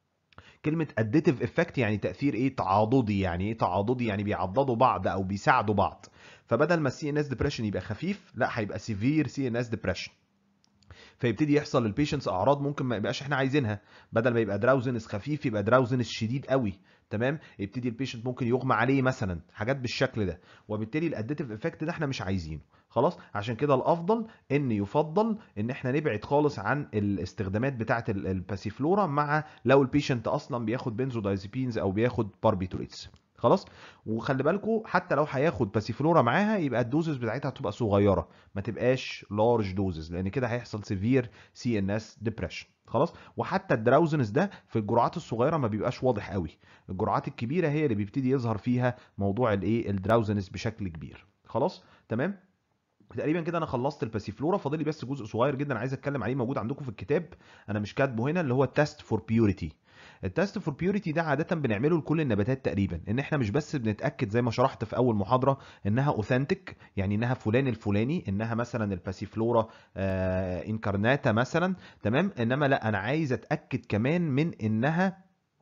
Speaker 1: كلمة additive effect يعني تأثير ايه تعاضدي يعني ايه تعاضدي يعني بيعضدوا بعض او بيساعدوا بعض فبدل ما السي ان اس ديبريشن يبقى خفيف لا هيبقى سيفير سي ان اس ديبريشن فيبتدي يحصل للبيشنتس اعراض ممكن ما يبقاش احنا عايزينها بدل ما يبقى دراوزنس خفيف يبقى دراوزنس شديد قوي تمام يبتدي البيشنت ممكن يغمى عليه مثلا حاجات بالشكل ده وبالتالي الاديتيف افكت ده احنا مش عايزينه خلاص عشان كده الافضل ان يفضل ان احنا نبعد خالص عن الاستخدامات بتاعه ال- الباسيفلورا مع لو البيشنت اصلا بياخد بنزودايزيبينز او بياخد باربيتوريتس خلاص وخلي بالكم حتى لو هياخد باسيفلورا معاها يبقى الدوزز بتاعتها هتبقى صغيره ما تبقاش لارج دوزز لان كده هيحصل سيفير سي ان اس ديبريشن خلاص وحتى الدراوزنس ده في الجرعات الصغيره ما بيبقاش واضح قوي الجرعات الكبيره هي اللي بيبتدي يظهر فيها موضوع الايه الدراوزنس بشكل كبير خلاص تمام تقريبا كده انا خلصت الباسيفلورا فاضل لي بس جزء صغير جدا عايز اتكلم عليه موجود عندكم في الكتاب انا مش كاتبه هنا اللي هو التست فور بيوريتي التست فور بيوريتي ده عاده بنعمله لكل النباتات تقريبا ان احنا مش بس بنتاكد زي ما شرحت في اول محاضره انها اوثنتيك يعني انها فلان الفلاني انها مثلا الباسيفلورا آه انكارناتا مثلا تمام انما لا انا عايز اتاكد كمان من انها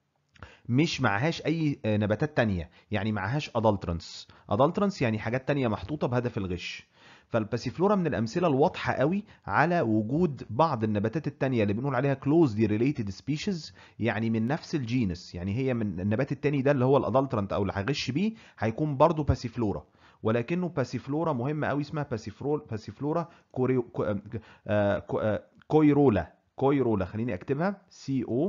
Speaker 1: مش معهاش اي آه، نباتات تانية يعني معهاش ادلترنس ادلترنس يعني حاجات تانية محطوطه بهدف الغش فالباسيفلورا من الامثله الواضحه قوي على وجود بعض النباتات التانية اللي بنقول عليها closely related species يعني من نفس الجينس يعني هي من النبات التاني ده اللي هو الادلترنت او اللي هيغش بيه هيكون برضه باسيفلورا ولكنه باسيفلورا مهمه قوي اسمها باسيفرول باسيفلورا كوريو كو آه، آه، كو- آه، كويرولا كويرولا خليني اكتبها سي او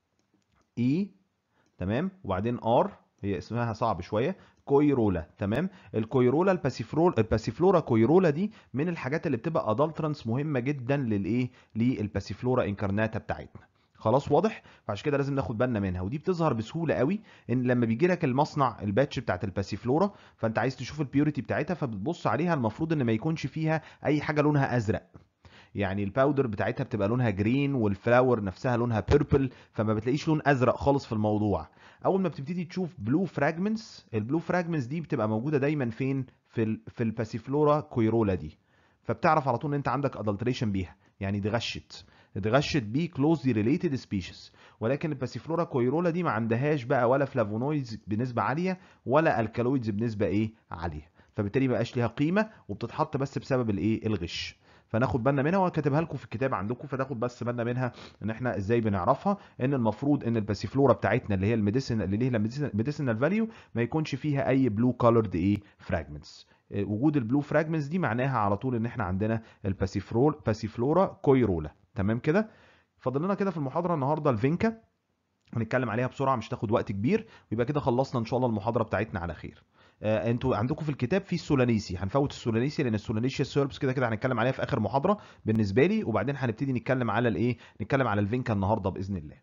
Speaker 1: اي تمام وبعدين ار هي اسمها صعب شويه كويرولا تمام الكويرولا الباسيفرول الباسيفلورا كويرولا دي من الحاجات اللي بتبقى ادلترانس مهمه جدا للايه للباسيفلورا انكارناتا بتاعتنا خلاص واضح فعشان كده لازم ناخد بالنا منها ودي بتظهر بسهوله قوي ان لما بيجي لك المصنع الباتش بتاعت الباسيفلورا فانت عايز تشوف البيوريتي بتاعتها فبتبص عليها المفروض ان ما يكونش فيها اي حاجه لونها ازرق يعني الباودر بتاعتها بتبقى لونها جرين والفلاور نفسها لونها بيربل فما بتلاقيش لون ازرق خالص في الموضوع اول ما بتبتدي تشوف بلو فراجمنتس البلو فراجمنتس دي بتبقى موجوده دايما فين في ال في الباسيفلورا كويرولا دي فبتعرف على طول ان انت عندك ادلتريشن بيها يعني اتغشت اتغشت بيه كلوزلي ريليتد سبيشيز ولكن الباسيفلورا كويرولا دي ما عندهاش بقى ولا فلافونويدز بنسبه عاليه ولا الكالويدز بنسبه ايه عاليه فبالتالي ما بقاش ليها قيمه وبتتحط بس بسبب الايه الغش فناخد بالنا منها وكاتبها لكم في الكتاب عندكم فناخد بس بالنا منها ان احنا ازاي بنعرفها ان المفروض ان الباسيفلورا بتاعتنا اللي هي الميديسن اللي ليها ميديسينال فاليو ما يكونش فيها اي بلو كولرد ايه فراجمنتس وجود البلو فراجمنتس دي معناها على طول ان احنا عندنا الباسيفرول باسيفلورا كويرولا تمام كده فاضل لنا كده في المحاضره النهارده الفينكا هنتكلم عليها بسرعه مش تاخد وقت كبير ويبقى كده خلصنا ان شاء الله المحاضره بتاعتنا على خير آه انتوا عندكم في الكتاب في السولانيسي هنفوت السولانيسي لان السولانيسيا سيربس كده كده هنتكلم عليها في اخر محاضره بالنسبه لي وبعدين هنبتدي نتكلم على الايه نتكلم على الفينكا النهارده باذن الله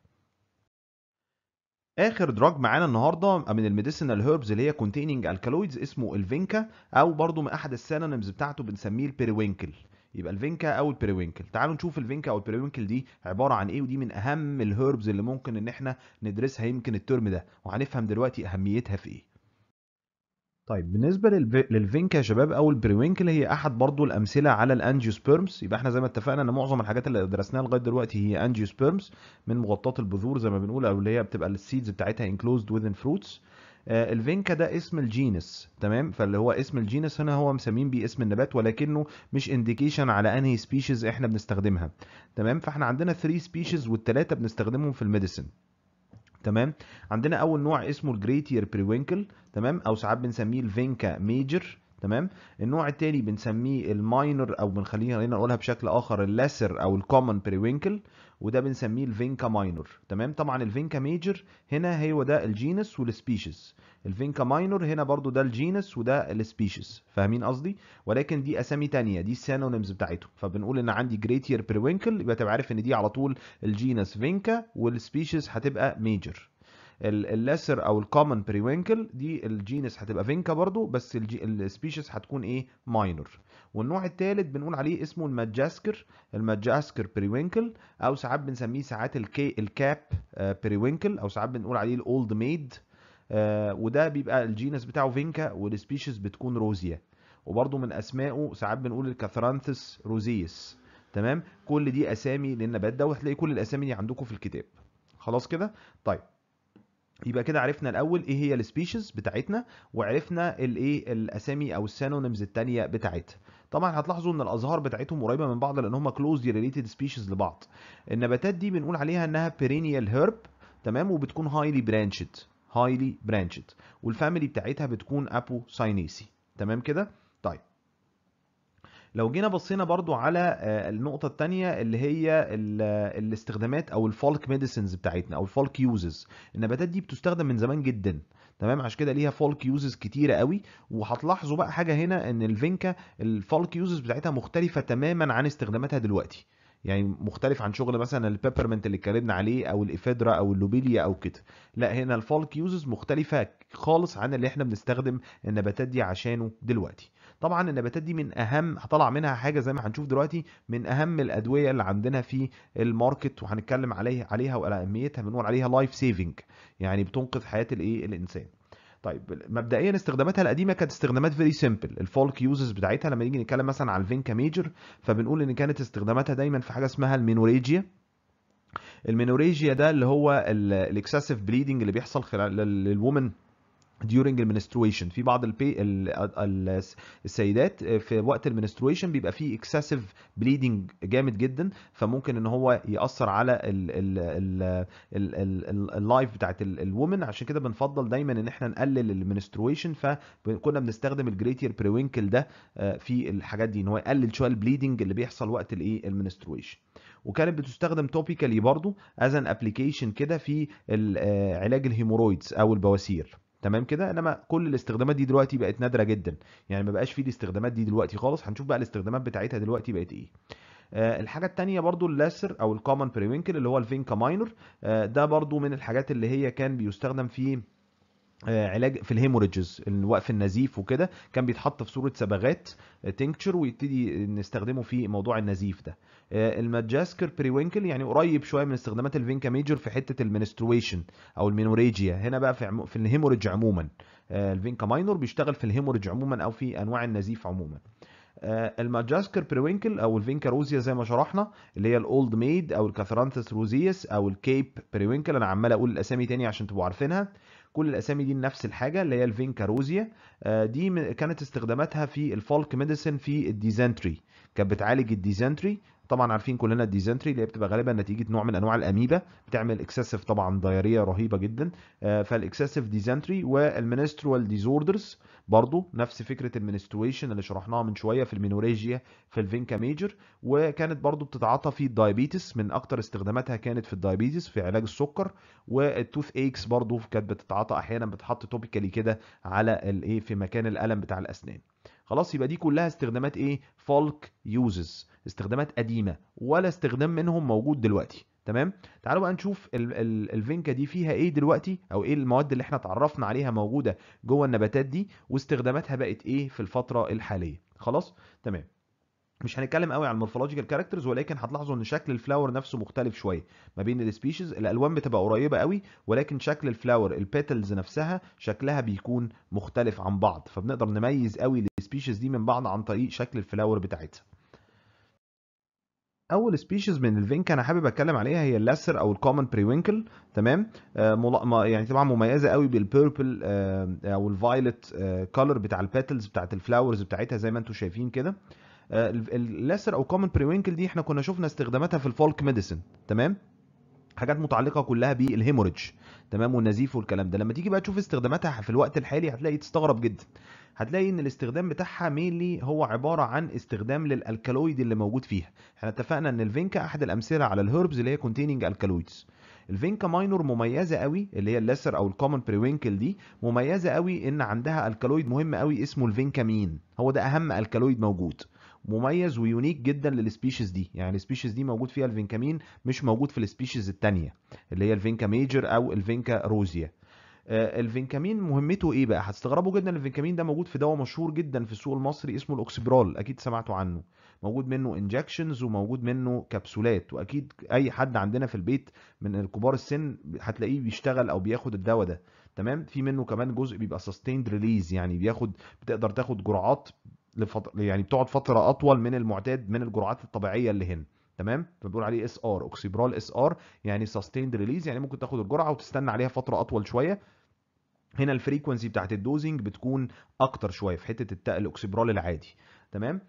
Speaker 1: اخر دراج معانا النهارده من الميديسينال هيربز اللي هي كونتيننج الكالويدز اسمه الفينكا او برضو من احد السينونيمز بتاعته بنسميه البيريوينكل يبقى الفينكا او البيريوينكل تعالوا نشوف الفينكا او البيريوينكل دي عباره عن ايه ودي من اهم الهيربز اللي ممكن ان احنا ندرسها يمكن الترم ده وهنفهم دلوقتي اهميتها في ايه طيب بالنسبه للف... للفينكا يا شباب او البريوينكل هي احد برضو الامثله على الانجيوسبيرمز يبقى احنا زي ما اتفقنا ان معظم الحاجات اللي درسناها لغايه دلوقتي هي انجيوسبيرمز من مغطاه البذور زي ما بنقول او اللي هي بتبقى السيدز بتاعتها انكلوزد within فروتس آه الفينكا ده اسم الجينس تمام فاللي هو اسم الجينس هنا هو مسمين بيه اسم النبات ولكنه مش انديكيشن على انهي سبيشيز احنا بنستخدمها تمام فاحنا عندنا 3 سبيشيز والثلاثه بنستخدمهم في الميديسن تمام عندنا اول نوع اسمه الجريتير بريوينكل تمام او ساعات بنسميه الفينكا ميجر تمام النوع التاني بنسميه الماينر او بنخليها خلينا نقولها بشكل اخر اللاسر او الكومن بريوينكل وده بنسميه الفينكا ماينور تمام طبعا الفينكا ميجر هنا هو ده الجينس والسبيشيز الفينكا ماينور هنا برضو ده الجينس وده السبيشيز فاهمين قصدي ولكن دي اسامي تانية دي السينونيمز بتاعته فبنقول ان عندي جريتير بريوينكل يبقى تبقى عارف ان دي على طول الجينس فينكا والسبيشيز هتبقى ميجر اللاسر او الكومن بريوينكل دي الجينس هتبقى فينكا برضو بس السبيشيز هتكون ايه ماينور والنوع الثالث بنقول عليه اسمه الماجاسكر الماجاسكر بريوينكل او ساعات بنسميه ساعات الكي الكاب بريوينكل او ساعات بنقول عليه الاولد ميد وده بيبقى الجينس بتاعه فينكا والسبيشيز بتكون روزيا وبرضه من اسمائه ساعات بنقول الكاثرانثس روزيس تمام كل دي اسامي للنبات ده وهتلاقي كل الاسامي دي عندكم في الكتاب خلاص كده طيب يبقى كده عرفنا الاول ايه هي السبيشيز بتاعتنا وعرفنا الايه الاسامي او السينونيمز الثانيه بتاعتها طبعا هتلاحظوا ان الازهار بتاعتهم قريبه من بعض لان هم كلوزلي ريليتد سبيشيز لبعض النباتات دي بنقول عليها انها بيرينيال هيرب تمام وبتكون هايلي برانشد هايلي برانشد والفاميلي بتاعتها بتكون ابو ساينيسي تمام كده طيب لو جينا بصينا برضو على النقطة التانية اللي هي الاستخدامات او الفولك ميديسنز بتاعتنا او الفولك يوزز النباتات دي بتستخدم من زمان جدا تمام عشان كده ليها فولك يوزز كتيره قوي وهتلاحظوا بقى حاجه هنا ان الفينكا الفولك يوزز بتاعتها مختلفه تماما عن استخداماتها دلوقتي يعني مختلف عن شغل مثلا البيبرمنت اللي اتكلمنا عليه او الافيدرا او اللوبيليا او كده لا هنا الفولك يوزز مختلفه خالص عن اللي احنا بنستخدم النباتات دي عشانه دلوقتي طبعا النباتات دي من اهم هطلع منها حاجه زي ما هنشوف دلوقتي من اهم الادويه اللي عندنا في الماركت وهنتكلم عليها عليها وعلى اهميتها بنقول عليها لايف سيفنج يعني بتنقذ حياه الايه الانسان طيب مبدئيا استخداماتها القديمه كانت استخدامات فيري سيمبل الفولك يوزز بتاعتها لما نيجي نتكلم مثلا على الفينكا ميجر فبنقول ان كانت استخداماتها دايما في حاجه اسمها المينوريجيا المينوريجيا ده اللي هو الاكسسيف بليدنج اللي بيحصل خلال للومن during المنسترويشن في بعض البي السيدات في وقت المنسترويشن بيبقى فيه اكسسيف بليدنج جامد جدا فممكن ان هو ياثر على اللايف بتاعت الومن عشان كده بنفضل دايما ان احنا نقلل المنسترويشن فكنا بنستخدم الجريتير بريوينكل ده في الحاجات دي ان هو يقلل شويه البليدنج اللي بيحصل وقت الايه المنسترويشن وكانت بتستخدم توبيكالي برضو از ان ابلكيشن كده في علاج الهيمورويدز او البواسير تمام كده انما كل الاستخدامات دي دلوقتي بقت نادره جدا يعني ما بقاش فيه الاستخدامات دي دلوقتي خالص هنشوف بقى الاستخدامات بتاعتها دلوقتي بقت ايه آه الحاجة التانية برضو اللاسر او الكومن بريوينكل اللي هو الفينكا ماينور آه ده برضو من الحاجات اللي هي كان بيستخدم في علاج في الهيموريدجز وقف النزيف وكده كان بيتحط في صوره صبغات تنكتشر ويبتدي نستخدمه في موضوع النزيف ده الماجاسكر بريوينكل يعني قريب شويه من استخدامات الفينكا ميجر في حته المنسترويشن او المينوريجيا هنا بقى في عمو في الهيموريدج عموما الفينكا ماينور بيشتغل في الهيموريدج عموما او في انواع النزيف عموما الماجاسكر بريوينكل او الفينكا روزيا زي ما شرحنا اللي هي الاولد ميد او الكاثرانثس روزيوس او الكيب بريوينكل انا عمال اقول الاسامي تاني عشان تبقوا عارفينها كل الاسامي دي نفس الحاجه اللي هي الفينكا روزيا دي كانت استخداماتها في الفولك ميديسن في الديزنتري كانت بتعالج الديزنتري طبعا عارفين كلنا الديزنتري اللي هي بتبقى غالبا نتيجه نوع من انواع الاميبا بتعمل اكسسيف طبعا دايريه رهيبه جدا فالاكسسيف ديزنتري والمنسترول ديزوردرز برضو نفس فكره المنسترويشن اللي شرحناها من شويه في المينوريجيا في الفينكا ميجر وكانت برضو بتتعاطى في الدايابيتس من اكتر استخداماتها كانت في الدايابيتس في علاج السكر والتوث ايكس برضو كانت بتتعاطى احيانا بتحط توبيكالي كده على الايه في مكان الالم بتاع الاسنان خلاص يبقى دي كلها استخدامات ايه فولك يوزز استخدامات قديمه ولا استخدام منهم موجود دلوقتي تمام تعالوا بقى نشوف ال ال الفينكا دي فيها ايه دلوقتي او ايه المواد اللي احنا اتعرفنا عليها موجوده جوه النباتات دي واستخداماتها بقت ايه في الفتره الحاليه خلاص تمام مش هنتكلم قوي عن المورفولوجيكال كاركترز ولكن هتلاحظوا ان شكل الفلاور نفسه مختلف شويه ما بين السبيشيز الالوان بتبقى قريبه قوي ولكن شكل الفلاور البيتلز نفسها شكلها بيكون مختلف عن بعض فبنقدر نميز قوي السبيشيز دي من بعض عن طريق شكل الفلاور بتاعتها اول سبيشيز من الفينكا انا حابب اتكلم عليها هي اللاسر او الكومن بريوينكل تمام آه يعني طبعا مميزه قوي بالبيربل آه او الفايلت آه كولر بتاع البيتلز بتاعت الفلاورز بتاعتها زي ما انتم شايفين كده اللاسر او كومن بريوينكل دي احنا كنا شفنا استخداماتها في الفولك ميديسن تمام حاجات متعلقه كلها بالهيموريدج تمام والنزيف والكلام ده لما تيجي بقى تشوف استخداماتها في الوقت الحالي هتلاقي تستغرب جدا هتلاقي ان الاستخدام بتاعها مينلي هو عباره عن استخدام للالكالويد اللي موجود فيها احنا اتفقنا ان الفينكا احد الامثله على الهربز اللي هي كونتيننج الكالويدز الفينكا ماينور مميزه قوي اللي هي اللاسر او الكومن بريوينكل دي مميزه قوي ان عندها الكالويد مهم قوي اسمه الفينكامين هو ده اهم الكالويد موجود مميز ويونيك جدا للسبيشيز دي يعني السبيشيز دي موجود فيها الفينكامين مش موجود في السبيشيز التانية اللي هي الفينكا ميجر او الفينكا روزيا آه، الفينكامين مهمته ايه بقى هتستغربوا جدا الفينكامين ده موجود في دواء مشهور جدا في السوق المصري اسمه الاوكسبرال اكيد سمعتوا عنه موجود منه انجكشنز وموجود منه كبسولات واكيد اي حد عندنا في البيت من الكبار السن هتلاقيه بيشتغل او بياخد الدواء ده تمام في منه كمان جزء بيبقى سستيند ريليز يعني بياخد بتقدر تاخد جرعات لفط... يعني بتقعد فتره اطول من المعتاد من الجرعات الطبيعيه اللي هنا تمام فبنقول عليه اس ار اوكسيبرال اس ار يعني سستيند ريليز يعني ممكن تاخد الجرعه وتستنى عليها فتره اطول شويه هنا الفريكونسي بتاعت الدوزنج بتكون اكتر شويه في حته الت- الاوكسيبرال العادي تمام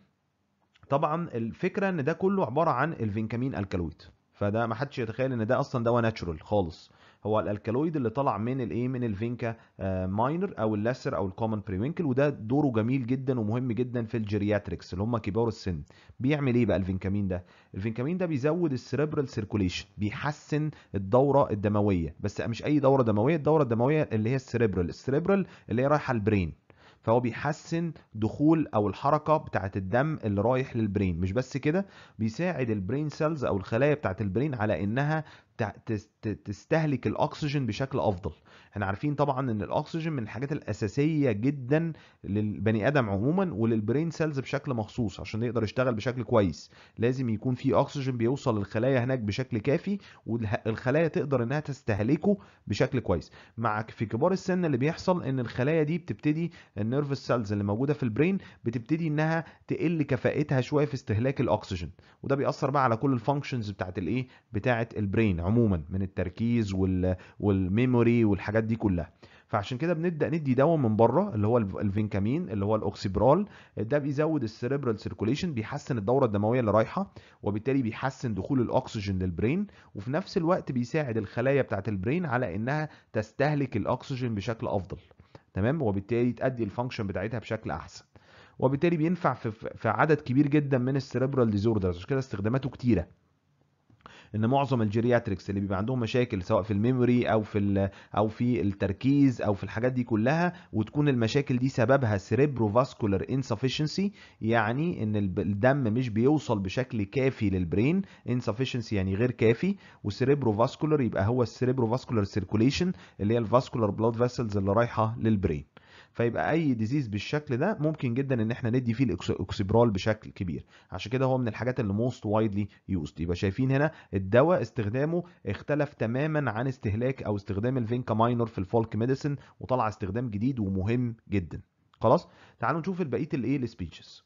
Speaker 1: طبعا الفكره ان ده كله عباره عن الفينكامين الكالويد فده ما حدش يتخيل ان ده اصلا دواء ناتشورال خالص هو الالكالويد اللي طلع من الايه من الفينكا آه، ماينر او اللاسر او الكومن بريوينكل وده دوره جميل جدا ومهم جدا في الجيرياتريكس اللي هم كبار السن بيعمل ايه بقى الفينكامين ده الفينكامين ده بيزود السيريبرال سيركوليشن بيحسن الدوره الدمويه بس مش اي دوره دمويه الدوره الدمويه اللي هي السيريبرال السيريبرال اللي هي رايحه البرين فهو بيحسن دخول او الحركه بتاعه الدم اللي رايح للبرين مش بس كده بيساعد البرين سيلز او الخلايا بتاعه البرين على انها تع- تس- ت- تستهلك الاكسجين بشكل افضل احنا عارفين طبعا ان الاكسجين من الحاجات الاساسيه جدا للبني ادم عموما وللبرين سيلز بشكل مخصوص عشان يقدر يشتغل بشكل كويس لازم يكون في اكسجين بيوصل للخلايا هناك بشكل كافي والخلايا تقدر انها تستهلكه بشكل كويس مع في كبار السن اللي بيحصل ان الخلايا دي بتبتدي النيرفس سيلز اللي موجوده في البرين بتبتدي انها تقل كفاءتها شويه في استهلاك الاكسجين وده بيأثر بقى على كل الفانكشنز بتاعت الايه بتاعت البرين عموما من التركيز وال والميموري والحاجات دي كلها فعشان كده بنبدا ندي دواء من بره اللي هو الف- الفينكامين اللي هو الاوكسيبرال ده بيزود السيريبرال سيركوليشن بيحسن الدوره الدمويه اللي رايحه وبالتالي بيحسن دخول الاكسجين للبرين وفي نفس الوقت بيساعد الخلايا بتاعت البرين على انها تستهلك الاكسجين بشكل افضل تمام وبالتالي تأدي الفانكشن بتاعتها بشكل احسن وبالتالي بينفع في في عدد كبير جدا من السيريبرال ديزوردرز عشان كده استخداماته كتيره ان معظم الجيرياتريكس اللي بيبقى عندهم مشاكل سواء في الميموري او في ال- او في التركيز او في الحاجات دي كلها وتكون المشاكل دي سببها سيريبرو فاسكولار انسفشنسي يعني ان الب- الدم مش بيوصل بشكل كافي للبرين انسفشنسي يعني غير كافي وسيريبرو فاسكولار يبقى هو السيريبرو فاسكولار سيركوليشن اللي هي الفاسكولار بلاد فيسلز اللي رايحه للبرين فيبقى اي ديزيز بالشكل ده ممكن جدا ان احنا ندي فيه الاكسبرال بشكل كبير عشان كده هو من الحاجات اللي موست وايدلي يوزد يبقى شايفين هنا الدواء استخدامه اختلف تماما عن استهلاك او استخدام الفينكا ماينور في الفولك ميديسن وطلع استخدام جديد ومهم جدا خلاص تعالوا نشوف البقيه الايه السبيتشز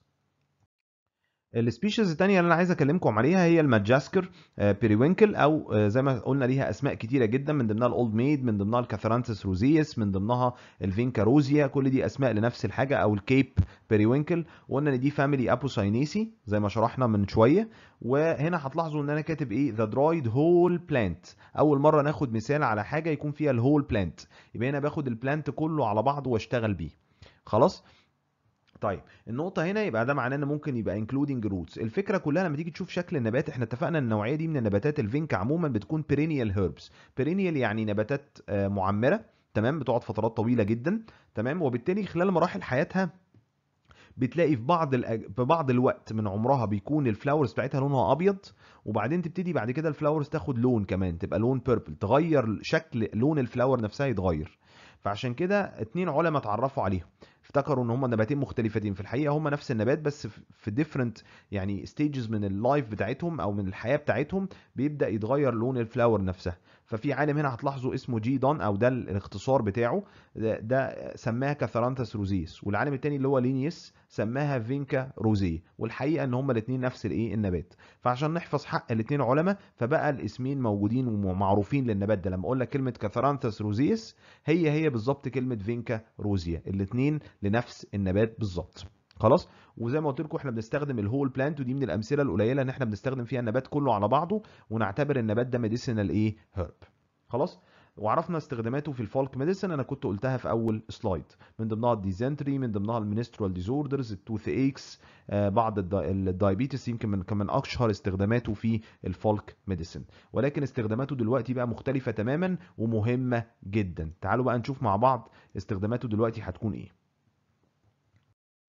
Speaker 1: السبيشيز التانية اللي انا عايز اكلمكم عليها هي الماجاسكر بيريوينكل او آه، زي ما قلنا ليها اسماء كتيره جدا من ضمنها الاولد ميد من ضمنها الكاثرانثس روزيس من ضمنها الفينكا روزيا كل دي اسماء لنفس الحاجه او الكيب بيريوينكل وقلنا ان دي فاميلي ابوساينيسي زي ما شرحنا من شويه وهنا هتلاحظوا ان انا كاتب ايه ذا درايد هول بلانت اول مره ناخد مثال على حاجه يكون فيها الهول بلانت يبقى هنا باخد البلانت كله على بعضه واشتغل بيه خلاص طيب النقطة هنا يبقى ده معناه ان ممكن يبقى انكلودنج روتس، الفكرة كلها لما تيجي تشوف شكل النبات احنا اتفقنا ان النوعية دي من النباتات الفينكا عموما بتكون perennial herbs، perennial يعني نباتات آه، معمرة تمام بتقعد فترات طويلة جدا تمام وبالتالي خلال مراحل حياتها بتلاقي في بعض الأج... في بعض الوقت من عمرها بيكون الفلاورز بتاعتها لونها ابيض وبعدين تبتدي بعد كده الفلاورز تاخد لون كمان تبقى لون بيربل تغير شكل لون الفلاور نفسها يتغير فعشان كده اتنين علماء اتعرفوا عليهم افتكروا ان هما نباتين مختلفتين في الحقيقه هما نفس النبات بس في- في ديفرنت يعني ستيجز من اللايف بتاعتهم او من الحياه بتاعتهم بيبدا يتغير لون الفلاور نفسها ففي عالم هنا هتلاحظوا اسمه جي دون او ده الاختصار بتاعه ده, ده سماها كاثرانثس روزيس والعالم التاني اللي هو لينيس سماها فينكا روزي والحقيقه ان هما الاثنين نفس الايه النبات فعشان نحفظ حق الاثنين علماء فبقى الاسمين موجودين ومعروفين للنبات ده لما اقول لك كلمه كاثرانثس روزيس هي هي بالظبط كلمه فينكا روزيا الاثنين لنفس النبات بالظبط خلاص وزي ما قلت لكم احنا بنستخدم الهول بلانت ودي من الامثله القليله ان احنا بنستخدم فيها النبات كله على بعضه ونعتبر النبات ده ميديسينال ايه هيرب خلاص وعرفنا استخداماته في الفولك ميديسن انا كنت قلتها في اول سلايد من ضمنها الديزنتري من ضمنها المينسترال ديزوردرز التوث ايكس بعض الدا- الدايابيتس يمكن من كمان اشهر استخداماته في الفولك ميديسن ولكن استخداماته دلوقتي بقى مختلفه تماما ومهمه جدا تعالوا بقى نشوف مع بعض استخداماته دلوقتي هتكون ايه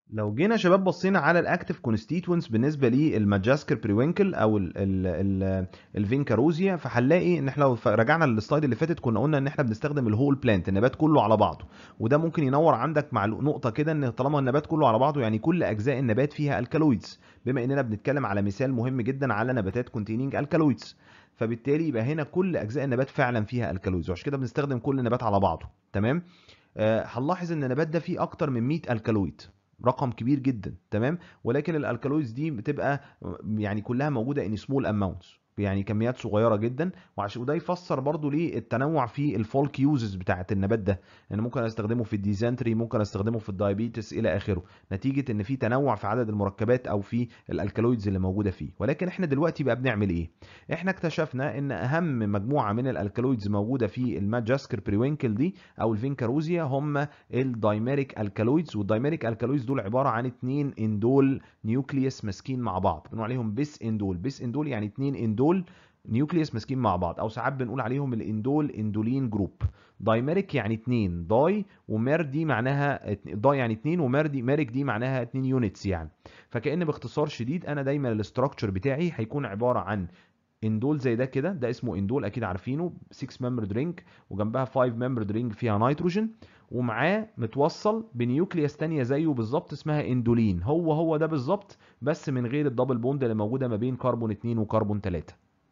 Speaker 1: لو جينا يا شباب بصينا على الاكتيف كونستيتوينتس بالنسبه للماجاسكر بريوينكل او ال ال ال الفينكاروزيا فهنلاقي ان احنا لو رجعنا للسلايد اللي فاتت كنا قلنا ان احنا بنستخدم الهول بلانت النبات كله على بعضه وده ممكن ينور عندك مع نقطه كده ان طالما النبات كله على بعضه يعني كل اجزاء النبات فيها الكالويدز بما اننا بنتكلم على مثال مهم جدا على نباتات كونتيننج الكالويدز فبالتالي يبقى هنا كل اجزاء النبات فعلا فيها الكالويدز وعشان كده بنستخدم كل نبات على بعضه تمام آه، هنلاحظ ان النبات ده فيه اكتر من 100 الكالويد رقم كبير جدا تمام ولكن الالكالويدز دي بتبقى يعني كلها موجوده ان سمول اماونتس يعني كميات صغيره جدا وعشان وده يفسر برضو ليه التنوع في الفولك يوزز بتاعه النبات ده انا ممكن استخدمه في الديزنتري ممكن استخدمه في الدايابيتس الى اخره نتيجه ان في تنوع في عدد المركبات او في الالكالويدز اللي موجوده فيه ولكن احنا دلوقتي بقى بنعمل ايه احنا اكتشفنا ان اهم مجموعه من الالكالويدز موجوده في الماجاسكر بريوينكل دي او الفينكاروزيا هم الدايميريك الكالويدز والدايميريك الكالويدز دول عباره عن اتنين اندول نيوكليوس ماسكين مع بعض بنقول عليهم بيس اندول بيس اندول يعني اتنين اندول نيوكليوس ماسكين مع بعض او ساعات بنقول عليهم الاندول اندولين جروب دايميريك يعني اتنين داي ومير دي معناها داي يعني اتنين ومير دي ميريك دي معناها اتنين يونتس يعني فكأن باختصار شديد انا دايما الاستراكشر بتاعي هيكون عباره عن اندول زي ده كده ده اسمه اندول اكيد عارفينه 6 ممبر رينج وجنبها 5 ممبر رينج فيها نيتروجين ومعاه متوصل بنيوكليوس تانية زيه بالظبط اسمها اندولين هو هو ده بالظبط بس من غير الدبل بوند اللي موجوده ما بين كربون 2 وكربون 3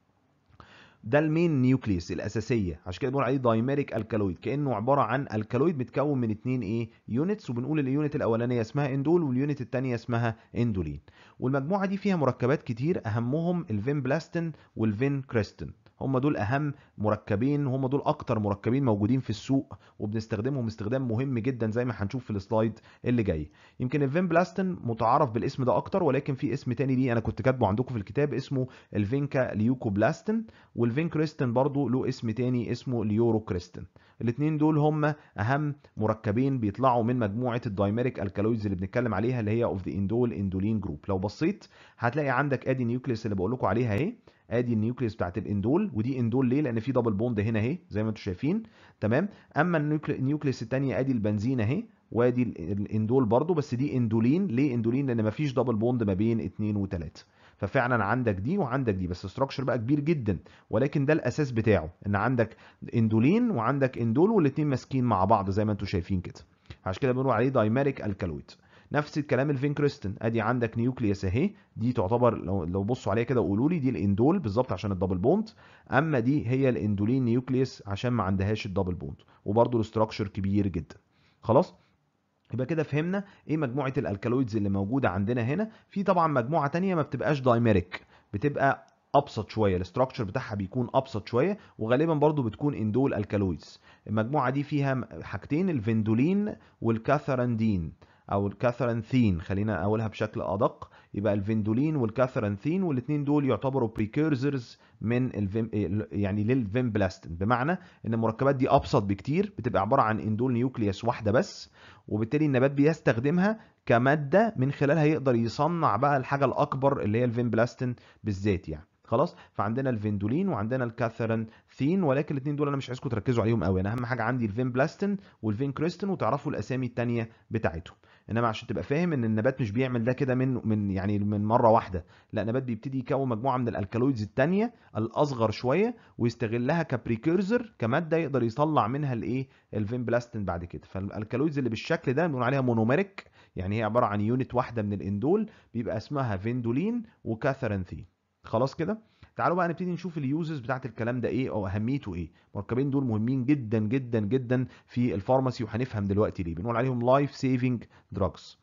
Speaker 1: ده المين نيوكليوس الاساسيه عشان كده بنقول عليه دايميريك الكالويد كانه عباره عن الكالويد متكون من اتنين ايه يونتس وبنقول اليونت الاولانيه اسمها اندول واليونت الثانيه اسمها اندولين والمجموعه دي فيها مركبات كتير اهمهم الفين بلاستين والفين كريستين هم دول اهم مركبين هم دول اكتر مركبين موجودين في السوق وبنستخدمهم استخدام مهم جدا زي ما هنشوف في السلايد اللي جاي يمكن الفين بلاستين متعارف بالاسم ده اكتر ولكن في اسم تاني ليه انا كنت كاتبه عندكم في الكتاب اسمه الفينكا ليوكو بلاستين والفين كريستين برضو له اسم تاني اسمه ليورو كريستين الاثنين دول هم اهم مركبين بيطلعوا من مجموعه الدايميريك الكالويدز اللي بنتكلم عليها اللي هي اوف ذا اندول اندولين جروب لو بصيت هتلاقي عندك ادي نيوكليس اللي بقول لكم عليها اهي ادي النيوكليس بتاعت الاندول ودي اندول ليه لان في دبل بوند هنا اهي زي ما انتم شايفين تمام اما النيوكليس الثانيه ادي البنزين اهي وادي الاندول برضو بس دي اندولين ليه اندولين لان مفيش دبل بوند ما بين 2 و3 ففعلا عندك دي وعندك دي بس ستراكشر بقى كبير جدا ولكن ده الاساس بتاعه ان عندك اندولين وعندك اندول والاثنين ماسكين مع بعض زي ما انتم شايفين كده عشان كده بنقول عليه دايميريك الكالويد نفس الكلام الفين كريستن ادي عندك نيوكليوس اهي دي تعتبر لو لو بصوا عليها كده وقولوا لي دي الاندول بالظبط عشان الدبل بوند اما دي هي الاندولين نيوكليوس عشان ما عندهاش الدبل بوند وبرده الاستراكشر كبير جدا خلاص يبقى كده فهمنا ايه مجموعه الالكالويدز اللي موجوده عندنا هنا في طبعا مجموعه تانية ما بتبقاش دايميريك بتبقى ابسط شويه الاستراكشر بتاعها بيكون ابسط شويه وغالبا برضو بتكون اندول الكالويدز المجموعه دي فيها حاجتين الفندولين والكاثراندين او الكاثرانثين خلينا اقولها بشكل ادق يبقى الفندولين والكاثرانثين والاثنين دول يعتبروا بريكيرزرز من الفيم يعني للفيم بلاستين بمعنى ان المركبات دي ابسط بكتير بتبقى عباره عن اندول نيوكليوس واحده بس وبالتالي النبات بيستخدمها كماده من خلالها يقدر يصنع بقى الحاجه الاكبر اللي هي الفين بلاستين بالذات يعني خلاص فعندنا الفندولين وعندنا الكاثرانثين ولكن الاثنين دول انا مش عايزكم تركزوا عليهم قوي انا اهم حاجه عندي الفين بلاستين والفين كريستين وتعرفوا الاسامي الثانيه بتاعتهم انما عشان تبقى فاهم ان النبات مش بيعمل ده كده من من يعني من مره واحده لا النبات بيبتدي يكون مجموعه من الالكالويدز الثانيه الاصغر شويه ويستغلها كبريكيرزر كماده يقدر يطلع منها الايه الفين بلاستين بعد كده فالالكالويدز اللي بالشكل ده بنقول عليها مونوميريك يعني هي عباره عن يونت واحده من الاندول بيبقى اسمها فيندولين وكاثرانثين خلاص كده تعالوا بقى نبتدي نشوف اليوزز بتاعت الكلام ده ايه او اهميته ايه المركبين دول مهمين جدا جدا جدا في الفارماسي وهنفهم دلوقتي ليه بنقول عليهم لايف سيفنج دراجز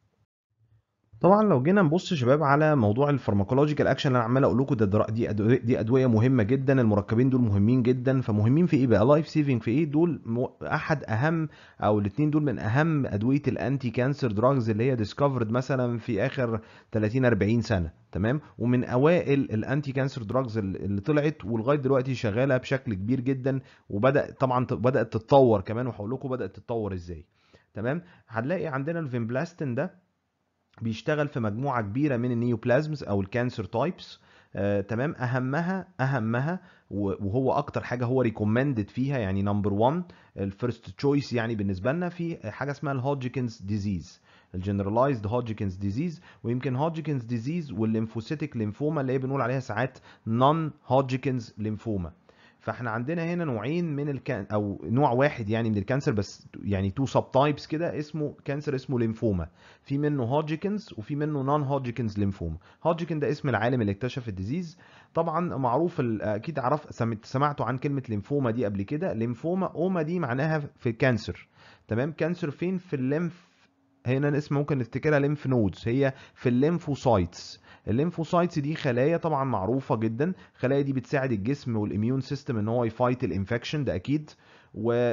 Speaker 1: طبعا لو جينا نبص يا شباب على موضوع الفارماكولوجيكال اكشن اللي انا عمال اقول لكم ده دي أدوية دي ادويه مهمه جدا المركبين دول مهمين جدا فمهمين في ايه بقى لايف سيفنج في ايه دول احد اهم او الاثنين دول من اهم ادويه الانتي كانسر دراجز اللي هي ديسكفرد مثلا في اخر 30 40 سنه تمام ومن اوائل الانتي كانسر دراجز اللي طلعت ولغايه دلوقتي شغاله بشكل كبير جدا وبدا طبعا بدات تتطور كمان وهقول لكم بدات تتطور ازاي تمام هنلاقي عندنا الفيمبلاستين ده بيشتغل في مجموعه كبيره من النيوبلازمز او الكانسر تايبس آه، تمام اهمها اهمها وهو اكتر حاجه هو ريكومندد فيها يعني نمبر 1 الفيرست تشويس يعني بالنسبه لنا في حاجه اسمها الهودجكنز ديزيز الجنرالايزد هودجكنز ديزيز ويمكن هودجكنز ديزيز والليمفوسيتك ليمفوما اللي هي بنقول عليها ساعات نون هودجكنز ليمفوما فاحنا عندنا هنا نوعين من الكان او نوع واحد يعني من الكانسر بس يعني تو سب تايبس كده اسمه كانسر اسمه ليمفوما في منه هودجكنز وفي منه نون هودجكنز ليمفوما هودجكن ده اسم العالم اللي اكتشف الديزيز طبعا معروف اكيد عرف سمعتوا عن كلمه ليمفوما دي قبل كده ليمفوما اوما دي معناها في كانسر تمام كانسر فين في الليمف هنا الاسم ممكن نفتكرها ليمف نودز هي في الليمفوسايتس الليمفوسايتس دي خلايا طبعا معروفه جدا الخلايا دي بتساعد الجسم والاميون سيستم ان هو يفايت الانفكشن ده اكيد و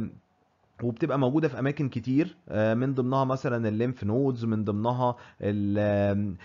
Speaker 1: وبتبقى موجوده في اماكن كتير من ضمنها مثلا الليمف نودز من ضمنها ال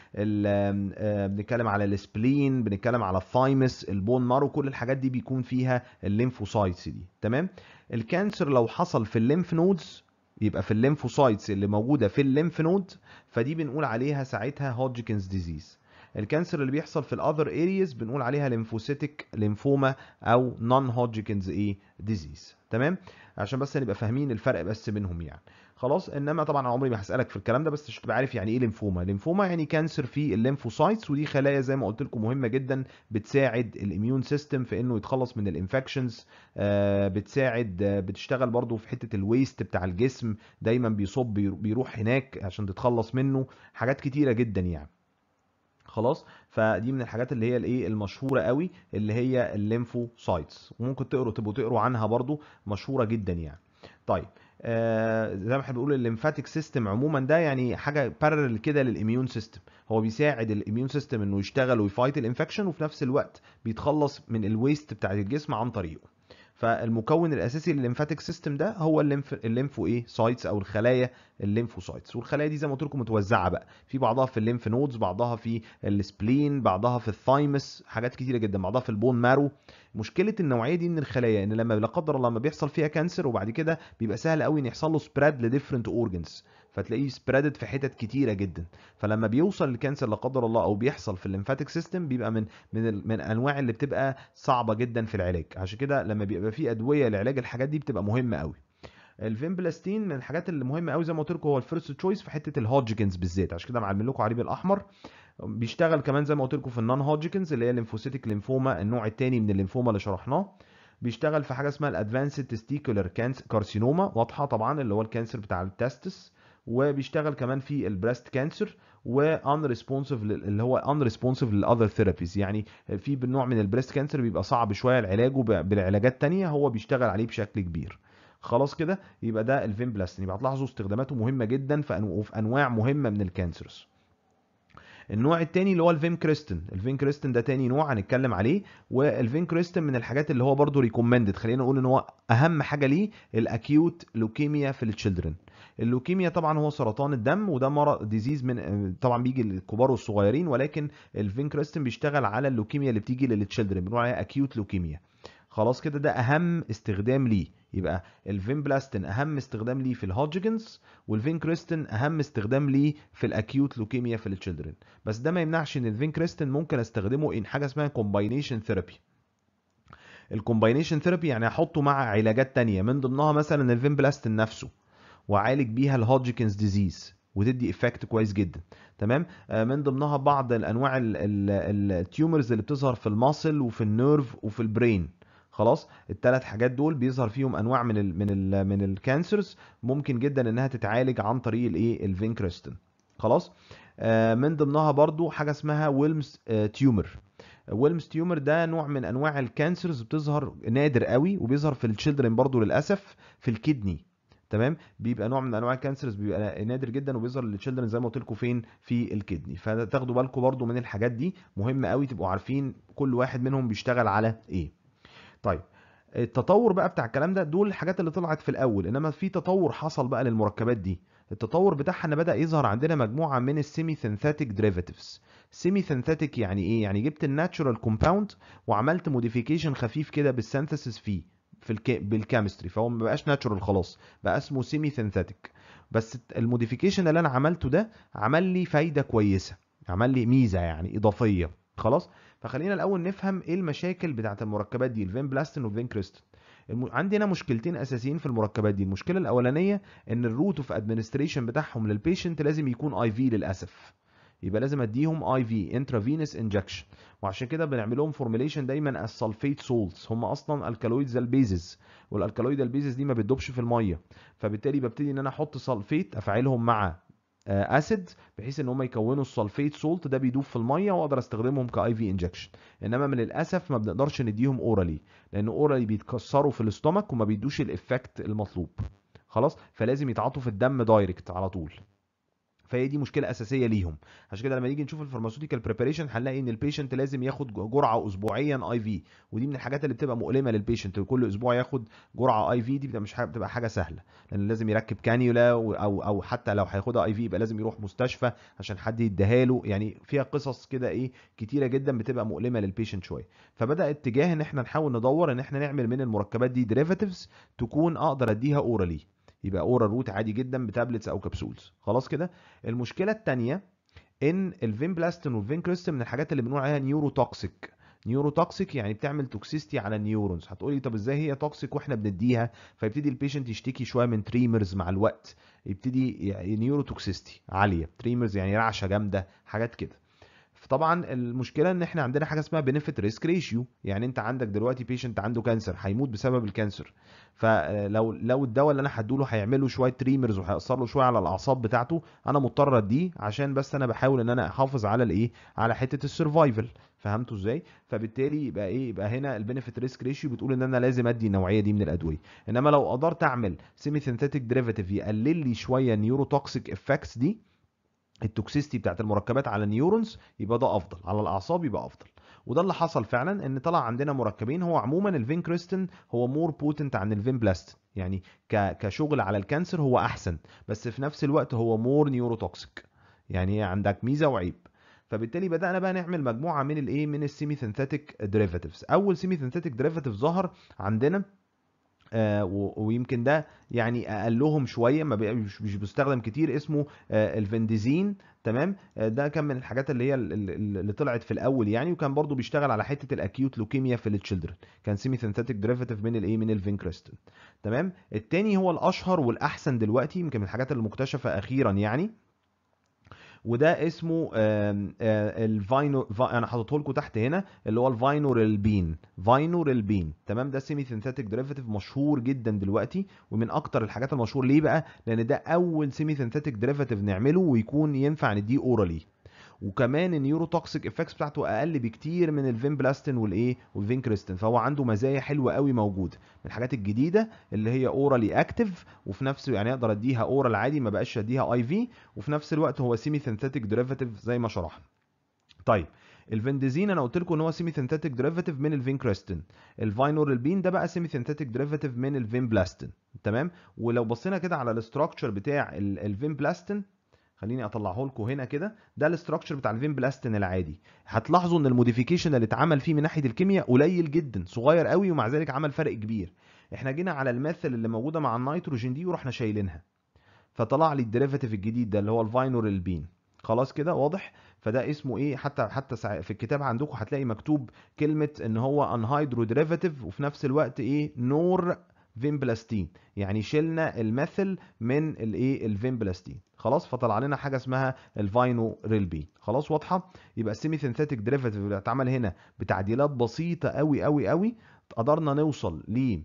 Speaker 1: ال بنتكلم على السبلين بنتكلم على الثايمس البون مارو كل الحاجات دي بيكون فيها الليمفوسايتس دي تمام الكانسر لو حصل في الليمف نودز يبقى في الليمفوسايتس اللي موجوده في الليمف نود فدي بنقول عليها ساعتها هودجكنز ديزيز الكانسر اللي بيحصل في الاذر ارياز بنقول عليها ليمفوسيتك ليمفوما او نون هودجكنز ايه ديزيز تمام عشان بس نبقى فاهمين الفرق بس بينهم يعني خلاص انما طبعا عمري ما هسالك في الكلام ده بس عشان تبقى عارف يعني ايه ليمفوما ليمفوما يعني كانسر في الليمفوسايتس ودي خلايا زي ما قلت لكم مهمه جدا بتساعد الاميون سيستم في انه يتخلص من الانفكشنز آه بتساعد آه بتشتغل برضو في حته الويست بتاع الجسم دايما بيصب بيروح هناك عشان تتخلص منه حاجات كتيره جدا يعني خلاص فدي من الحاجات اللي هي الايه المشهوره قوي اللي هي الليمفوسايتس وممكن تقروا تبقوا تقروا عنها برضو مشهوره جدا يعني طيب آه زي ما احنا بنقول الليمفاتيك سيستم عموما ده يعني حاجه بارل كده للاميون سيستم هو بيساعد الاميون سيستم انه يشتغل ويفايت الانفكشن وفي نفس الوقت بيتخلص من الويست بتاع الجسم عن طريقه فالمكون الاساسي للليمفاتيك سيستم ده هو الليمف الليمفو ايه سايتس او الخلايا الليمفوسايتس والخلايا دي زي ما قلت لكم متوزعه بقى في بعضها في الليمف نودز بعضها في السبلين بعضها في الثايمس حاجات كتيره جدا بعضها في البون مارو مشكله النوعيه دي من الخلايا ان لما لا قدر الله لما بيحصل فيها كانسر وبعد كده بيبقى سهل قوي ان يحصل له سبريد لديفرنت اورجنز فتلاقيه سبريدد في حتت كتيره جدا فلما بيوصل الكانسر لا قدر الله او بيحصل في الليمفاتيك سيستم بيبقى من من من انواع اللي بتبقى صعبه جدا في العلاج عشان كده لما بيبقى في ادويه لعلاج الحاجات دي بتبقى مهمه قوي الفيمبلاستين من الحاجات اللي مهمه قوي زي ما قلت لكم هو الفيرست تشويس في حته الهودجكنز بالذات عشان كده معلمين لكم عليه بالاحمر بيشتغل كمان زي ما قلت لكم في النون هودجكنز اللي هي الليمفوسيتك ليمفوما النوع الثاني من الليمفوما اللي شرحناه بيشتغل في حاجه اسمها الادفانسد تستيكولار كارسينوما واضحه طبعا اللي هو الكانسر بتاع التستس وبيشتغل كمان في البريست كانسر وان ريسبونسيف اللي هو ان ريسبونسيف للاذر ثيرابيز يعني في نوع من البريست كانسر بيبقى صعب شويه علاجه بالعلاجات تانية هو بيشتغل عليه بشكل كبير خلاص كده يبقى ده الفين بلاستين يبقى هتلاحظوا استخداماته مهمه جدا في انواع مهمه من الكانسرز النوع التاني اللي هو الفين كريستن الفين كريستن ده تاني نوع هنتكلم عليه والفين كريستن من الحاجات اللي هو برضو ريكومندد خلينا نقول ان هو اهم حاجه ليه الاكيوت لوكيميا في التشيلدرن اللوكيميا طبعا هو سرطان الدم وده مرض ديزيز من طبعا بيجي للكبار والصغيرين ولكن الفين كريستن بيشتغل على اللوكيميا اللي بتيجي للتشيلدرن بنقول عليها اكيوت لوكيميا خلاص كده ده اهم استخدام ليه يبقى الفين بلاستين اهم استخدام ليه في الهودجكنز والفين كريستين اهم استخدام ليه في الاكيوت لوكيميا في التشيلدرن بس ده ما يمنعش ان الفين كريستين ممكن استخدمه ان حاجه اسمها كومباينيشن ثيرابي الكومباينيشن ثيرابي يعني احطه مع علاجات تانية من ضمنها مثلا الفين بلاستين نفسه وعالج بيها الهودجكنز ديزيز وتدي افكت كويس جدا تمام من ضمنها بعض الانواع التيومرز اللي بتظهر في الماسل وفي النيرف وفي البرين خلاص الثلاث حاجات دول بيظهر فيهم انواع من ال من ال من الكانسرز ممكن جدا انها تتعالج عن طريق الايه الفين كريستين خلاص آه من ضمنها برضو حاجه اسمها ويلمز آه تيومر ويلمز تيومر ده نوع من انواع الكانسرز بتظهر نادر قوي وبيظهر في التشيلدرن برضو للاسف في الكدني تمام بيبقى نوع من انواع الكانسرز بيبقى نادر جدا وبيظهر للتشيلدرن زي ما قلت لكم فين في الكدني فتاخدوا بالكم برضو من الحاجات دي مهمه قوي تبقوا عارفين كل واحد منهم بيشتغل على ايه طيب التطور بقى بتاع الكلام ده دول الحاجات اللي طلعت في الاول انما في تطور حصل بقى للمركبات دي التطور بتاعها ان بدا يظهر عندنا مجموعه من السيمي سينثيتك ديريفاتيفز سيمي سينثيتك يعني ايه يعني جبت الناتشورال كومباوند وعملت موديفيكيشن خفيف كده بالسينثيسيس فيه في الك... بالكيمستري فهو ما بقاش ناتشورال خلاص بقى اسمه سيمي سينثيتك بس الموديفيكيشن اللي انا عملته ده عمل لي فايده كويسه عمل لي ميزه يعني اضافيه خلاص فخلينا الاول نفهم ايه المشاكل بتاعه المركبات دي الفين بلاستين والفين كريستين الم... عندنا مشكلتين اساسيين في المركبات دي المشكله الاولانيه ان الروت اوف ادمنستريشن بتاعهم للبيشنت لازم يكون اي في للاسف يبقى لازم اديهم اي في انترافينس انجكشن وعشان كده بنعمل لهم فورميليشن دايما السلفيت سولتس هم اصلا الكالويدز البيزز والالكالويد البيزز دي ما بتدوبش في الميه فبالتالي ببتدي ان انا احط سلفيت افعلهم مع اسيد بحيث ان هم يكونوا السلفيت سولت ده بيدوب في الميه واقدر استخدمهم كاي في انجكشن انما من الاسف ما بنقدرش نديهم اورالي لان اورالي بيتكسروا في الاستومك وما بيدوش الافكت المطلوب خلاص فلازم يتعاطوا في الدم دايركت على طول فهي دي مشكله اساسيه ليهم عشان كده لما نيجي نشوف الفارماسيوتيكال بريباريشن هنلاقي ان البيشنت لازم ياخد جرعه اسبوعيا اي في ودي من الحاجات اللي بتبقى مؤلمه للبيشنت كل اسبوع ياخد جرعه اي في دي بتبقى مش حاجة بتبقى حاجه سهله لان لازم يركب كانيولا او او حتى لو هياخدها اي في يبقى لازم يروح مستشفى عشان حد يديها له يعني فيها قصص كده ايه كتيره جدا بتبقى مؤلمه للبيشنت شويه فبدا اتجاه ان احنا نحاول ندور ان احنا نعمل من المركبات دي ديريفاتيفز تكون اقدر اديها اورالي يبقى اورال روت عادي جدا بتابلتس او كبسولز خلاص كده المشكله الثانيه ان الفين بلاستين والفين كريستين من الحاجات اللي بنقول عليها نيورو توكسيك نيورو توكسيك يعني بتعمل توكسيستي على النيورونز هتقولي طب ازاي هي توكسيك واحنا بنديها فيبتدي البيشنت يشتكي شويه من تريمرز مع الوقت يبتدي نيورو توكسيستي عاليه تريمرز يعني رعشه جامده حاجات كده فطبعا المشكله ان احنا عندنا حاجه اسمها بنفيت ريسك ريشيو يعني انت عندك دلوقتي بيشنت عنده كانسر هيموت بسبب الكانسر فلو لو الدواء اللي انا هديله هيعمل له شويه تريمرز وهيأثر له شويه على الاعصاب بتاعته انا مضطر اديه عشان بس انا بحاول ان انا احافظ على الايه على حته السرفايفل فهمتوا ازاي فبالتالي يبقى ايه يبقى هنا البنفيت ريسك ريشيو بتقول ان انا لازم ادي النوعيه دي من الادويه انما لو قدرت اعمل سيمي سينثيتك ديريفاتيف يقلل لي شويه نيورو توكسيك افكتس دي التوكسيستي بتاعت المركبات على النيورونز يبقى ده افضل على الاعصاب يبقى افضل وده اللي حصل فعلا ان طلع عندنا مركبين هو عموما الفين كريستين هو مور بوتنت عن الفين بلاستين يعني ك... كشغل على الكانسر هو احسن بس في نفس الوقت هو مور نيوروتوكسيك يعني عندك ميزه وعيب فبالتالي بدانا بقى نعمل مجموعه من الايه من السيمي سينثيتك ديريفاتيفز اول سيمي سينثيتك ديريفاتيف ظهر عندنا آه ويمكن ده يعني اقلهم شويه ما مش مش بيستخدم كتير اسمه آه الفندزين تمام آه ده كان من الحاجات اللي هي اللي طلعت في الاول يعني وكان برضو بيشتغل على حته الاكيوت لوكيميا في التشيلدرن كان سيمي سينثيتك ديريفاتيف من الايه من الفينكريستين تمام التاني هو الاشهر والاحسن دلوقتي يمكن من الحاجات المكتشفه اخيرا يعني وده اسمه الفاينو انا حاططه لكم تحت هنا اللي هو الفاينوريلبين فاينوريلبين تمام ده سيمي سينثيتك ديريفاتيف مشهور جدا دلوقتي ومن اكتر الحاجات المشهور ليه بقى لان ده اول سيمي سينثيتك ديريفاتيف نعمله ويكون ينفع نديه اورالي وكمان النيورو توكسيك افكتس بتاعته اقل بكتير من الفين بلاستين والايه والفين كريستين فهو عنده مزايا حلوه قوي موجوده من الحاجات الجديده اللي هي اورالي اكتف وفي نفس يعني اقدر اديها اورال عادي ما بقاش اديها اي في وفي نفس الوقت هو سيمي سينثيتك ديريفاتيف زي ما شرحنا طيب الفندزين انا قلت لكم ان هو سيمي سينثيتك ديريفاتيف من الفين كريستين الفاينورالبين ده بقى سيمي سينثيتك ديريفاتيف من الفين بلاستين تمام ولو بصينا كده على الاستراكشر بتاع الفين بلاستين خليني اطلعه لكم هنا كده ده الاستراكشر بتاع الفين بلاستين العادي هتلاحظوا ان الموديفيكيشن اللي اتعمل فيه من ناحيه الكيمياء قليل جدا صغير قوي ومع ذلك عمل فرق كبير احنا جينا على الماثل اللي موجوده مع النيتروجين دي ورحنا شايلينها فطلع لي الديريفاتيف الجديد ده اللي هو الفاينورالبين خلاص كده واضح فده اسمه ايه حتى حتى في الكتاب عندكم هتلاقي مكتوب كلمه ان هو انهيدرو ديريفاتيف وفي نفس الوقت ايه نور فين بلاستين يعني شلنا المثل من الايه الفين بلاستين خلاص فطلع لنا حاجه اسمها الفاينو ريلبين خلاص واضحه يبقى السيمي سينثيتك ديريفاتيف اللي اتعمل هنا بتعديلات بسيطه قوي قوي قوي قدرنا نوصل ل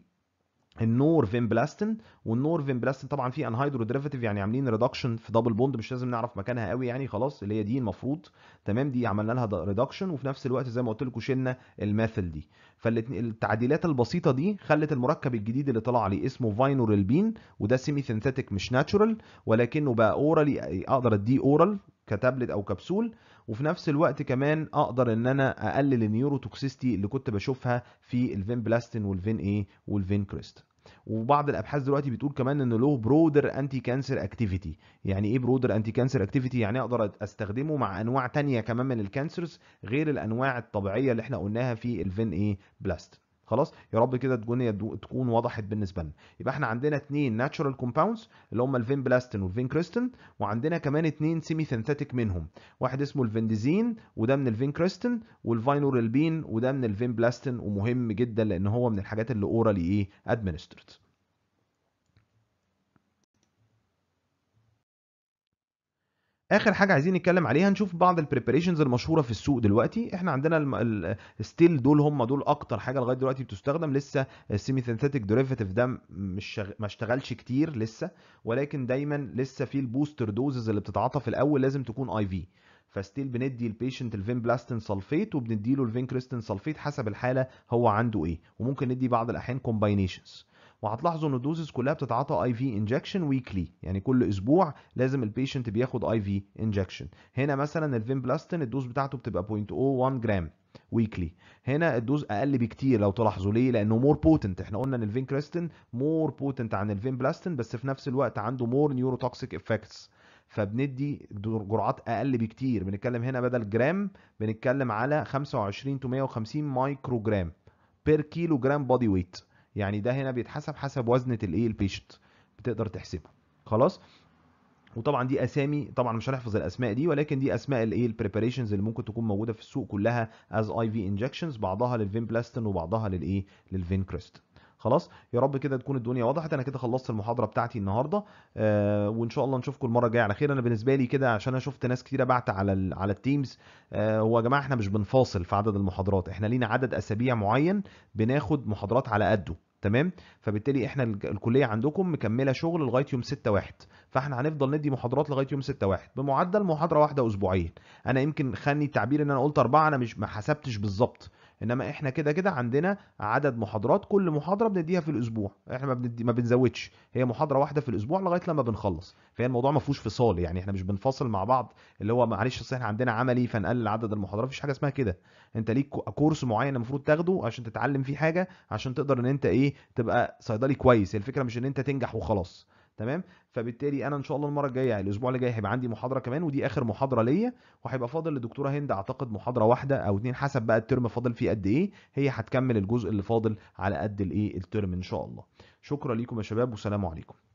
Speaker 1: النور فين بلاستين والنور فين بلاستين طبعا في انهيدرو ديريفاتيف يعني عاملين ريدكشن في دبل بوند مش لازم نعرف مكانها قوي يعني خلاص اللي هي دي المفروض تمام دي عملنا لها ريدكشن وفي نفس الوقت زي ما قلت لكم شلنا الماثل دي فالتعديلات البسيطه دي خلت المركب الجديد اللي طلع لي اسمه فاينوريلبين وده سيمي سينثيتك مش ناتشورال ولكنه بقى اورالي اقدر اديه اورال كتابلت او كبسول وفي نفس الوقت كمان اقدر ان انا اقلل النيورو توكسيستي اللي كنت بشوفها في الفين بلاستين والفين ايه والفين كريست وبعض الابحاث دلوقتي بتقول كمان ان له برودر انتي كانسر اكتيفيتي يعني ايه برودر انتي كانسر اكتيفيتي يعني اقدر استخدمه مع انواع تانية كمان من الكانسرز غير الانواع الطبيعيه اللي احنا قلناها في الفين ايه بلاست خلاص يا رب كده تكون تكون وضحت بالنسبه لنا يبقى احنا عندنا اثنين ناتشورال كومباوندز اللي هم الفين بلاستين والفين كريستين وعندنا كمان اثنين سيمي سينثيتيك منهم واحد اسمه الفينديزين وده من الفين كريستين والفاينورالبين وده من الفين بلاستين ومهم جدا لان هو من الحاجات اللي اورالي ايه ادمنسترد اخر حاجه عايزين نتكلم عليها نشوف بعض البريباريشنز المشهوره في السوق دلوقتي احنا عندنا الستيل دول هم دول اكتر حاجه لغايه دلوقتي بتستخدم لسه السيمي سينثيتك ديريفاتيف ده مش شغ... ما اشتغلش كتير لسه ولكن دايما لسه في البوستر دوزز اللي بتتعاطى في الاول لازم تكون اي في فستيل بندي البيشنت الفين بلاستين سلفيت وبندي له الفين كريستين سلفيت حسب الحاله هو عنده ايه وممكن ندي بعض الاحيان كومباينيشنز وهتلاحظوا ان الدوزز كلها بتتعاطى اي في انجكشن ويكلي يعني كل اسبوع لازم البيشنت بياخد اي في انجكشن هنا مثلا الفين بلاستين الدوز بتاعته بتبقى 0.01 جرام ويكلي هنا الدوز اقل بكتير لو تلاحظوا ليه لانه مور بوتنت احنا قلنا ان الفين كريستين مور بوتنت عن الفين بلاستين بس في نفس الوقت عنده مور نيوروتوكسيك افكتس فبندي جرعات اقل بكتير بنتكلم هنا بدل جرام بنتكلم على 25 to 150 مايكرو جرام بير كيلو جرام بودي ويت يعني ده هنا بيتحسب حسب وزنه الايه البيشنت بتقدر تحسبه خلاص وطبعا دي اسامي طبعا مش هنحفظ الاسماء دي ولكن دي اسماء الايه البريباريشنز اللي ممكن تكون موجوده في السوق كلها از اي في انجكشنز بعضها للفين بلاستين وبعضها للايه للفين كريستين خلاص يا رب كده تكون الدنيا وضحت انا كده خلصت المحاضره بتاعتي النهارده آه وان شاء الله نشوفكم المره الجايه على خير انا بالنسبه لي كده عشان انا شفت ناس كتيره بعت على ال على التيمز آه هو يا جماعه احنا مش بنفاصل في عدد المحاضرات احنا لينا عدد اسابيع معين بناخد محاضرات على قده تمام فبالتالي احنا الكليه عندكم مكمله شغل لغايه يوم 6 1 فاحنا هنفضل ندي محاضرات لغايه يوم 6 1 بمعدل محاضره واحده اسبوعيا انا يمكن خاني التعبير ان انا قلت اربعه انا مش ما حسبتش بالظبط انما احنا كده كده عندنا عدد محاضرات كل محاضره بنديها في الاسبوع احنا ما, بندي ما بنزودش هي محاضره واحده في الاسبوع لغايه لما بنخلص فهي الموضوع ما فيهوش فصال يعني احنا مش بنفصل مع بعض اللي هو معلش اصل احنا عندنا عملي فنقلل عدد المحاضرات مفيش حاجه اسمها كده انت ليك كورس معين المفروض تاخده عشان تتعلم فيه حاجه عشان تقدر ان انت ايه تبقى صيدلي كويس الفكره مش ان انت تنجح وخلاص تمام فبالتالي انا ان شاء الله المره الجايه يعني الاسبوع اللي جاي هيبقى عندي محاضره كمان ودي اخر محاضره ليا وهيبقى فاضل للدكتوره هند اعتقد محاضره واحده او اتنين حسب بقى الترم فاضل فيه قد ايه هي هتكمل الجزء اللي فاضل على قد الايه الترم ان شاء الله شكرا ليكم يا شباب والسلام عليكم